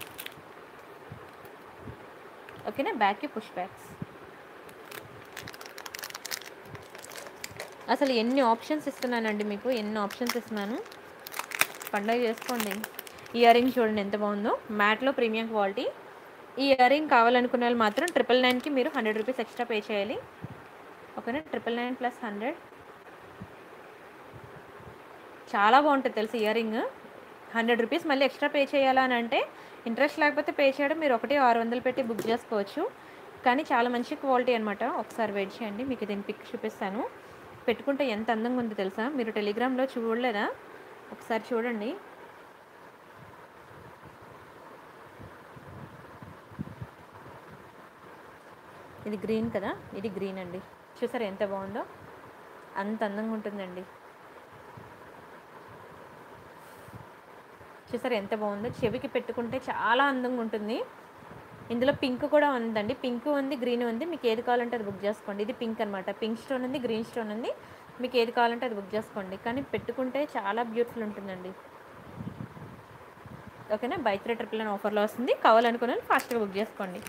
ఓకేనా బ్యాక్కి పుష్ బ్యాక్స్ అసలు ఎన్ని ఆప్షన్స్ ఇస్తున్నానండి మీకు ఎన్ని ఆప్షన్స్ ఇస్తున్నాను పండగ చేసుకోండి ఇయర్ రింగ్ చూడండి ఎంత బాగుందో మ్యాట్లో ప్రీమియం క్వాలిటీ ఈ ఇయర్ రింగ్ కావాలనుకునే వాళ్ళు మాత్రం ట్రిపుల్ నైన్కి మీరు హండ్రెడ్ రూపీస్ ఎక్స్ట్రా పే చేయాలి ఓకేనా ట్రిపుల్ నైన్ ప్లస్ హండ్రెడ్ చాలా బాగుంటుంది తెలుసు ఇయర్ రింగ్ హండ్రెడ్ రూపీస్ మళ్ళీ ఎక్స్ట్రా పే చేయాలా అని అంటే ఇంట్రెస్ట్ లేకపోతే పే చేయడం మీరు ఒకటి ఆరు వందలు పెట్టి బుక్ చేసుకోవచ్చు కానీ చాలా మంచి క్వాలిటీ అనమాట ఒకసారి వెయిట్ చేయండి మీకు దీని పిక్ చూపిస్తాను పెట్టుకుంటే ఎంత అందంగా ఉంది తెలుసా మీరు టెలిగ్రామ్లో చూడలేదా ఒకసారి చూడండి ఇది గ్రీన్ కదా ఇది గ్రీన్ అండి చూసారా ఎంత బాగుందో అంత అందంగా ఉంటుందండి చూసారా ఎంత బాగుందో చెవికి పెట్టుకుంటే చాలా అందంగా ఉంటుంది ఇందులో పింక్ కూడా ఉందండి పింక్ ఉంది గ్రీన్ ఉంది మీకు ఏది కావాలంటే అది బుక్ చేసుకోండి ఇది పింక్ అనమాట పింక్ స్టోన్ ఉంది గ్రీన్ స్టోన్ ఉంది మీకు ఏది కావాలంటే అది బుక్ చేసుకోండి కానీ పెట్టుకుంటే చాలా బ్యూటిఫుల్ ఉంటుందండి ఓకేనా బై త్రీ ట్రిపుల్ అని ఆఫర్లో వస్తుంది కావాలనుకున్న వాళ్ళు ఫాస్ట్గా బుక్ చేసుకోండి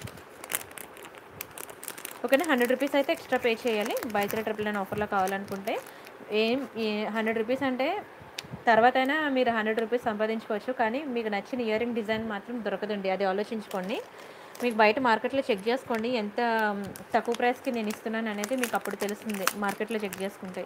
ఓకేనా హండ్రెడ్ రూపీస్ అయితే ఎక్స్ట్రా పే చేయాలి బై త్రీ ట్రిపుల్ నైన్ ఆఫర్లో కావాలనుకుంటే ఏం హండ్రెడ్ రూపీస్ అంటే తర్వాత అయినా మీరు హండ్రెడ్ రూపీస్ సంపాదించుకోవచ్చు కానీ మీకు నచ్చిన ఇయర్ రింగ్ డిజైన్ మాత్రం దొరకదండి అది ఆలోచించుకోండి మీకు బయట మార్కెట్లో చెక్ చేసుకోండి ఎంత మ్, తక్కువ ప్రైస్కి నేను ఇస్తున్నాను అనేది మీకు అప్పుడు తెలుస్తుంది మార్కెట్లో చెక్ చేసుకుంటే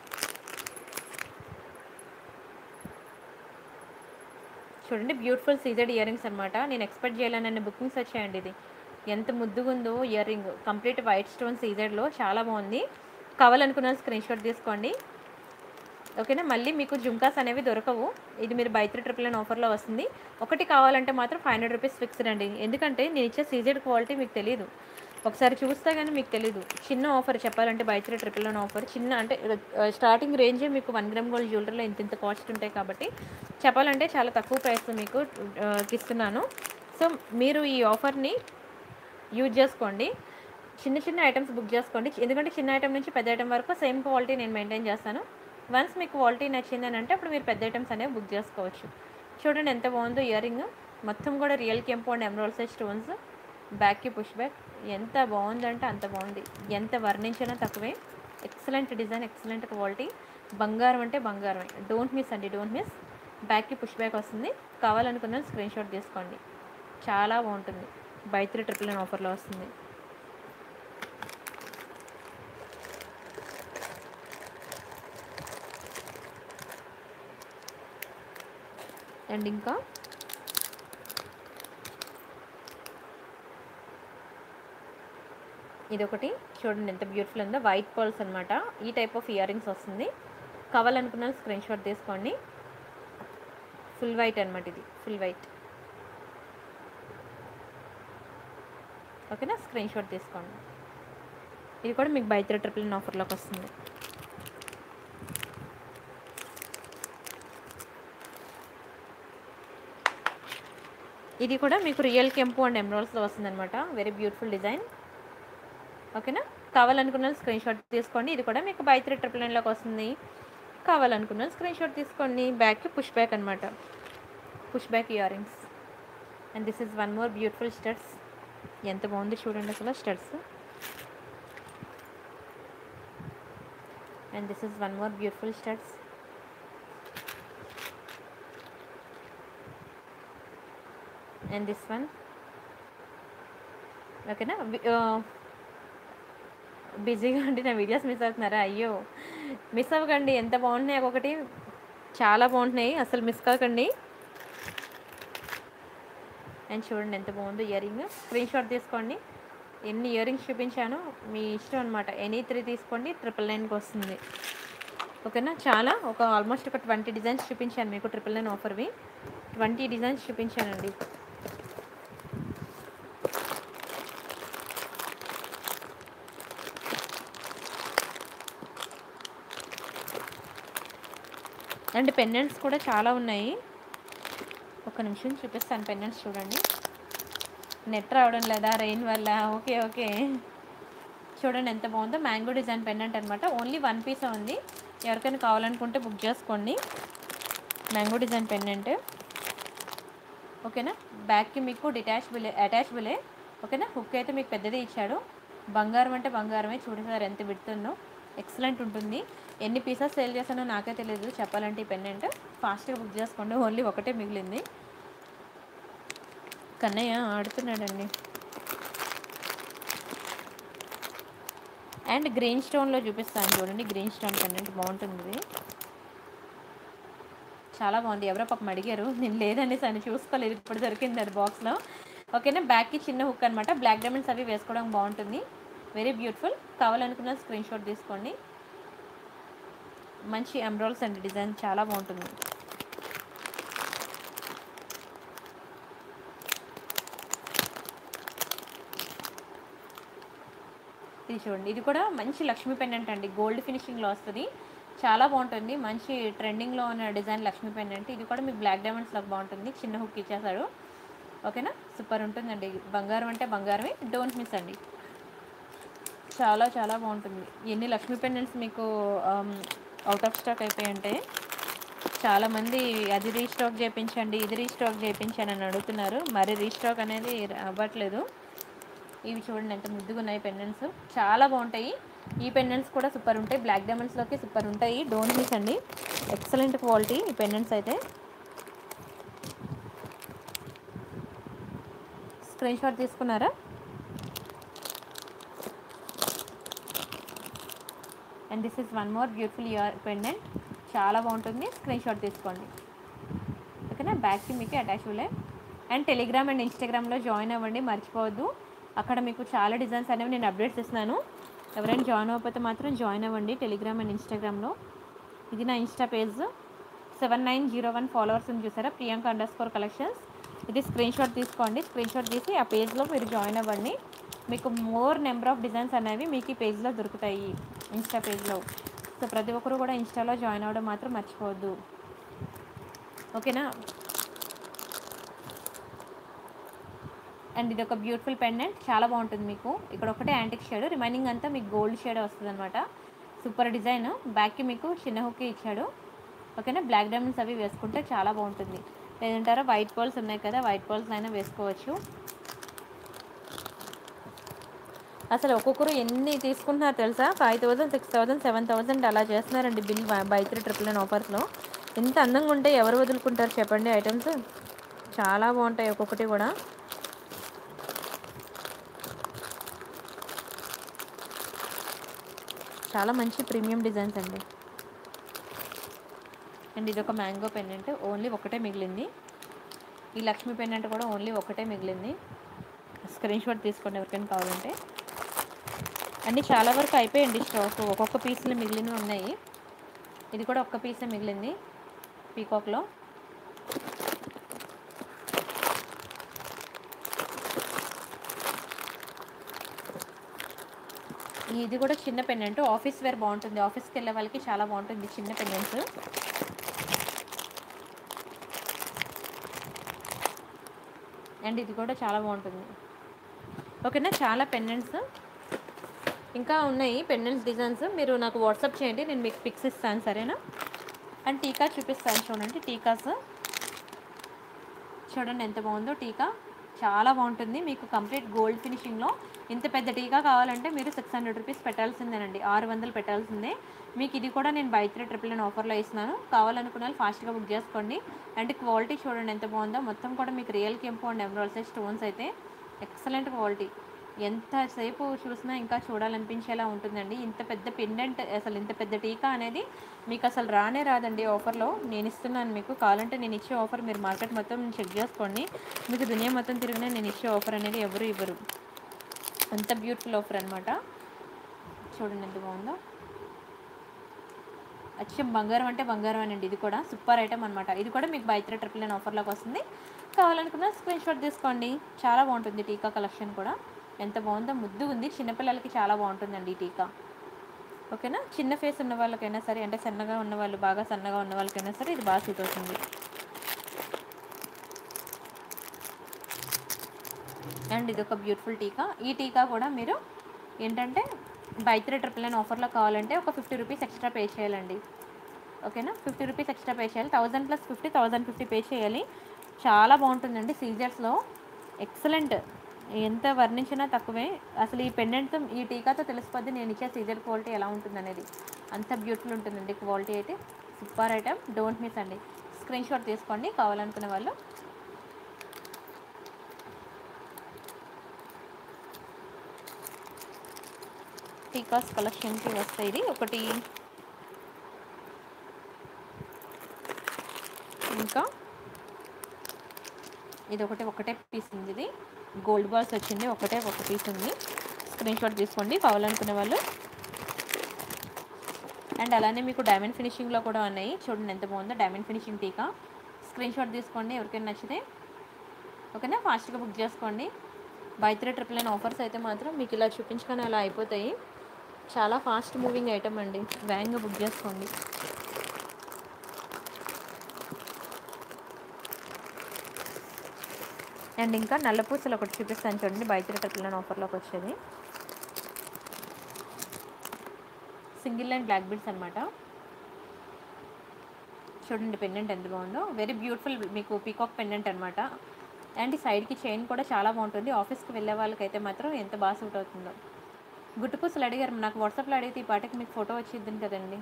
చూడండి బ్యూటిఫుల్ సీజెడ్ ఇయర్ రింగ్స్ అనమాట నేను ఎక్స్పెక్ట్ చేయాలని బుకింగ్స్ వచ్చాయండి ఇది ఎంత ముద్దుగా ఉందో ear ring complete white stone సీజెడ్లో చాలా బాగుంది కావాలనుకున్న స్క్రీన్ షాట్ తీసుకోండి ఓకేనా మళ్ళీ మీకు జుంకాస్ అనేవి దొరకవు ఇది మీరు బై త్రీ ట్రిపుల్ నైన్ ఆఫర్లో వస్తుంది ఒకటి కావాలంటే మాత్రం ఫైవ్ హండ్రెడ్ రూపీస్ ఫిక్స్డ్ అండి ఎందుకంటే నేను ఇచ్చే సీజెడ్ క్వాలిటీ మీకు తెలియదు ఒకసారి చూస్తే కానీ మీకు తెలియదు చిన్న ఆఫర్ చెప్పాలంటే buy three triple nine offer చిన్న అంటే స్టార్టింగ్ రేంజే మీకు వన్ గ్రామ్ గోల్డ్ జ్యువెలరీలో ఇంత ఇంత కాస్ట్ ఉంటాయి కాబట్టి చెప్పాలంటే చాలా తక్కువ ప్రైస్ మీకు ఆ, ఇస్తున్నాను సో మీరు ఈ ఆఫర్ని యూజ్ చేసుకోండి చిన్న చిన్న ఐటమ్స్ బుక్ చేసుకోండి ఎందుకంటే చిన్న ఐటమ్ నుంచి పెద్ద ఐటమ్ వరకు సేమ్ క్వాలిటీ నేను మెయింటైన్ చేస్తాను వన్స్ మీకు క్వాలిటీ నచ్చిందని అంటే అప్పుడు మీరు పెద్ద ఐటమ్స్ అనేవి బుక్ చేసుకోవచ్చు చూడండి ఎంత బాగుందో ఇయర్ రింగ్ మొత్తం కూడా రియల్ కెంపు అండ్ ఎమరాల్డ్ సైజ్ స్టోన్స్ బ్యాక్కి పుష్ బ్యాక్ ఎంత బాగుందంటే అంత బాగుంది ఎంత వర్ణించినా తక్కువే ఎక్సలెంట్ డిజైన్ ఎక్సలెంట్ క్వాలిటీ బంగారం అంటే బంగారమే డోంట్ మిస్ అండి డోంట్ మిస్ బ్యాక్కి పుష్ బ్యాక్ వస్తుంది కావాలనుకున్న స్క్రీన్ షాట్ తీసుకోండి చాలా బాగుంటుంది బై త్రీ ట్రిపుల్ నైన్ ఆఫర్లో వస్తుంది అండ్ ఇంకా ఇది ఒకటి చూడండి ఎంత బ్యూటిఫుల్ ఉందో వైట్ పర్ల్స్ అనమాట ఈ టైప్ ఆఫ్ ఇయర్ రింగ్స్ వస్తుంది కావాలనుకున్న స్క్రీన్ షాట్ తీసుకోండి ఫుల్ వైట్ అనమాట ఇది ఫుల్ వైట్ ఓకేనా స్క్రీన్ షాట్ తీసుకోండి ఇది కూడా మీకు బై త్రీ ట్రిపుల్ నైన్ ఆఫర్లోకి వస్తుంది ఇది కూడా మీకు రియల్ కెంపు అండ్ ఎమరాల్స్లో వస్తుంది అనమాట వెరీ బ్యూటిఫుల్ డిజైన్ ఓకేనా కావాలనుకున్న స్క్రీన్ షాట్ తీసుకోండి ఇది కూడా మీకు బై త్రీ ట్రిపుల్ నైన్లోకి వస్తుంది కావాలనుకున్న స్క్రీన్ షాట్ తీసుకోండి బ్యాక్కి పుష్ బ్యాక్ అనమాట push back year rings and this is one more beautiful studs ఎంత బాగుంది చూడండి అసలు studs and this is one more beautiful studs and this one ఓకేనా బిజీగా ఉండి నా వీడియోస్ మిస్ అవుతున్నారా అయ్యో మిస్ అవ్వకండి ఎంత బాగుంటున్నాయి ఒక్కొక్కటి చాలా బాగుంటున్నాయి అసలు మిస్ కాకండి అండ్ చూడండి ఎంత బాగుందో ఇయర్ రింగ్ స్క్రీన్ షాట్ తీసుకోండి ఎన్ని ఇయర్ రింగ్స్ చూపించానో మీ ఇష్టం అనమాట ఎనీ త్రీ తీసుకోండి ట్రిపుల్ నైన్కి వస్తుంది ఓకేనా చాలా ఒక ఆల్మోస్ట్ ఒక ట్వంటీ డిజైన్స్ చూపించాను మీకు ట్రిపుల్ నైన్ ఆఫర్వి ట్వంటీ డిజైన్స్ చూపించానండి అండ్ పెండెంట్స్ కూడా చాలా ఉన్నాయి ఒక నిమిషం చూపిస్తాను పెండెంట్స్ చూడండి నెట్ రావడం లేదా రెయిన్ వల్ల ఓకే ఓకే చూడండి ఎంత బాగుందో మ్యాంగో డిజైన్ పెండెంట్ అనమాట ఓన్లీ వన్ పీస్ ఉంది ఎవరికైనా కావాలనుకుంటే బుక్ చేసుకోండి మ్యాంగో డిజైన్ పెండెంట్ ఓకేనా బ్యాక్కి మీకు డిటాచబుల్ అటాచబులే ఓకేనా హుక్ అయితే మీకు పెద్దది ఇచ్చాడు బంగారం అంటే బంగారమే చూడసారు ఎంత విడుతుందో ఎక్సలెంట్ ఉంటుంది ఎన్ని పీసెస్ సేల్ చేశానో నాకే తెలియదు చెప్పాలంటే ఈ పెండెంట్ ఫాస్ట్గా బుక్ చేసుకోండి ఓన్లీ ఒకటే మిగిలింది కన్నయ్య ఆడుతున్నాడండి అండ్ గ్రీన్ స్టోన్లో చూపిస్తాను చూడండి గ్రీన్ స్టోన్ పెండెంట్ బాగుంటుంది ఇది చాలా బాగుంది ఎవరో పాపం అడిగారు నేను లేదనేసి అని చూసుకోలేదు ఇప్పుడు దొరికింది అది బాక్స్లో ఓకేనా బ్యాక్కి చిన్న హుక్ అనమాట బ్లాక్ డైమండ్స్ అవి వేసుకోవడం బాగుంటుంది వెరీ బ్యూటిఫుల్ కావాలనుకున్న స్క్రీన్ షాట్ తీసుకోండి మంచి ఎంబ్రాయిల్స్ అండి డిజైన్ చాలా బాగుంటుంది ఇది చూడండి ఇది కూడా మంచి లక్ష్మీ పెండెంట్ అండి గోల్డ్ ఫినిషింగ్లో వస్తుంది చాలా బాగుంటుంది మంచి ట్రెండింగ్లో ఉన్న డిజైన్ లక్ష్మీ పెండెంట్ ఇది కూడా మీకు బ్లాక్ డైమండ్స్లో బాగుంటుంది చిన్న హుక్ ఇచ్చేసాడు ఓకేనా సూపర్ ఉంటుందండి బంగారం అంటే బంగారమే డోంట్ మిస్ అండి చాలా చాలా బాగుంటుంది ఎన్ని లక్ష్మీ పెండెంట్స్ మీకు అవుట్ ఆఫ్ స్టాక్ అయిపోయి ఉంటాయి చాలామంది అది రీస్టాక్ చేయించండి ఇది రీస్టాక్ చేయించండి అని అడుగుతున్నారు మరి రీస్టాక్ అనేది అవ్వట్లేదు ఇవి చూడండి ఎంత ముద్దుగా ఉన్నాయి పెండెంట్స్ చాలా బాగుంటాయి ఈ పెండెంట్స్ కూడా సూపర్ ఉంటాయి బ్లాక్ డైమండ్స్లోకి సూపర్ ఉంటాయి డోంట్ మిస్ అండి ఎక్సలెంట్ క్వాలిటీ ఈ పెండెంట్స్ అయితే స్క్రీన్ షాట్ తీసుకున్నారా and this is one more beautiful ear pendant చాలా బాగుంటుంది స్క్రీన్ షాట్ తీసుకోండి ఓకేనా బ్యాక్కి మీకు అటాచ్బులే అండ్ టెలిగ్రామ్ అండ్ ఇన్స్టాగ్రామ్లో జాయిన్ అవ్వండి మర్చిపోవద్దు అక్కడ మీకు చాలా డిజైన్స్ అనేవి నేను అప్డేట్స్ ఇస్తున్నాను ఎవరైనా జాయిన్ అవ్వకపోతే మాత్రం జాయిన్ అవ్వండి టెలిగ్రామ్ అండ్ ఇన్స్టాగ్రామ్లో ఇది నా insta page seven nine zero one followers ఉంది చూసారా ప్రియాంక అండర్ స్కోర్ కలెక్షన్స్ ఇది స్క్రీన్ షాట్ తీసుకోండి స్క్రీన్ షాట్ తీసి ఆ పేజ్లో మీరు జాయిన్ అవ్వండి మీకు మోర్ నెంబర్ ఆఫ్ డిజైన్స్ అనేవి మీకు ఈ పేజ్లో దొరుకుతాయి ఇన్స్టా పేజ్లో సో ప్రతి ఒక్కరు కూడా ఇన్స్టాలో జాయిన్ అవ్వడం మాత్రం మర్చిపోవద్దు ఓకేనా అండ్ ఇది ఒక బ్యూటిఫుల్ పెండెంట్ చాలా బాగుంటుంది మీకు ఇక్కడ ఒకటే యాంటిక్ షేడ్ రిమైనింగ్ అంతా మీకు గోల్డ్ షేడ్ వస్తుంది అనమాట సూపర్ డిజైన్ బ్యాక్కి మీకు చిన్న హుక్ ఇచ్చాడు ఓకేనా బ్లాక్ డైమండ్స్ అవి వేసుకుంటే చాలా బాగుంటుంది లేదంటారా వైట్ బాల్స్ ఉన్నాయి కదా వైట్ బాల్స్ అయినా వేసుకోవచ్చు అసలు ఒక్కొక్కరు ఎన్ని తీసుకుంటున్నారు తెలుసా five thousand six thousand seven thousand అలా చేస్తున్నారండి bill buy three triple nine ఆఫర్స్లో ఎంత అందంగా ఉంటే ఎవరు వదులుకుంటారు చెప్పండి ఐటమ్స్ చాలా బాగుంటాయి ఒక్కొక్కటి కూడా చాలా మంచి ప్రీమియం డిజైన్స్ అండి అండ్ ఇది ఒక మ్యాంగో పెండెంట్ ఓన్లీ ఒకటే మిగిలింది ఈ లక్ష్మీ పెండెంట్ కూడా ఓన్లీ ఒకటే మిగిలింది స్క్రీన్ షాట్ తీసుకోండి ఎవరికైనా కావాలంటే అన్నీ చాలా వరకు అయిపోయండి స్టాక్ ఒక్కొక్క పీసులు మిగిలినవి ఉన్నాయి ఇది కూడా ఒక్క పీసే మిగిలింది పీకాక్లో ఇది కూడా చిన్న పెండెంట్ ఆఫీస్ వేర్ బాగుంటుంది ఆఫీస్కి వెళ్ళే వాళ్ళకి చాలా బాగుంటుంది చిన్న పెండెంట్స్ అండ్ ఇది కూడా చాలా బాగుంటుంది ఓకేనా చాలా పెండెంట్స్ ఇంకా ఉన్నాయి పెండెంట్స్ డిజైన్స్ మీరు నాకు వాట్సాప్ చేయండి నేను మీకు పిక్స్ ఇస్తాను సరేనా అండ్ టీకా చూపిస్తాను చూడండి టీకాస్ చూడండి ఎంత బాగుందో టీకా చాలా బాగుంటుంది మీకు కంప్లీట్ గోల్డ్ ఫినిషింగ్లో ఇంత పెద్ద టీకా కావాలంటే మీరు సిక్స్ హండ్రెడ్ రూపీస్ పెట్టాల్సిందేనండి ఆరు వందలు పెట్టాల్సిందే మీకు ఇది కూడా నేను బై త్రీ ట్రిపుల్ నైన్ ఆఫర్లో ఇస్తున్నాను కావాలనుకున్న వాళ్ళు ఫాస్ట్గా బుక్ చేసుకోండి అండ్ క్వాలిటీ చూడండి ఎంత బాగుందో మొత్తం కూడా మీకు రియల్ కెంపు అండ్ ఎమరాల్స్ స్టోన్స్ అయితే ఎక్సలెంట్ క్వాలిటీ ఎంతసేపు చూసినా ఇంకా చూడాలనిపించేలా ఉంటుందండి ఇంత పెద్ద పెండెంట్ అసలు ఇంత పెద్ద టీకా అనేది మీకు అసలు రానే రాదండి ఆఫర్లో నేను ఇస్తున్నాను మీకు కావాలంటే నేను ఇచ్చే ఆఫర్ మీరు మార్కెట్ మొత్తం చెక్ చేసుకోండి మీకు దునియా మొత్తం తిరిగినా నేను ఇచ్చే ఆఫర్ అనేది ఎవరు ఇవ్వరు అంత బ్యూటిఫుల్ ఆఫర్ అనమాట చూడండి ఎంత బాగుందో అచ్చం బంగారం అంటే బంగారం అనండి ఇది కూడా సూపర్ ఐటమ్ అనమాట ఇది కూడా మీకు బై త్రీ ట్రిపుల్ నైన్ ఆఫర్లోకి వస్తుంది కావాలనుకున్న స్క్రీన్ షాట్ తీసుకోండి చాలా బాగుంటుంది టీకా కలెక్షన్ కూడా ఎంత బాగుందో ముద్దు ఉంది చిన్నపిల్లలకి చాలా బాగుంటుందండి ఈ టీకా ఓకేనా చిన్న ఫేస్ ఉన్న వాళ్ళకైనా సరే అంటే సన్నగా ఉన్న వాళ్ళు బాగా సన్నగా ఉన్న వాళ్ళకైనా సరే ఇది బాగా సూట్ అవుతుంది అండ్ ఇది ఒక బ్యూటిఫుల్ టీకా ఈ టీకా కూడా మీరు ఏంటంటే బై త్రీ ట్రిపుల్ నైన్ ఆఫర్లో కావాలంటే ఒక ఫిఫ్టీ రూపీస్ ఎక్స్ట్రా పే చేయాలండి ఓకేనా ఫిఫ్టీ రూపీస్ ఎక్స్ట్రా పే చేయాలి thousand plus fifty thousand fifty pay చేయాలి చాలా బాగుంటుందండి సీజర్స్లో ఎక్సలెంట్ ఎంత వర్ణించినా తక్కువే అసలు ఈ పెండెంట్తో ఈ టీకాతో తెలిసిపోద్ది నేను ఇచ్చే సీజర్ క్వాలిటీ ఎలా ఉంటుంది అనేది అంత బ్యూటిఫుల్ ఉంటుందండి క్వాలిటీ అయితే సూపర్ ఐటమ్ డోంట్ మిస్ అండి స్క్రీన్ షాట్ తీసుకోండి కావాలనుకునే వాళ్ళు టీకాస్ కలెక్షన్కి వస్తాయి ఇది ఒకటి ఇంకా ఇది ఒకటే ఒకటే పీస్ ఉంది ఇది గోల్డ్ బాల్స్ వచ్చింది ఒకటే ఒక పీస్ ఉంది స్క్రీన్ షాట్ తీసుకోండి కావాలనుకునే వాళ్ళు అండ్ అలానే మీకు డైమండ్ ఫినిషింగ్లో కూడా ఉన్నాయి చూడండి ఎంత బాగుందో డైమండ్ ఫినిషింగ్ టీకా స్క్రీన్ షాట్ తీసుకోండి ఎవరికైనా నచ్చితే ఓకేనా ఫాస్ట్గా బుక్ చేసుకోండి buy three triple nine offers అయితే మాత్రం మీకు ఇలా చూపించుకొని అలా అయిపోతాయి చాలా ఫాస్ట్ మూవింగ్ ఐటమ్ అండి వేగంగా బుక్ చేసుకోండి అండ్ ఇంకా నల్ల పూసలు ఒకటి చూపిస్తాను చూడండి బై త్రీ ట్రిపుల్ నైన్ ఆఫర్లోకి వచ్చేది సింగిల్ లైన్ బ్లాక్ బీడ్స్ అనమాట చూడండి పెండెంట్ ఎంత బాగుందో వెరీ బ్యూటిఫుల్ మీకు పీకాక్ పెండెంట్ అనమాట అండ్ ఈ సైడ్కి చైన్ కూడా చాలా బాగుంటుంది ఆఫీస్కి వెళ్ళే వాళ్ళకైతే మాత్రం ఎంత బాగా సూట్ అవుతుందో గుట్టు పూసలు అడిగారు నాకు వాట్సాప్లో అడిగితే ఈ పాటకి మీకు ఫోటో వచ్చిద్ది కదండి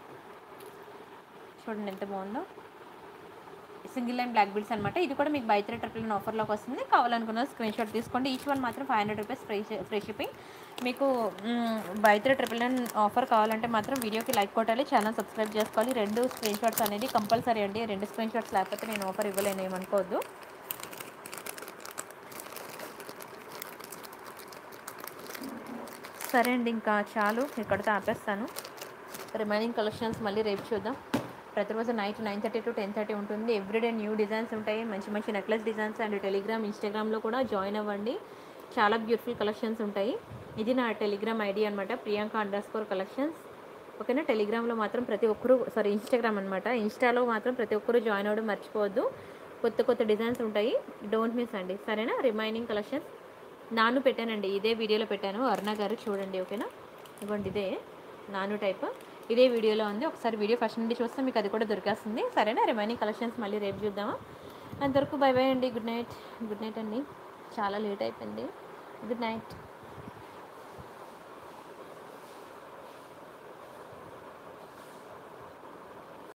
చూడండి ఎంత బాగుందో సింగిల్ లైన్ బ్లాక్ బిల్స్ అనమాట ఇది కూడా మీకు బై త్రీ ట్రిపుల్ నైన్ ఆఫర్లోకి వస్తుంది కావాలనుకున్న స్క్రీన్ షాట్ తీసుకోండి ఈచ్ వన్ మాత్రం five hundred rupees free free shipping మీకు buy three triple nine offer కావాలంటే మాత్రం వీడియోకి లైక్ కొట్టాలి ఛానల్ సబ్స్క్రైబ్ చేసుకోవాలి రెండు స్క్రీన్ షాట్స్ అనేది కంపల్సరీ అండి రెండు స్క్రీన్ షాట్స్ లేకపోతే నేను ఆఫర్ ఇవ్వలేను ఏమనుకోవద్దు సరే అండి ఇంకా చాలు ఇక్కడితో ఆపేస్తాను రిమైనింగ్ కలెక్షన్స్ మళ్ళీ రేపు చూద్దాం ప్రతిరోజు night nine thirty to ten thirty ఉంటుంది ఎవ్రీడే న్యూ డిజైన్స్ ఉంటాయి మంచి మంచి నెక్లెస్ డిజైన్స్ అండ్ టెలిగ్రామ్ ఇన్స్టాగ్రామ్లో కూడా జాయిన్ అవ్వండి చాలా బ్యూటిఫుల్ కలెక్షన్స్ ఉంటాయి ఇది నా టెలిగ్రామ్ ఐడి అనమాట ప్రియాంక అండర్ స్కోర్ కలెక్షన్స్ ఓకేనా టెలిగ్రామ్లో మాత్రం ప్రతి ఒక్కరు సారీ ఇన్స్టాగ్రామ్ అనమాట ఇన్స్టాలో మాత్రం ప్రతి ఒక్కరు జాయిన్ అవ్వడం మర్చిపోవద్దు కొత్త కొత్త డిజైన్స్ ఉంటాయి డోంట్ మిస్ అండి సరేనా రిమైనింగ్ కలెక్షన్స్ నాను పెట్టానండి ఇదే వీడియోలో పెట్టాను అరుణ గారు చూడండి ఓకేనా ఇవ్వండి ఇదే నాను టైప్ ఇదే వీడియోలో ఉంది ఒకసారి వీడియో ఫస్ట్ నుండి చూస్తే మీకు అది కూడా దొరికేస్తుంది సరేనా రిమైనింగ్ కలెక్షన్స్ మళ్ళీ రేపు చూద్దామా అంతవరకు బై బై అండి గుడ్ నైట్ గుడ్ నైట్ అండి చాలా లేట్ అయిపోయింది గుడ్ నైట్